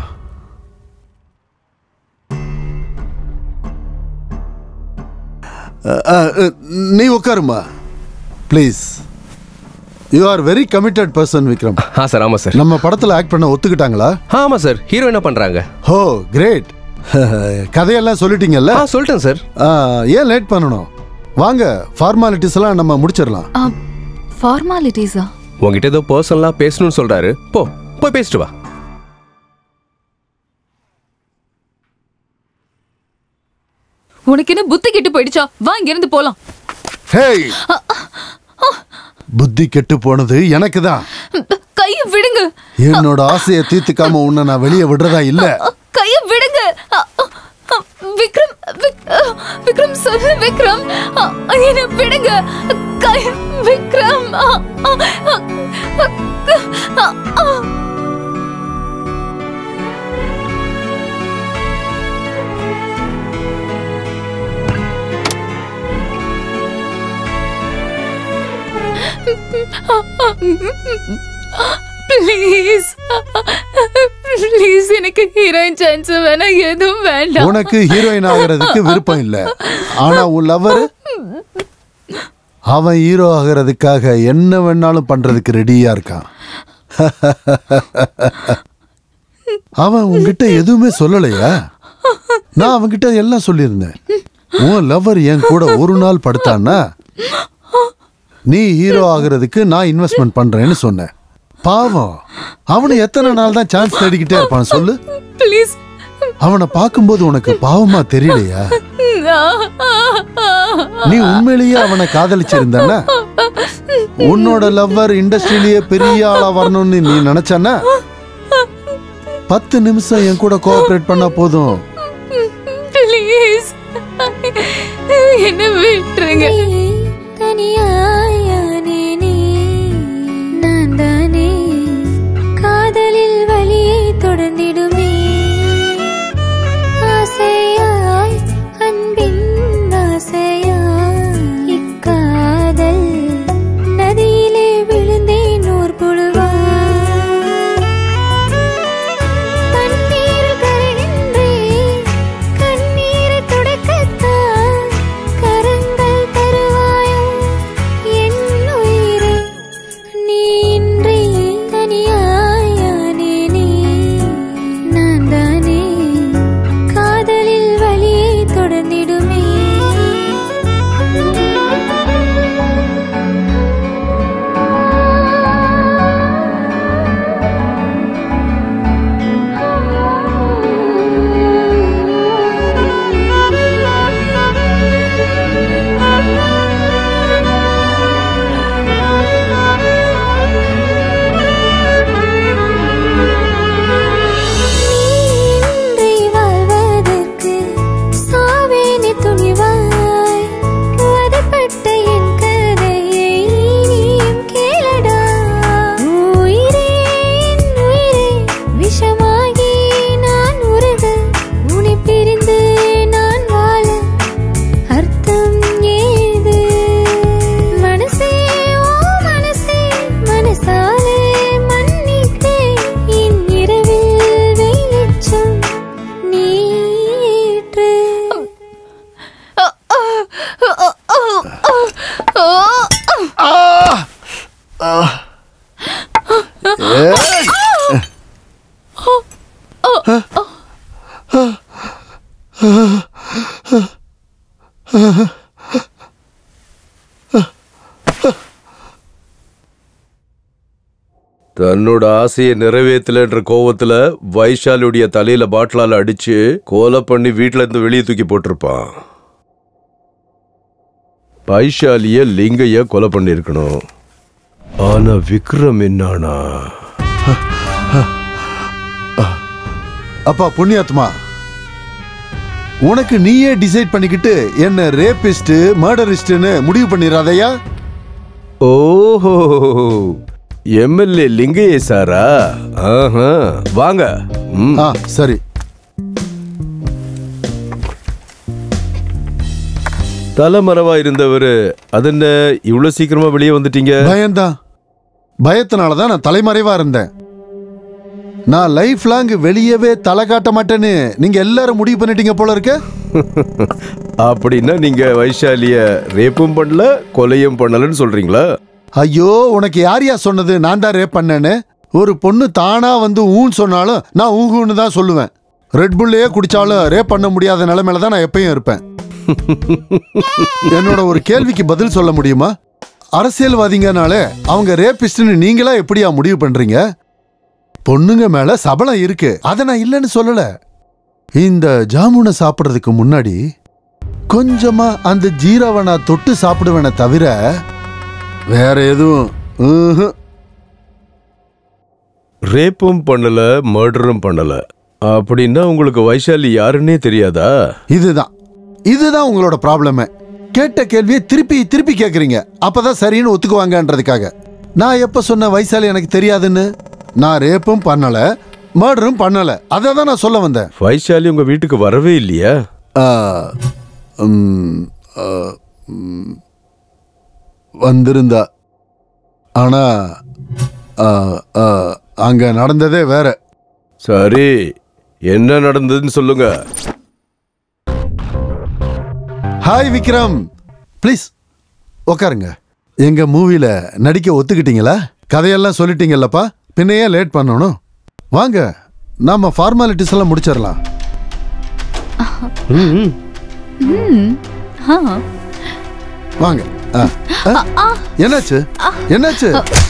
அ, அ, அ, நீ உட்காருமா please you are very committed person Vikram ஆ சார் ஆமா சார் நம்ம படத்துல ஆக்ட் பண்ண ஒத்துக்கிட்டாங்களா ஆமா சார் ஹீரோயினா பண்றாங்க ஹோ கிரேட் கதையெல்லாம் சொல்லிட்டீங்கல்ல ஆ சொல்லிட்டேன் சார் ஏன் லேட் பண்ணணும் வாங்க ஃபார்மாலிட்டிஸ் எல்லாம் நம்ம முடிச்சிடலாம் ஃபார்மாலிட்டிஸா உங்ககிட்ட ஏதோ பர்சனலா பேசணும்னு சொல்றாரு போ போய் பேசிட்டு வா உனக்கு என்ன புத்தி கெட்டு போயிடுச்சா வா இங்க இருந்து போலாம் ஹேய் புத்தி கெட்டு போனது எனக்கு தான் கைய விடுங்க என்னோட ஆசையை தீர்த்துக்காம உன்னை நான் வெளியே விடுறதா இல்ல கைய விடுங்க அ, அ, அ, விக்ரம் விக்- அ, விக்ரம் சொல்லு விக்ரம் அ, என்ன விடுங்க கை விக்ரம் அ, அ, அ, அ, அ, அ. ப்ளீஸ் ப்ளீஸ் எனக்கு ஹீரோயின் சான்ஸ் வேணாம் எதுவும் வேண்டாம் உனக்கு ஹீரோயின் ஆகிறதுக்கு விருப்பம் இல்ல ஆனா உன் லவர் அவன் ஹீரோ ஆகிறதுக்காக என்ன வேணாலும் பண்றதுக்கு ரெடியா இருக்கான் அவன் உன்கிட்ட எதுவுமே சொல்லலையா நான் அவன்கிட்ட எல்லாம் சொல்லியிருந்தேன் உன் லவர் என் கூட ஒரு நாள் படுத்தான்னா நீ ஹீரோ ஆகிறதுக்கு நான் இன்வெஸ்ட்மெண்ட் பண்றேன்னு சொன்னேன் பாவம் அவனை எத்தனை நாள் தான் சான்ஸ் தேடிக்கிட்டே இருப்பான் சொல்லு ப்ளீஸ் அவனை பார்க்கும்போது உனக்கு பாவமா தெரியலையா நீ உண்மையிலேயே அவனை காதலிச்சிருந்தனா உன்னோட லவ்வர் இண்டஸ்ட்ரியிலேயே பெரிய ஆளா வரணும்னு நீ நினைச்சனா பத்து நிமிஷம் என் கூட கோஆபரேட் பண்ணா போதும் ப்ளீஸ் என்ன விட்டுருங்க தனியாயானேனே நான் தானே காதலில் வழியை தொடர்ந்திடுமே ஆசையாய் அன்பின் ஆசையாய் இக்காதல் நதியிலே விழுந்தேன் ஓர் புழுவாய் தண்ணீர் கரைகின்றேன் கண்ணீரை துடைக்கத்தான் கரங்கள் தருவாயோ என் உயிரே நீ இன்றி தனியாயானேனே நான் தானே காதலில் வழியை தொடர்ந்திடுமே நீ வாழ்வதற்கு சாவேனே துணிவாய் வதப்பட்ட என் கதையை நீயும் கேளடா உயிரே என் உயிரே விஷமாகி நான் உருக உன்னை பிரிந்து நான் வாழ அர்த்தம் ஏது மனசே ஓ மனசே மனசாலே மன்னித்தே என் இரவில் வெளிச்சம் நீற்று தன்னோட ஆசையை நிறைவேற்றலன்ற கோவத்துல வைஷாலியுடைய தலையில பாட்டிலால அடிச்சு கோலை பண்ணி வீட்ல இருந்து வெளியே தூக்கி போட்டிருப்பான் வைஷாலிய லிங்கைய கொலை பண்ணிருக்கணும் ஆனா விக்ரம் என்னானா அப்பா புண்ணியாத்மா உனக்கு நீயே டிசைட் பண்ணிக்கிட்டு என்ன ரேபிஸ்ட் மர்டரிஸ்ட்னு முடிவு பண்ணிடாதயா ஓஹோ எம்எல்ஏ லிங்கையே சாரா ஆஹா வாங்க ம். ஆ சரி தலைமறைவா இருந்தவர் அதென்ன இவ்வளவு சீக்கிரமா வெளியே வந்துட்டீங்க பயம்தான் பயத்தினால தான் நான் தலைமறைவா இருந்தேன் நான் லைஃப் லாங் வெளியவே தலை காட்ட மாட்டேன்னு நீங்க எல்லாரும் முடிவு பண்ணிட்டீங்க போல இருக்க அப்படின்னா நீங்க வைஷாலிய ரேப்பும் பண்ணல கொலையும் பண்ணலன்னு சொல்றீங்களா ஐயோ உனக்கு யார் யார் சொன்னது நான் தான் ரேப் பண்ணேன்னு ஒரு பொண்ணு தானா வந்து ஊன்னு சொன்னாலும் நான் ஊகுன்னு தான் சொல்லுவேன் ரெட் புல்லையே குடிச்சாலும் ரேப் பண்ண முடியாத நிலைமையில தான் நான் எப்பயும் இருப்பேன் என்னோட ஒரு கேள்விக்கு பதில் சொல்ல முடியுமா அரசியல்வாதிங்கனாலே அவங்க ரேபிஸ்ட்னு நீங்களா எப்படியா முடிவு பண்றீங்க பொண்ணுங்க மேல சபலம் இருக்கு அதை நான் இல்லைன்னு சொல்லல இந்த ஜாமுனை சாப்பிட்றதுக்கு முன்னாடி கொஞ்சமா அந்த ஜீராவை நான் தொட்டு சாப்பிடுவேனே தவிர வேற எதுவும் ம்ஹும். ரேப்பும் பண்ணல மர்டரும் பண்ணல அப்படின்னா உங்களுக்கு வைஷாலி யாருன்னே தெரியாதா இதுதான் இதுதான் உங்களோட ப்ராப்ளமே கேட்ட கேள்வியை திருப்பி திருப்பி கேட்குறீங்க அப்பதான் சரின்னு ஒத்துக்குவாங்கன்றதுக்காக நான் எப்ப சொன்ன வைசாலி எனக்கு தெரியாதுன்னு நான் ரேப்பும் பண்ணல மர்டரும் பண்ணல அதை தான் நான் சொல்ல வந்தேன் வைஷாலி உங்க வீட்டுக்கு வரவே இல்லையா ஆ, ம், ஆ, ம், வந்திருந்தா ஆனா ஆ, ஆ, அங்க நடந்ததே வேற சரி என்ன நடந்ததுன்னு சொல்லுங்க ஹாய் விக்ரம் ப்ளீஸ் உட்காருங்க எங்க மூவில நடிக்க ஒத்துக்கிட்டீங்களா கதையெல்லாம் சொல்லிட்டீங்கல்லப்பா பின்னையே லேட் பண்ணணும் வாங்க நாம ஃபார்மாலிட்டிஸ் எல்லாம் முடிச்சிடலாம் ம் ஆ வாங்க ஆ, ஆ. என்னாச்சு என்னாச்சு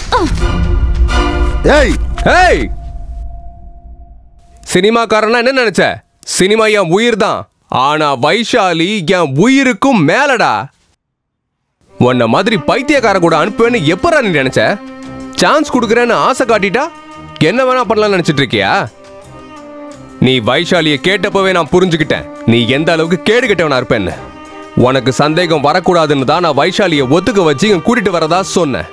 ஏய் ஏய் சினிமாக்காரனா என்ன நினைச்ச சினிமா என் உயிர் தான் ஆனா வைஷாலி என் உயிருக்கும் மேலடா உன்ன மாதிரி பைத்தியக்கார கூட அனுப்புவேன்னு எப்பரா நீ நினைச்ச சான்ஸ் கொடுக்குறேன்னு ஆசை காட்டிட்டா என்ன வேணா பண்ணலாம்னு நினைச்சிட்டு இருக்கியா நீ வைஷாலியை கேட்டப்பவே நான் புரிஞ்சுக்கிட்டேன் நீ எந்த அளவுக்கு கேடு கெட்டவனா இருப்பேன்னு உனக்கு சந்தேகம் வரக்கூடாதுன்னு தான் நான் வைஷாலியை ஒத்துக்க வச்சு இங்க கூட்டிட்டு வரதா சொன்னேன்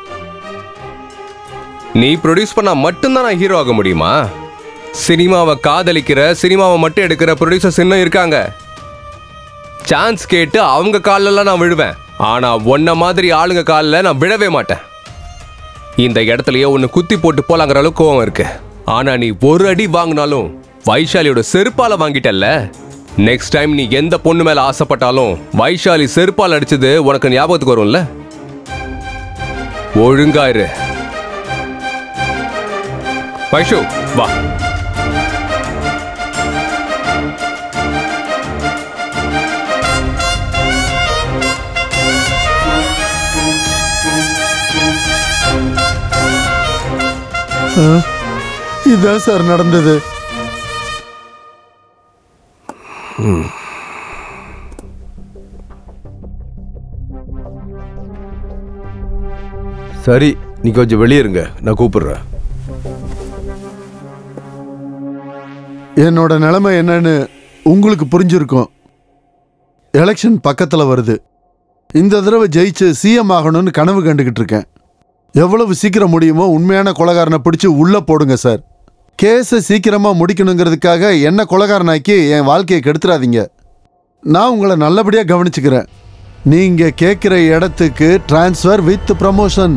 நீ ப்ரொடியூஸ் பண்ணா மட்டும்தான் நான் ஹீரோ ஆக முடியுமா சினிமாவை காதலிக்கிற சினிமாவை மட்டும் எடுக்கிற ப்ரொடியூசர்ஸ் இன்னும் இருக்காங்க சான்ஸ் கேட்டு அவங்க கால்லலாம் நான் விழுவேன் ஆனா உன்ன மாதிரி ஆளுங்க காலில் நான் விழவே மாட்டேன் இந்த இடத்துலயே ஒன்று குத்தி போட்டு போலாங்கிற அளவுக்கு கோவம் இருக்கு ஆனா நீ ஒரு அடி வாங்கினாலும் வைஷாலியோட செருப்பால வாங்கிட்டல்ல நெக்ஸ்ட் டைம் நீ எந்த பொண்ணு மேல ஆசைப்பட்டாலும் வைஷாலி செருப்பால் அடிச்சது உனக்கு ஞாபகத்துக்கு வரும்ல ஒழுங்கா இரு வைஷு வா ஆ, இதான் சார் நடந்தது சரி நீ கொஞ்சம் வெளியே இருங்க நான் கூப்பிடுறேன் என்னோட நிலைமை என்னன்னு உங்களுக்கு புரிஞ்சிருக்கும் எலெக்ஷன் பக்கத்தில் வருது இந்த தடவை ஜெயிச்சு சிஎம் ஆகணும்னு கனவு கண்டுகிட்டு இருக்கேன் எவ்வளவு சீக்கிரம் முடியுமோ உண்மையான கொலகாரனை பிடிச்சு உள்ள போடுங்க சார் கேஸை சீக்கிரமாக முடிக்கணுங்கிறதுக்காக என்ன கொலகாரனாக்கி என் வாழ்க்கையை கெடுத்துறாதீங்க நான் உங்களை நல்லபடியாக கவனிச்சுக்கிறேன் நீங்கள் கேட்குற இடத்துக்கு ட்ரான்ஸ்ஃபர் வித் ப்ரமோஷன்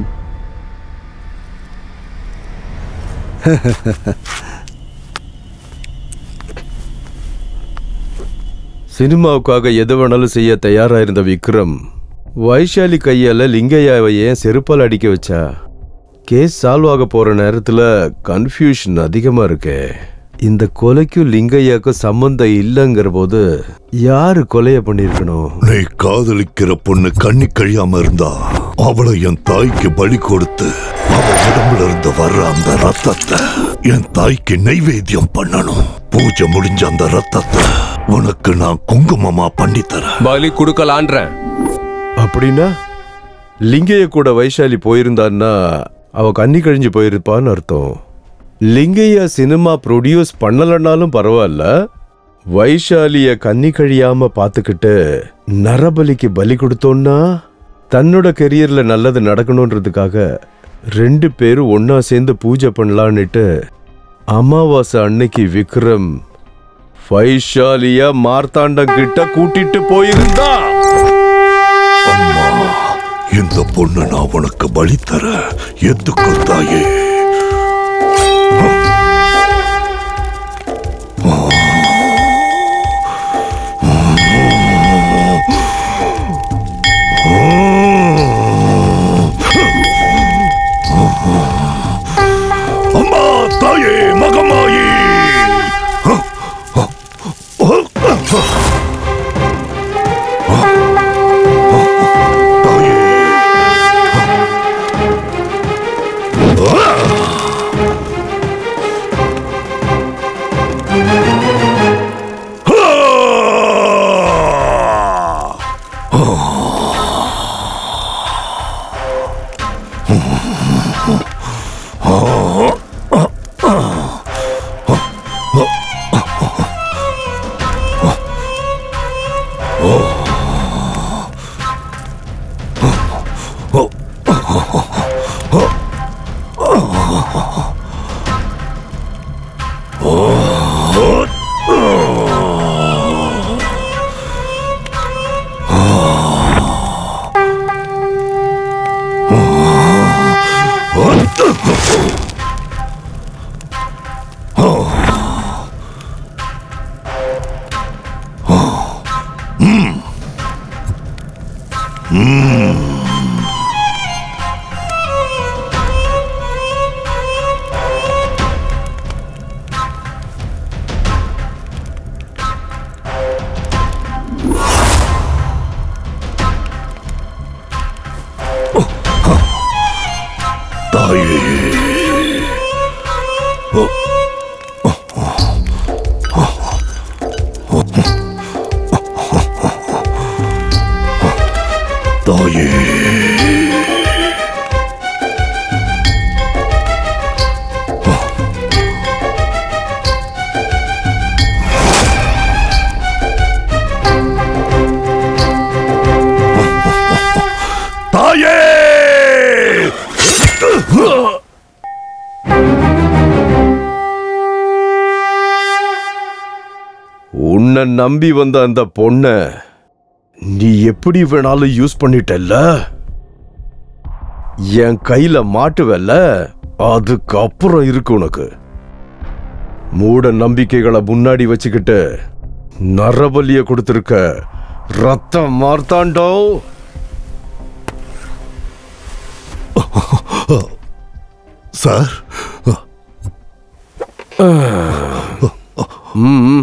சினிமாவுக்காக எது வேணாலும் செய்ய தயாரா இருந்த விக்ரம் வைஷாலி கையால லிங்கையாவை ஏன் செருப்பால் அடிக்க வச்சா கேஸ் சால்வ் ஆக போற நேரத்துல கன்ஃபியூஷன் அதிகமா இருக்கே இந்த கொலைக்கும் லிங்கையாக்கும் சம்பந்தம் இல்லைங்கிற போது யாரு கொலைய பண்ணிருக்கணும் நீ காதலிக்கிற பொண்ணு கண்ணி கழியாம இருந்தா அவளை என் தாய்க்கு பலி கொடுத்து அவ உடம்புல இருந்து வர்ற அந்த ரத்தத்தை என் தாய்க்கு நைவேத்தியம் பண்ணணும் பூஜை முடிஞ்ச அந்த ரத்தத்தை உனக்கு நான் குங்குமமா பண்ணி தரேன் பலி கொடுக்கலான்றேன் அப்படின்னா லிங்கைய கூட வைஷாலி போயிருந்தான்னா அவ கண்ணி கழிஞ்சு போயிருப்பான்னு அர்த்தம் லிங்கையா சினிமா ப்ரொடியூஸ் பண்ணலனாலும் பரவாயில்ல வைஷாலிய கண்ணி கழியாம பார்த்துக்கிட்டு நரபலிக்கு பலி கொடுத்தோன்னா தன்னோட கெரியர்ல நல்லது நடக்கணுன்றதுக்காக ரெண்டு பேரும் ஒண்ணா சேர்ந்து பூஜை பண்ணலான்னுட்டு அமாவாசை அன்னைக்கு விக்ரம் வைஷாலிய மார்த்தாண்டம் கிட்ட கூட்டிட்டு போயிருந்தா அம்மா இந்த பொண்ணு நான் உனக்கு பலி தர எதுக்கு தாயே அம்மா தாயே மகமாயி தாயே நம்பி வந்த அந்த பொண்ண நீ எப்படி வேணாலும் யூஸ் பண்ணிட்டல்ல என் கையில மாட்டுவல்ல அதுக்கப்புறம் இருக்கு உனக்கு மூட நம்பிக்கைகளை முன்னாடி வச்சுக்கிட்டு நரபலிய கொடுத்திருக்க ரத்தம் மார்த்தாண்டோ சார் ம்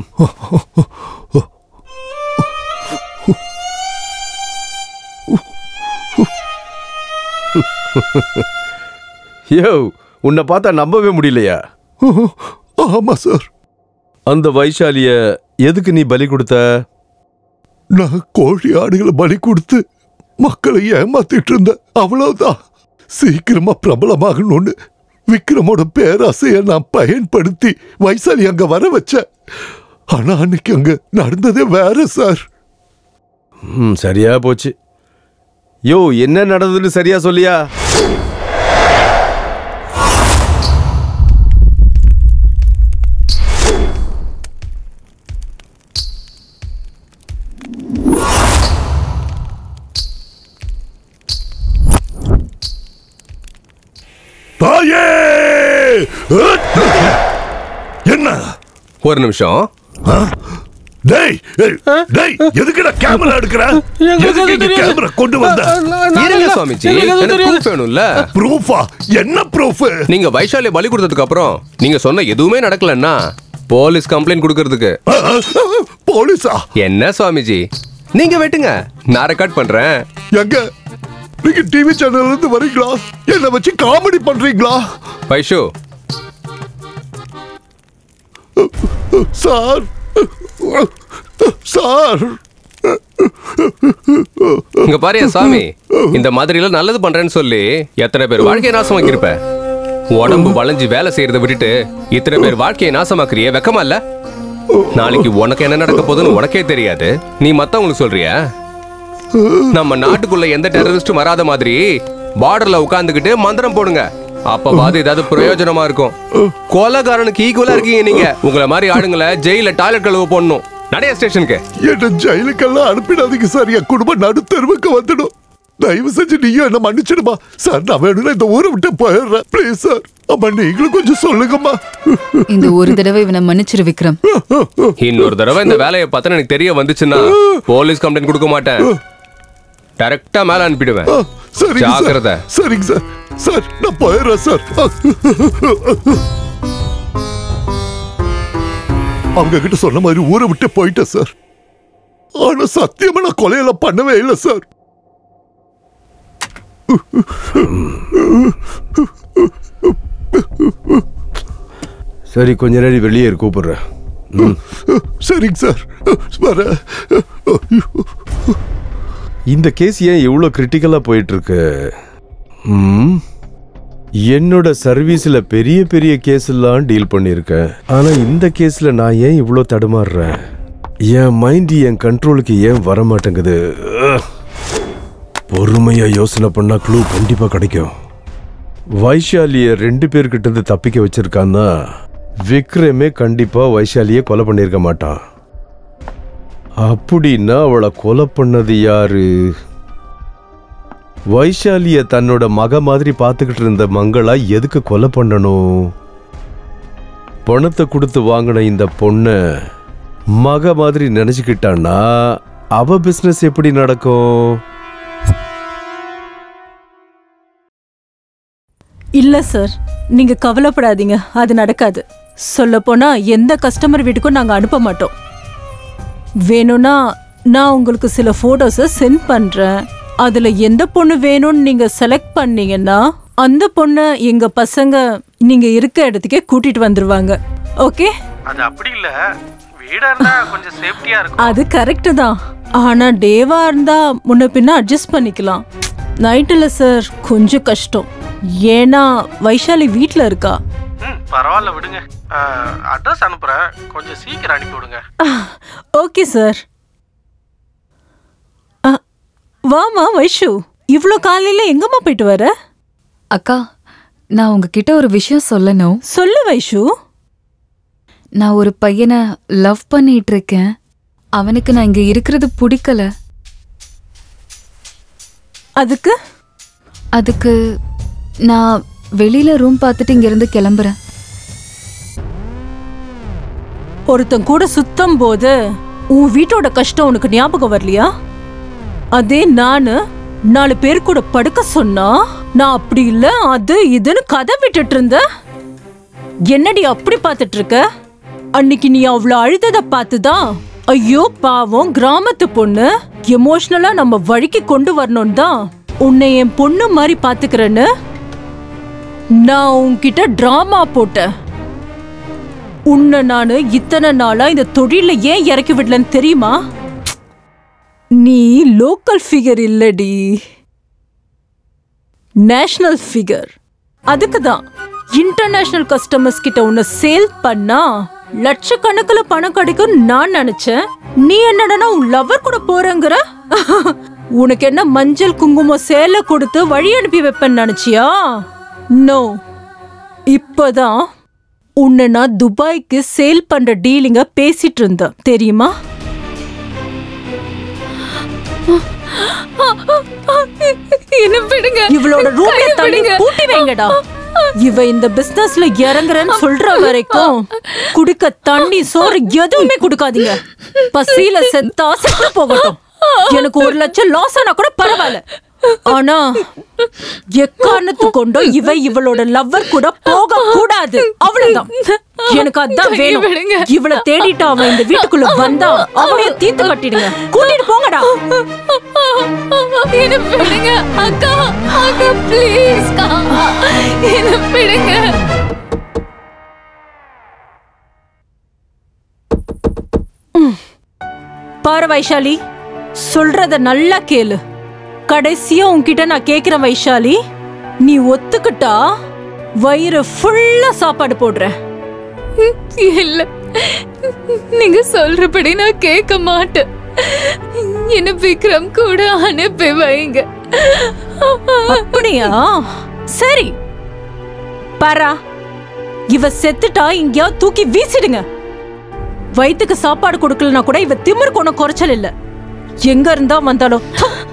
யோ உன்னை பார்த்தா நம்பவே முடியலையா ஆமா சார் அந்த வைஷாலிய எதுக்கு நீ பலி கொடுத்த நான் கோழி ஆடுகளை பலி கொடுத்து மக்களை ஏமாத்திட்டு இருந்தேன் அவ்வளவுதான் சீக்கிரமா பிரபலமாகணும்னு விக்ரமோட பேராசையை நான் பயன்படுத்தி வைசாலி அங்க வர வச்சேன் ஆனா அன்னைக்கு அங்க நடந்ததே வேற சார் ம் சரியா போச்சு யோ என்ன நடந்ததுன்னு சரியா சொல்லியா தாயே என்ன ஒரு நிமிஷம் டேய் ஏய், டேய் எதுக்குடா கேமரா எடுக்கிற எதுக்கு இங்க கேமரா கொண்டு வந்த இருங்க சுவாமிஜி எனக்கு ப்ரூஃப் வேணும்ல ப்ரூஃபா என்ன ப்ரூஃப் நீங்க வைஷாலியை பலி கொடுத்ததுக்கு அப்புறம் நீங்க சொன்ன எதுவுமே நடக்கலன்னா போலீஸ் கம்ப்ளைண்ட் கொடுக்கறதுக்கு போலீஸா என்ன சுவாமிஜி நீங்க வெட்டுங்க நான் ரெக்கார்ட் பண்றேன் எங்க நீங்க டிவி சேனல்ல இருந்து வரீங்களா என்ன வச்சு காமெடி பண்றீங்களா வைஷு சார் சார் இங்க பாரியா சாமி இந்த மாதிரிலாம் நல்லது பண்றேன்னு சொல்லி எத்தனை பேர் வாழ்க்கையை நாசமாக்கியிருப்ப உடம்பு வளைஞ்சு வேலை செய்யறத விட்டுட்டு இத்தனை பேர் வாழ்க்கையை நாசமாக்குறிய வெக்கமா இல்ல நாளைக்கு உனக்கு என்ன நடக்க போகுதுன்னு உனக்கே தெரியாது நீ மத்தவங்களுக்கு சொல்றியா நம்ம நாட்டுக்குள்ள எந்த டெரரிஸ்டும் வராத மாதிரி பார்டர்ல உட்கார்ந்துகிட்டு மந்திரம் போடுங்க அப்பவாது ஏதாவது பிரயோஜனமா இருக்கும் கொலைகாரனுக்கு ஈக்குவலா இருக்கீங்க நீங்க உங்களை மாதிரி ஆளுங்களை ஜெயில டாய்லெட் கழுவ போடணும் நடைய ஸ்டேஷனுக்கு என்ன ஜெயிலுக்கெல்லாம் அனுப்பிடாதீங்க சார் என் குடும்பம் நடுத்தருவுக்கு வந்துடும் தயவு செஞ்சு நீயும் என்ன மன்னிச்சிடுமா சார் நான் வேணும்னா இந்த ஊரை விட்டு போயிடுறேன் ப்ளீஸ் சார் அம்மா நீங்களும் கொஞ்சம் சொல்லுங்கம்மா இந்த ஒரு தடவை இவனை மன்னிச்சிரு விக்ரம் இன்னொரு தடவை இந்த வேலையை பார்த்தா எனக்கு தெரிய வந்துச்சுன்னா போலீஸ் கம்ப்ளைண்ட் கொடுக்க மாட்டேன் டைரக்டா மேல அனுப்பிடுவேன் சரிங்க சார் ஜாக்கிரதை சரிங்க சார் சார் நான் போயிடுறேன் சார் அவங்க கிட்ட சொன்ன மாதிரி ஊரை விட்டு போயிட்டேன் சார் ஆனா சத்தியமா நான் கொலையெல்லாம் பண்ணவே இல்லை சார் சரி கொஞ்ச நேரம் வெளியே இரு, கூப்பிடுறேன் ம். சரிங்க சார் வர இந்த கேஸ் ஏன் இவ்வளோ கிரிட்டிக்கலாக போயிட்டு இருக்கு ம்? என்னோட சர்வீஸில் பெரிய பெரிய கேஸ் எல்லாம் டீல் பண்ணியிருக்கேன் ஆனால் இந்த கேஸில் நான் ஏன் இவ்வளோ தடுமாறுறேன் என் மைண்ட் என் கண்ட்ரோலுக்கு ஏன் வர மாட்டேங்குது அஹ். பொறுமையா யோசனை பண்ணா க்ளூ கண்டிப்பா கிடைக்கும் வைஷாலிய ரெண்டு பேர்கிட்ட இருந்து தப்பிக்க வச்சிருக்கான்னா விக்ரமே கண்டிப்பா வைஷாலிய கொலை பண்ணியிருக்க மாட்டான் அப்படின்னா அவளை கொலை பண்ணது யாரு வைஷாலிய தன்னோட மக மாதிரி பார்த்துக்கிட்டு இருந்த மங்களா எதுக்கு கொலை பண்ணணும் பணத்தை கொடுத்து வாங்கின இந்த பொண்ணை மக மாதிரி நினைச்சுக்கிட்டான்னா அவ பிசினஸ் எப்படி நடக்கும் இல்ல சார் நீங்க கவலைப்படாதீங்க அது நடக்காது சொல்ல போனா எந்த கஸ்டமர் வீட்டுக்கும் நாங்க அனுப்ப மாட்டோம் வேணும்னா நான் உங்களுக்கு சில போட்டோஸை சென்ட் பண்றேன் அதுல எந்த பொண்ணு வேணும்னு நீங்க செலக்ட் பண்ணீங்கன்னா அந்த பொண்ணை எங்க பசங்க நீங்க இருக்க இடத்துக்கே கூட்டிட்டு வந்துருவாங்க ஓகே அது அப்படி இல்ல வீடா இருந்தா கொஞ்சம் சேஃப்டியா இருக்கும் அது கரெக்டு தான் ஆனா டேவா இருந்தா முன்ன பின்ன அட்ஜஸ்ட் பண்ணிக்கலாம் நைட்டில் சார் கொஞ்சம் கஷ்டம் ஏன்னா வைஷாலி வீட்டில் இருக்கா ம் பரவாயில்ல விடுங்க அட்ரஸ் அனுப்புறேன் கொஞ்சம் சீக்கிரம் அனுப்பி விடுங்க ஓகே சார் வாமா வைஷு இவ்வளோ காலையில எங்கம்மா போயிட்டு வர அக்கா நான் உங்ககிட்ட ஒரு விஷயம் சொல்லணும் சொல்லு வைஷு நான் ஒரு பையனை லவ் பண்ணிட்டு இருக்கேன் அவனுக்கு நான் இங்க இருக்கிறது பிடிக்கல அதுக்கு அதுக்கு நான் வெளியில ரூம் பார்த்துட்டு இங்க இருந்து கிளம்புறேன் ஒருத்தன் கூட சுத்தம் போது உன் வீட்டோட கஷ்டம் உனக்கு ஞாபகம் வரலையா அதே நானு நாலு பேர் கூட படுக்க சொன்னா நான் அப்படி இல்ல அது இதுன்னு கதை விட்டுட்டு இருந்த என்னடி அப்படி பார்த்துட்டு இருக்க அன்னைக்கு நீ அவ்வளோ அழுதத பார்த்துதான் ஐயோ பாவம் கிராமத்து பொண்ணு எமோஷனலா நம்ம வழிக்கு கொண்டு வரணும் தான் உன்னை என் பொண்ணு மாதிரி பாத்துக்கிறேன்னு நான் உன்கிட்ட டிராமா போட்டேன் உன்னை நானு இத்தனை நாளா இந்த தொழில ஏன் இறக்கி விடலன்னு தெரியுமா நீ லோக்கல் ஃபிகர் இல்லடி நேஷனல் ஃபிகர் அதுக்கு தான் இன்டர்நேஷனல் கஸ்டமர்ஸ் கிட்ட உன்னை சேல் பண்ணா லட்சக்கணக்கில் பணம் கிடைக்கும் நான் நினைச்சேன் நீ என்னடனா உன் லவர் கூட போறேங்கிற உனக்கு என்ன மஞ்சள் குங்குமம் சேலை கொடுத்து வழி அனுப்பி வைப்பேன்னு நினைச்சியா நோ இப்பதான் உன்னை நான் துபாய்க்கு சேல் பண்ற டீலிங்க பேசிட்டு இருந்தேன் தெரியுமா என்ன விடுங்க இவளோட ரூமே கையை தள்ளி விடுங்க. பூட்டி வைங்கடா இவ இந்த பிசினஸ்ல இறங்குறேன்னு சொல்ற வரைக்கும் குடிக்க தண்ணி சோறு எதுவுமே கொடுக்காதீங்க பசியில செத்தா செத்து போகட்டும் எனக்கு ஒரு லட்சம் லாஸ் ஆனா கூட பரவாயில்ல ஆனா எக்காரணத்து கொண்டோ இவ இவளோட லவ்வர் கூட போக கூடாது அவ்வளவுதான் எனக்கு அதான் கையை வேணும் விடுங்க. இவள தேடிட்டு அவன் இந்த வீட்டுக்குள்ள வந்தா அவளைய தீத்து கட்டிடுங்க கூட்டிட்டு போங்கடா என்ன விடுங்க அக்கா அக்கா ப்ளீஸ் என்ன விடுங்க பாரு வைஷாலி சொல்றத நல்லா கேளு கடைசியா உன்கிட்ட நான் கேக்குறேன் வைஷாலி நீ ஒத்துக்கிட்டா வயிறு ஃபுல்லா சாப்பாடு போடுறேன் இல்ல நீங்க சொல்றபடி நான் கேட்க மாட்டேன் என்ன விக்ரம் கூட அனுப்பி வைங்க அப்படியா சரி பாரா இவ செத்துட்டா எங்கேயாவது தூக்கி வீசிடுங்க வயித்துக்கு சாப்பாடு கொடுக்கலனா கூட இவ திமிருக்கு ஒன்றும் குறைச்சல் இல்ல எங்க இருந்தா வந்தாலும்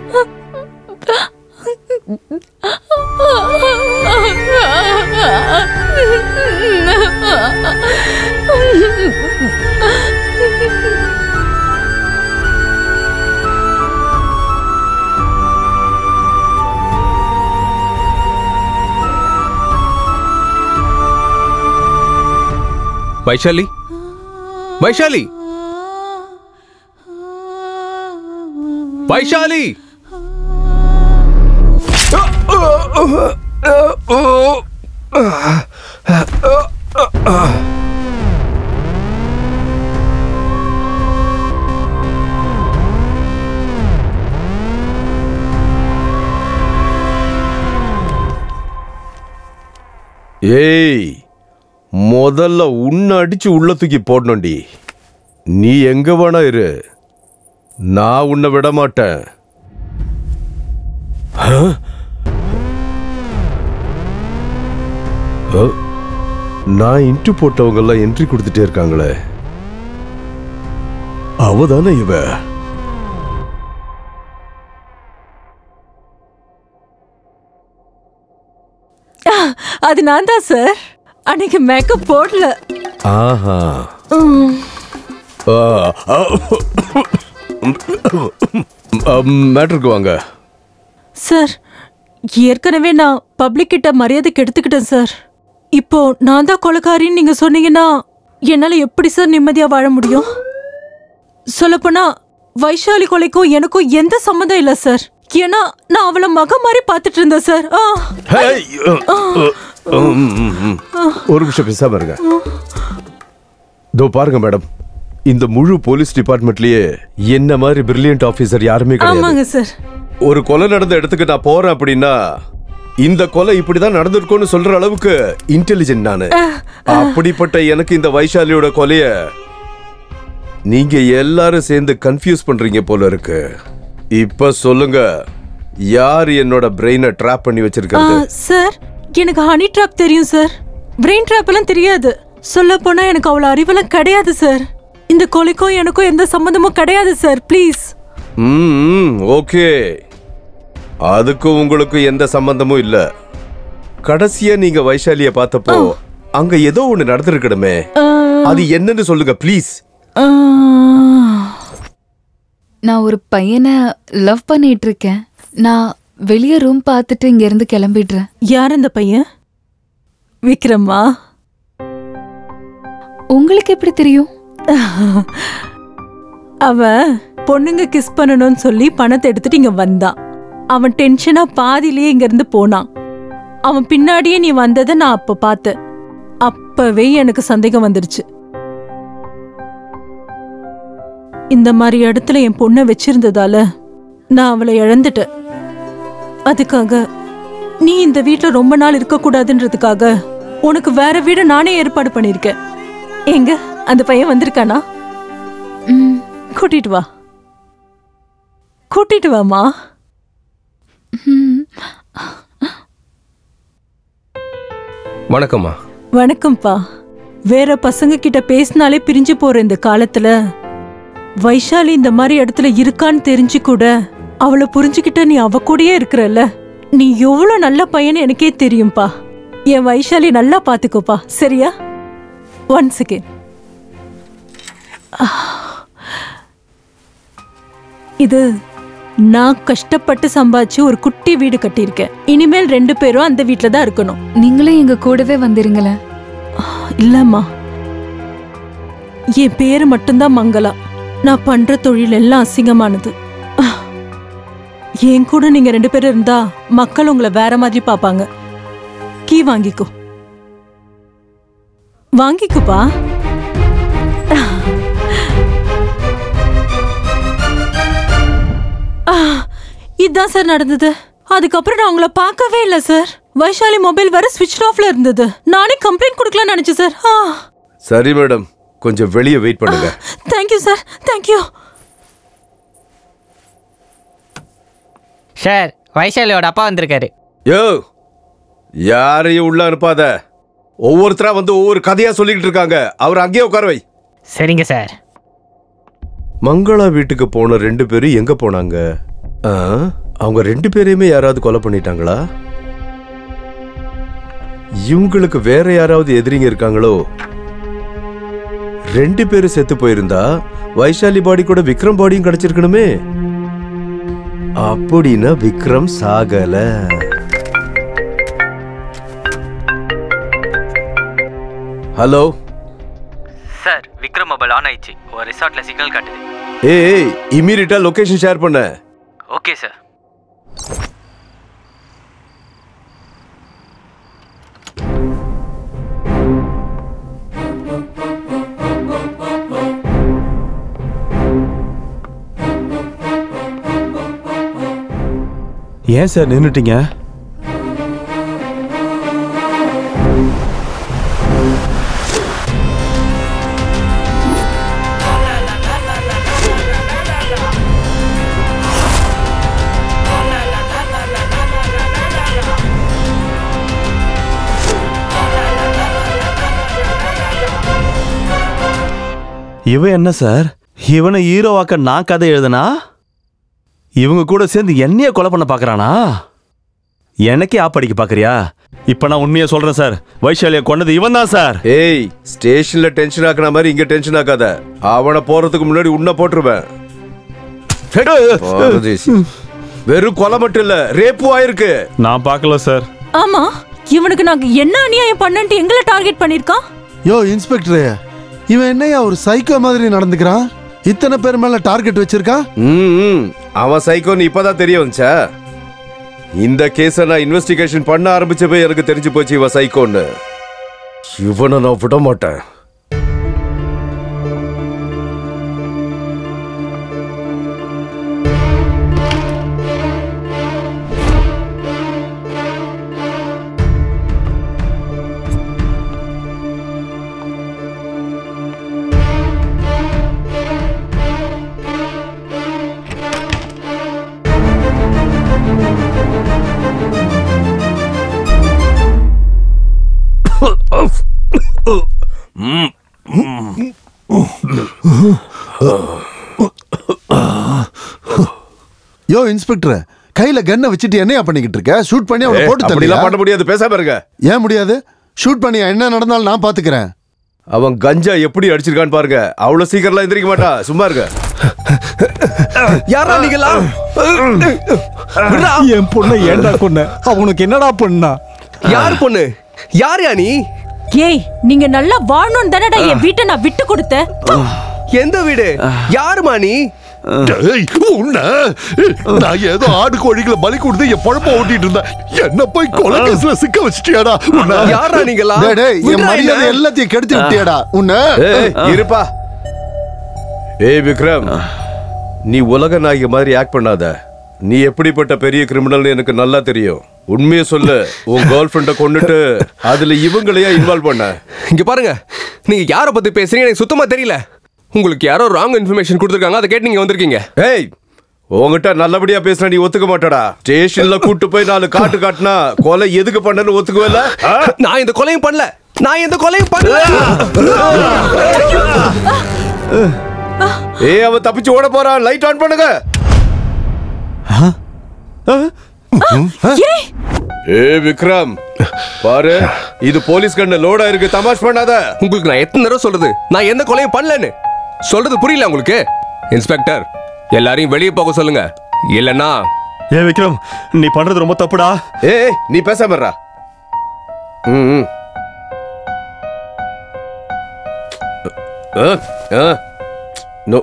வைஷாலி வைஷாலி வைஷாலி ஏய் முதல்ல உன்னை அடிச்சு உள்ள தூக்கி போடணும்டி நீ எங்க வேணா இரு நான் உன்னை விட மாட்டேன் ஆ? அ, நான் இன்ட்டு போட்டவங்க எல்லாம் என்ட்ரி கொடுத்துட்டே இருக்காங்களே அவ தானே இவ அது நான் தான் சார் அன்னைக்கு மேக்கப் போடல ஆஹா ம். மேட்ருக்கு வாங்க சார் ஏற்கனவே நான் பப்ளிக் கிட்ட மரியாதைக்கு எடுத்துக்கிட்டேன் சார் இப்போ நான் தான் கொலைக்காரின்னு நீங்க சொன்னீங்கன்னா என்னால எப்படி சார் நிம்மதியா வாழ முடியும் சொல்லப்போனா வைஷாலி கொலைக்கும் எனக்கும் எந்த சம்மந்தம் இல்ல சார் ஏன்னா நான் அவளை மக மாதிரி பார்த்துட்டு இருந்தேன் சார் ஆ. ஹேய், அ, அ, ம், ம், ம். ஒரு நிமிஷம் பேசாம இருங்க இதோ பாருங்க மேடம் இந்த முழு போலீஸ் டிபார்ட்மெண்ட்லயே என்ன மாதிரி பிரில்லியன்ட் ஆபீசர் யாருமே ஆமாங்க கிடையாது சார் ஒரு கொலை நடந்த இடத்துக்கு நான் போறேன் அப்படின்னா இந்த கொலை இப்படிதான் நடந்திருக்கும்னு சொல்ற அளவுக்கு இன்டெலிஜென்ட் நானு அப்படிப்பட்ட எனக்கு இந்த வைஷாலியோட கொலைய நீங்க எல்லாரும் சேர்ந்து கன்ஃபியூஸ் பண்றீங்க போல இருக்கு இப்ப சொல்லுங்க யார் என்னோட பிரெயினை ட்ராப் பண்ணி ஆ, வச்சிருக்காங்க சார் எனக்கு ஹனி ட்ராப் தெரியும் சார் பிரெயின் ட்ராப் எல்லாம் தெரியாது சொல்ல போனா எனக்கு அவ்வளோ அறிவெல்லாம் கிடையாது சார் இந்த கொலைக்கும் எனக்கும் எந்த சம்மந்தமும் கிடையாது சார் ப்ளீஸ் ம் ஓகே அதுக்கும் உங்களுக்கு எந்த சம்பந்தமும் இல்ல கடைசியா நீங்க வைஷாலிய பார்த்தப்போ அங்க ஏதோ ஒண்ணு நடந்திருக்கணுமே அது என்னன்னு சொல்லுங்க ப்ளீஸ் நான் ஒரு பையனை லவ் பண்ணிட்டு இருக்கேன் நான் வெளியே ரூம் பார்த்துட்டு இங்க இருந்து கிளம்பிடுறேன் யார் அந்த பையன் விக்ரமா உங்களுக்கு எப்படி தெரியும் அவன் பொண்ணுங்க கிஸ் பண்ணணும்னு சொல்லி பணத்தை எடுத்துட்டு இங்க வந்தான் அவன் டென்ஷனா பாதியிலேயே இங்க இருந்து போனான் அவன் பின்னாடியே நீ வந்ததை நான் அப்ப பார்த்தேன் அப்பவே எனக்கு சந்தேகம் வந்துருச்சு இந்த மாதிரி இடத்துல என் பொண்ணை வச்சிருந்ததால நான் அவளை இழந்துட்டேன் அதுக்காக நீ இந்த வீட்ல ரொம்ப நாள் இருக்க கூடாதுன்றதுக்காக உனக்கு வேற வீடு நானே ஏற்பாடு பண்ணிருக்கேன் எங்க அந்த பையன் வந்திருக்கானா கூட்டிட்டு வா கூட்டிட்டு வாமா வணக்கம்மா வணக்கம்ப்பா வேற பசங்க கிட்ட பேசினாலே பிரிஞ்சு போற இந்த காலத்துல வைஷாலி இந்த மாதிரி இடத்துல இருக்கான்னு தெரிஞ்சு கூட அவளை புரிஞ்சுக்கிட்ட நீ அவ கூடயே இருக்கிறல்ல நீ எவ்வளவு நல்ல பையன்னு எனக்கே தெரியும்பா என் வைஷாலி நல்லா பாத்துக்கோப்பா சரியா ஒன் செகண்ட் இது நான் கஷ்டப்பட்டு சம்பாதிச்சு ஒரு குட்டி வீடு கட்டியிருக்கேன் இனிமேல் ரெண்டு பேரும் அந்த வீட்ல தான் இருக்கணும் நீங்களும் எங்க கூடவே வந்துருங்களேன் இல்லம்மா என் பேரு மட்டும்தான் மங்களா நான் பண்ற தொழில் எல்லாம் அசிங்கமானது என் கூட நீங்க ரெண்டு பேரும் இருந்தா மக்கள் உங்களை வேற மாதிரி பாப்பாங்க கீ வாங்கிக்கோ வாங்கிக்கோப்பா ஆ, இதான் சார் நடந்தது அதுக்கப்புறம் நான் உங்களை பார்க்கவே இல்லை சார் வைஷாலி மொபைல் வேற ஸ்விட்ச் ஆஃப்ல இருந்தது நானே கம்ப்ளைண்ட் கொடுக்கலாம்னு நினைச்சேன் சார் ஆ சரி மேடம் கொஞ்சம் வெளியே வெயிட் பண்ணுங்க தேங்க்யூ சார் தேங்க்யூ சார் வைஷாலியோட அப்பா வந்திருக்காரு யோ யாரையும் உள்ள அனுப்பாத ஒவ்வொருத்தரா வந்து ஒவ்வொரு கதையா சொல்லிக்கிட்டு இருக்காங்க அவர் அங்கேயே உட்கார வை சரிங்க சார் மங்களா வீட்டுக்கு போன ரெண்டு பேரும் எங்க போனாங்க ஆ, அவங்க ரெண்டு பேரையுமே யாராவது கொலை பண்ணிட்டாங்களா இவங்களுக்கு வேற யாராவது எதிரிங்க இருக்காங்களோ ரெண்டு பேரும் செத்து போயிருந்தா வைஷாலி பாடி கூட விக்ரம் பாடியும் கிடைச்சிருக்கணுமே அப்படின்னா விக்ரம் சாகல hello sir Vikram mobile on ஆயிடுச்சு ஒரு ரிசார்ட்ல சிக்னல் காட்டுது ஏய் இமீடியட்டா லொகேஷன் ஷேர் பண்ண ஓகே சார் ஏன் சார் நின்றுட்டீங்க இவன் என்ன சார் இவனை ஹீரோவாக்க நான் கதை எழுதுனா இவங்க கூட சேர்ந்து என்னைய கொலை பண்ண பார்க்கறானா எனக்கே ஆப்படிக்க பார்க்கறியா இப்ப நான் உண்மையை சொல்றேன் சார் வைஷாலியை கொண்டது இவன் தான் சார் ஏய் ஸ்டேஷன்ல டென்ஷன் ஆக்குன மாதிரி இங்க டென்ஷன் ஆக்காத அவனை போறதுக்கு முன்னாடி உன்னை போட்டுருவேன் பாரதேசி. வெறும் கொலை மட்டும் இல்ல ரேப்பும் ஆயிருக்கு நான் பார்க்கல சார் ஆமா இவனுக்கு நாங்க என்ன அநியாயம் பண்ணன்ட்டு எங்களை டார்கெட் பண்ணிருக்கான் யோ இன்ஸ்பெக்டரே இவன் என்னையா ஒரு சைக்கோ மாதிரி நடந்துக்கிறான் இத்தனை பேர் மேல டார்கெட் வச்சிருக்கான் ம், ம். அவன் சைக்கோன்னு இப்பதான் தெரிய வந்துச்சா இந்த கேஸ நான் இன்வெஸ்டிகேஷன் பண்ண ஆரம்பிச்சப்பே எனக்கு தெரிஞ்சு போச்சு இவன் சைக்கோன்னு இவனை நான் விட மாட்டேன் யோ இன்ஸ்பெக்டர் கையில கன்னை வச்சுட்டு என்னையா பண்ணிக்கிட்டு இருக்க ஷூட் பண்ணி அவனை ஏய், போட்டு அப்படிலாம் தள்ளியா? பண்ண முடியாது பேசாம இருங்க ஏன் முடியாது ஷூட் பண்ணி என்ன நடந்தாலும் நான் பாத்துக்கிறேன் அவன் கஞ்சா எப்படி அடிச்சிருக்கான்னு பாருங்க அவ்வளவு சீக்கிரம்லாம் எந்திரிக்க மாட்டா சும்மா இருங்க யாரா நீங்களாம் என் பொண்ணை ஏன்டா கொன்ன அவனுக்கு என்னடா பண்ணா யார் பொண்ணு யார் யா நீ ஏய் நீங்க நல்லா வாழணும்னு தானடா என் வீட்டை நான் விட்டு கொடுத்தேன் எந்த வீடு யாருமா நீ டேய், உன்னை நான் ஏதோ ஆடு கோழிகளை பலி கொடுத்து என் பழப்ப ஓட்டிட்டு இருந்தேன் என்ன போய் கொலை கேஸ்ல சிக்க வச்சிட்டியாடா உன்னை யாரா நீங்களா டேய், டேய், என் விட்றா மரியாதை என்ன? எல்லாத்தையும் கெடுத்து விட்டியாடா உன்னை ஏய், இருப்பா ஏய் விக்ரம் நீ உலக நாயகி மாதிரி ஆக்ட் பண்ணாத நீ எப்படிப்பட்ட பெரிய கிரிமினல்னு எனக்கு நல்லா தெரியும் உண்மையை சொல்லு உன் கேர்ள் ஃப்ரெண்ட கொண்டுட்டு அதுல இவங்களையா இன்வால்வ் பண்ண இங்க பாருங்க நீங்க யார பத்தி பேசுறீங்க எனக்கு சுத்தமா தெரியல உங்களுக்கு யாரோ ராங் இன்ஃபர்மேஷன் கொடுத்துருக்காங்க அதை கேட்டு நீங்க வந்திருக்கீங்க ஏய் உங்ககிட்ட நல்லபடியா பேசினா நீ ஒத்துக்க மாட்டடா ஸ்டேஷன்ல கூட்டு போய் நாலு காட்டு காட்டினா கொலை எதுக்கு பண்ணனு ஒத்துக்குவேல நான் இந்த கொலையும் பண்ணல நான் எந்த கொலையும் பண்ணல ஏய் அவன் தப்பிச்சு ஓட போறான் லைட் ஆன் பண்ணுங்க ஏய் விக்ரம் பாரு இது போலீஸ் கண்ணு லோடா இருக்கு தமாஷ் பண்ணாத உங்களுக்கு நான் எத்தனை தடவை சொல்றது நான் எந்த கொலையும் பண்ணலன்னு சொல்றது புரியல உங்களுக்கு இன்ஸ்பெக்டர் எல்லாரையும் வெளியே போக சொல்லுங்க இல்லனா ஏ விக்ரம் நீ பண்றது ரொம்ப தப்புடா ஏய் நீ பேசாம இருடா. ம் ம். ஆ, ஆ. நோ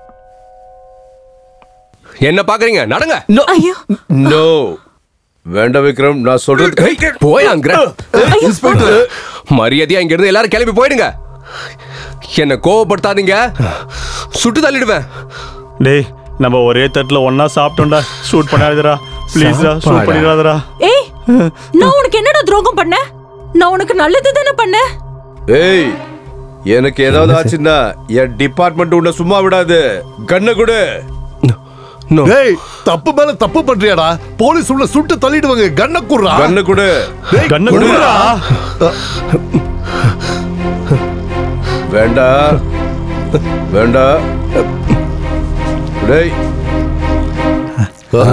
என்ன பாக்குறீங்க நடங்க ஐயோ நோ வேண்டாம் விக்ரம் நான் சொல்றது போயாங்கிற இன்ஸ்பெக்டர் மரியாதையா இங்க இருந்து எல்லாரும் கிளம்பி போயிடுங்க என்ன கோவப்படுத்தாதீங்க சுட்டு தள்ளிடுவேன் டேய் நம்ம ஒரே தட்டுல ஒண்ணா சாப்பிட்டோம்டா ஷூட் பண்ணாதடா ப்ளீஸ்டா ஷூட் சாப்பாடா? பண்ணிடாதடா ஏய் நான் உனக்கு என்னடா துரோகம் பண்ணேன் நான் உனக்கு நல்லது தானே பண்ணேன் ஏய் எனக்கு ஏதாவது ஆச்சுன்னா என் டிபார்ட்மெண்ட் உன்னை சும்மா விடாது கண்ணை கொடு டேய் தப்பு மேல தப்பு பண்றியாடா போலீஸ் உள்ள சுட்டு தள்ளிடுவாங்க கண்ண குடுறா கண்ணை கொடு டேய், கண்ணை குடுறா. கொடுடா வேண்டாம் வேண்டாம் டேய் ஆ?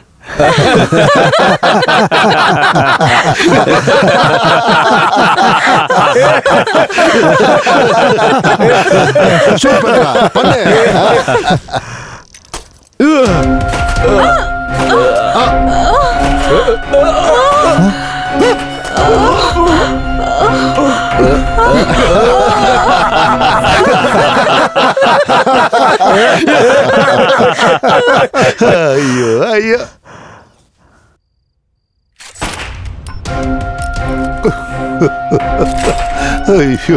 ஷூட் பண்ணுடா பண்ணு ஐயோ ஐயோ ஐயோ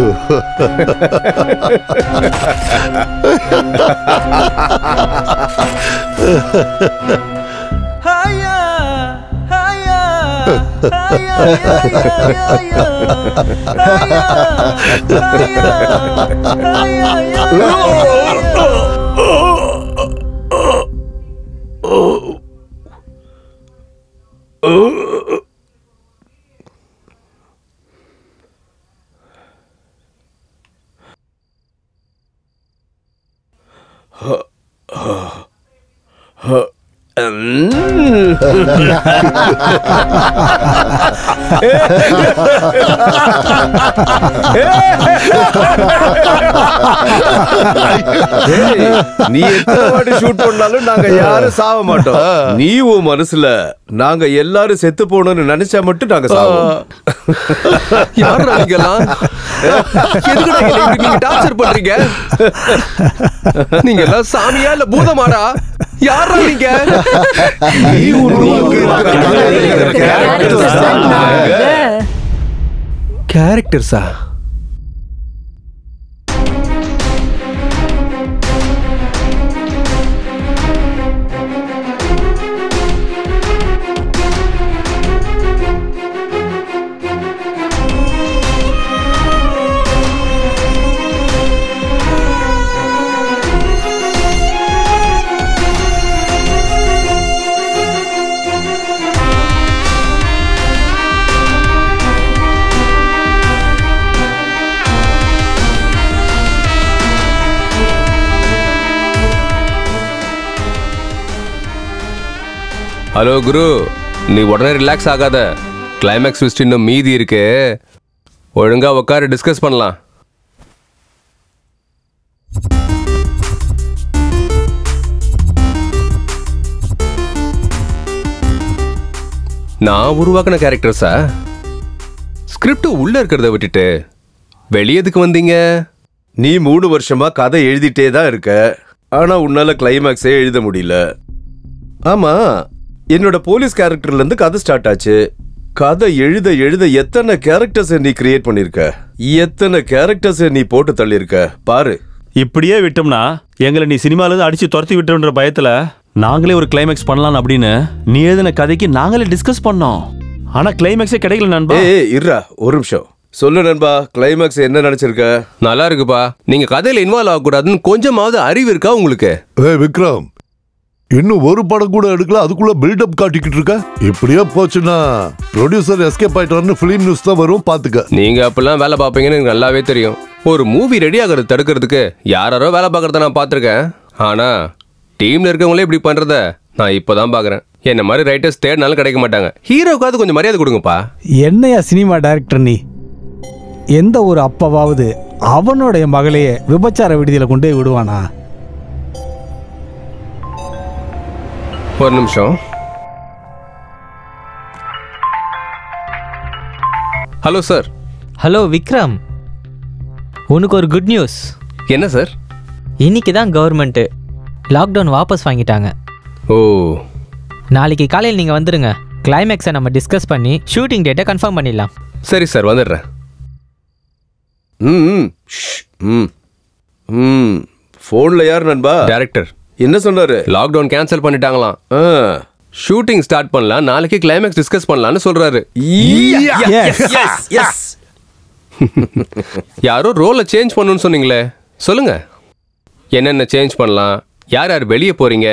ஏய், நீ எத்தனை வாட்டி ஷூட் பண்ணாலும் நாங்க யாரும் சாவ மாட்டோம் நீ உன் மனசுல நாங்க எல்லாரும் செத்து போகணும்னு நினைச்சா மட்டும் நாங்க சாவோம் யாரா நீங்கலாம் எதுக்குடா என்னை இப்படி நீங்க டார்ச்சர் பண்றீங்க நீங்க எல்லாம் சாமியா இல்ல பூதமாடா யாரா நீங்க நீ உருவாக்கு கேரக்டர்ஸா ஆ ஹலோ குரு நீ உடனே ரிலாக்ஸ் ஆகாத கிளைமேக்ஸ் ட்விஸ்ட் இன்னும் மீதி இருக்கு ஒழுங்கா உட்கார டிஸ்கஸ் பண்ணலாம் நான் உருவாக்கின கேரக்டர்ஸா ஸ்கிரிப்ட் உள்ள இருக்கிறத விட்டுட்டு வெளியே எதுக்கு வந்தீங்க நீ மூணு வருஷமா கதை எழுதிட்டே தான் இருக்க ஆனா உன்னால கிளைமேக்ஸே எழுத முடியல ஆமா என்னோட போலீஸ் கேரக்டர்ல இருந்து கதை ஸ்டார்ட் ஆச்சு கதை எழுத எழுத எத்தனை கேரக்டர்ஸ் நீ கிரியேட் பண்ணிருக்க எத்தனை கேரக்டர்ஸ் நீ போட்டு தள்ளியிருக்க பாரு இப்படியே விட்டோம்னா எங்களை நீ சினிமால இருந்து அடிச்சு துரத்தி விட்டுன்ற பயத்துல நாங்களே ஒரு கிளைமேக்ஸ் பண்ணலாம் அப்படின்னு நீ எழுதின கதைக்கு நாங்களே டிஸ்கஸ் பண்ணோம் ஆனா கிளைமேக்ஸே கிடைக்கல நண்பா ஏய் இருடா ஒரு நிமிஷம் சொல்லு நண்பா கிளைமேக்ஸ் என்ன நினைச்சிருக்க நல்லா இருக்குப்பா நீங்க கதையில இன்வால்வ் ஆகக்கூடாதுன்னு கொஞ்சமாவது அறிவு இருக்கா உங்களுக்கு ஏ விக்ரம் இன்னும் ஒரு படம் கூட எடுக்கல அதுக்குள்ள பில்டப் காட்டிக்கிட்டு இருக்க இப்படியே போச்சுன்னா ப்ரொடியூசர் எஸ்கேப் ஆயிட்டாருன்னு ஃபிலிம் நியூஸ் தான் வரும் பாத்துக்க நீங்க அப்பெல்லாம் வேலை பார்ப்பீங்கன்னு எனக்கு நல்லாவே தெரியும் ஒரு மூவி ரெடி ஆகிறது தடுக்கிறதுக்கு யாராரோ வேலை பார்க்கறத நான் பார்த்துருக்கேன் ஆனா டீம்ல இருக்கவங்களே இப்படி பண்றத நான் இப்போதான் பார்க்கறேன் என்ன மாதிரி ரைட்டர்ஸ் தேடினாலும் கிடைக்க மாட்டாங்க ஹீரோக்காவது கொஞ்சம் மரியாதை கொடுங்கப்பா என்னையா சினிமா டைரக்டர் நீ எந்த ஒரு அப்பாவாவது அவனுடைய மகளையே விபச்சார விடுதியில கொண்டு போய் விடுவானா ஒரு நிமிஷம் ஹலோ சார் ஹலோ விக்ரம் உனக்கு ஒரு குட் நியூஸ் என்ன சார் இன்னைக்கு தான் கவர்மெண்ட்டு லாக்டவுன் வாபஸ் வாங்கிட்டாங்க ஓ நாளைக்கு காலையில் நீங்கள் வந்துடுங்க கிளைமேக்ஸை நம்ம டிஸ்கஸ் பண்ணி ஷூட்டிங் டேட்டை கன்ஃபார்ம் பண்ணிடலாம் சரி சார் வந்துடுறேன் ம் ம், ஷ், ம் ம் ஃபோன்ல யார் நண்பா டேரக்டர் என்ன சொன்னாரு லாக்டவுன் கேன்சல் பண்ணிட்டாங்களாம் ஷூட்டிங் ஸ்டார்ட் பண்ணலாம் நாளைக்கு கிளைமேக்ஸ் டிஸ்கஸ் பண்ணலாம்னு சொல்றாரு யாரோ ரோலை சேஞ்ச் பண்ணணும்னு சொன்னீங்களே சொல்லுங்க என்னென்ன சேஞ்ச் பண்ணலாம் யார் யார் வெளியே போறீங்க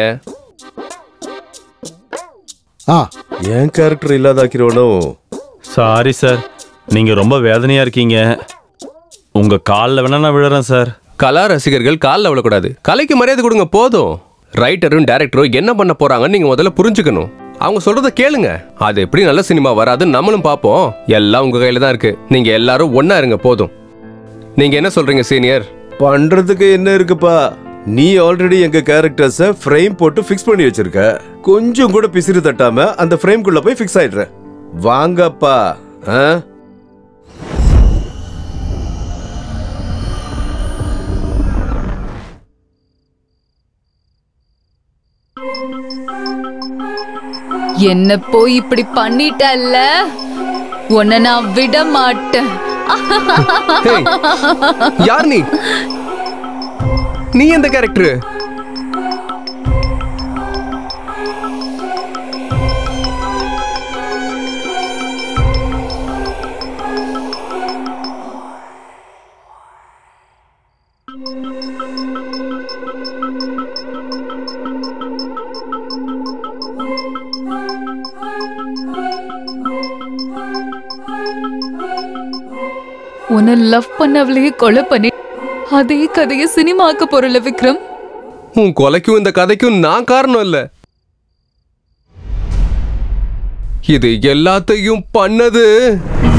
ஆ என் கேரக்டர் இல்லாதாக்கிறவனோ சாரி சார் நீங்க ரொம்ப வேதனையா இருக்கீங்க உங்க காலில் வேணா நான் விழுறேன் சார் கலா ரசிகர்கள் காலில் விழக்கூடாது கலைக்கு மரியாதை கொடுங்க போதும் ரைட்டரும் டேரக்டரும் என்ன பண்ண போறாங்கன்னு நீங்க முதல்ல புரிஞ்சுக்கணும் அவங்க சொல்றத கேளுங்க அது எப்படி நல்ல சினிமா வராதுன்னு நம்மளும் பார்ப்போம் எல்லாம் உங்க கையில தான் இருக்கு நீங்க எல்லாரும் ஒண்ணா இருங்க போதும் நீங்க என்ன சொல்றீங்க சீனியர் பண்றதுக்கு என்ன இருக்குப்பா நீ ஆல்ரெடி எங்க கேரக்டர்ஸ ஃப்ரேம் போட்டு ஃபிக்ஸ் பண்ணி வச்சிருக்க கொஞ்சம் கூட பிசிறு தட்டாம அந்த ஃப்ரேம்குள்ள போய் ஃபிக்ஸ் ஆயிடுற வாங்கப்பா ஆ? என்ன போய் இப்படி பண்ணிட்டல்ல உன்னை நான் விட மாட்டேன் ஹேய், யார் நீ நீ எந்த கேரக்டர் உன்னை லவ் பண்ணவளையே கொலை பண்ணி அதே கதையை சினிமாக்க போறல விக்ரம் உன் கொலைக்கும் இந்த கதைக்கும் நான் காரணம் இல்ல இது எல்லாத்தையும் பண்ணது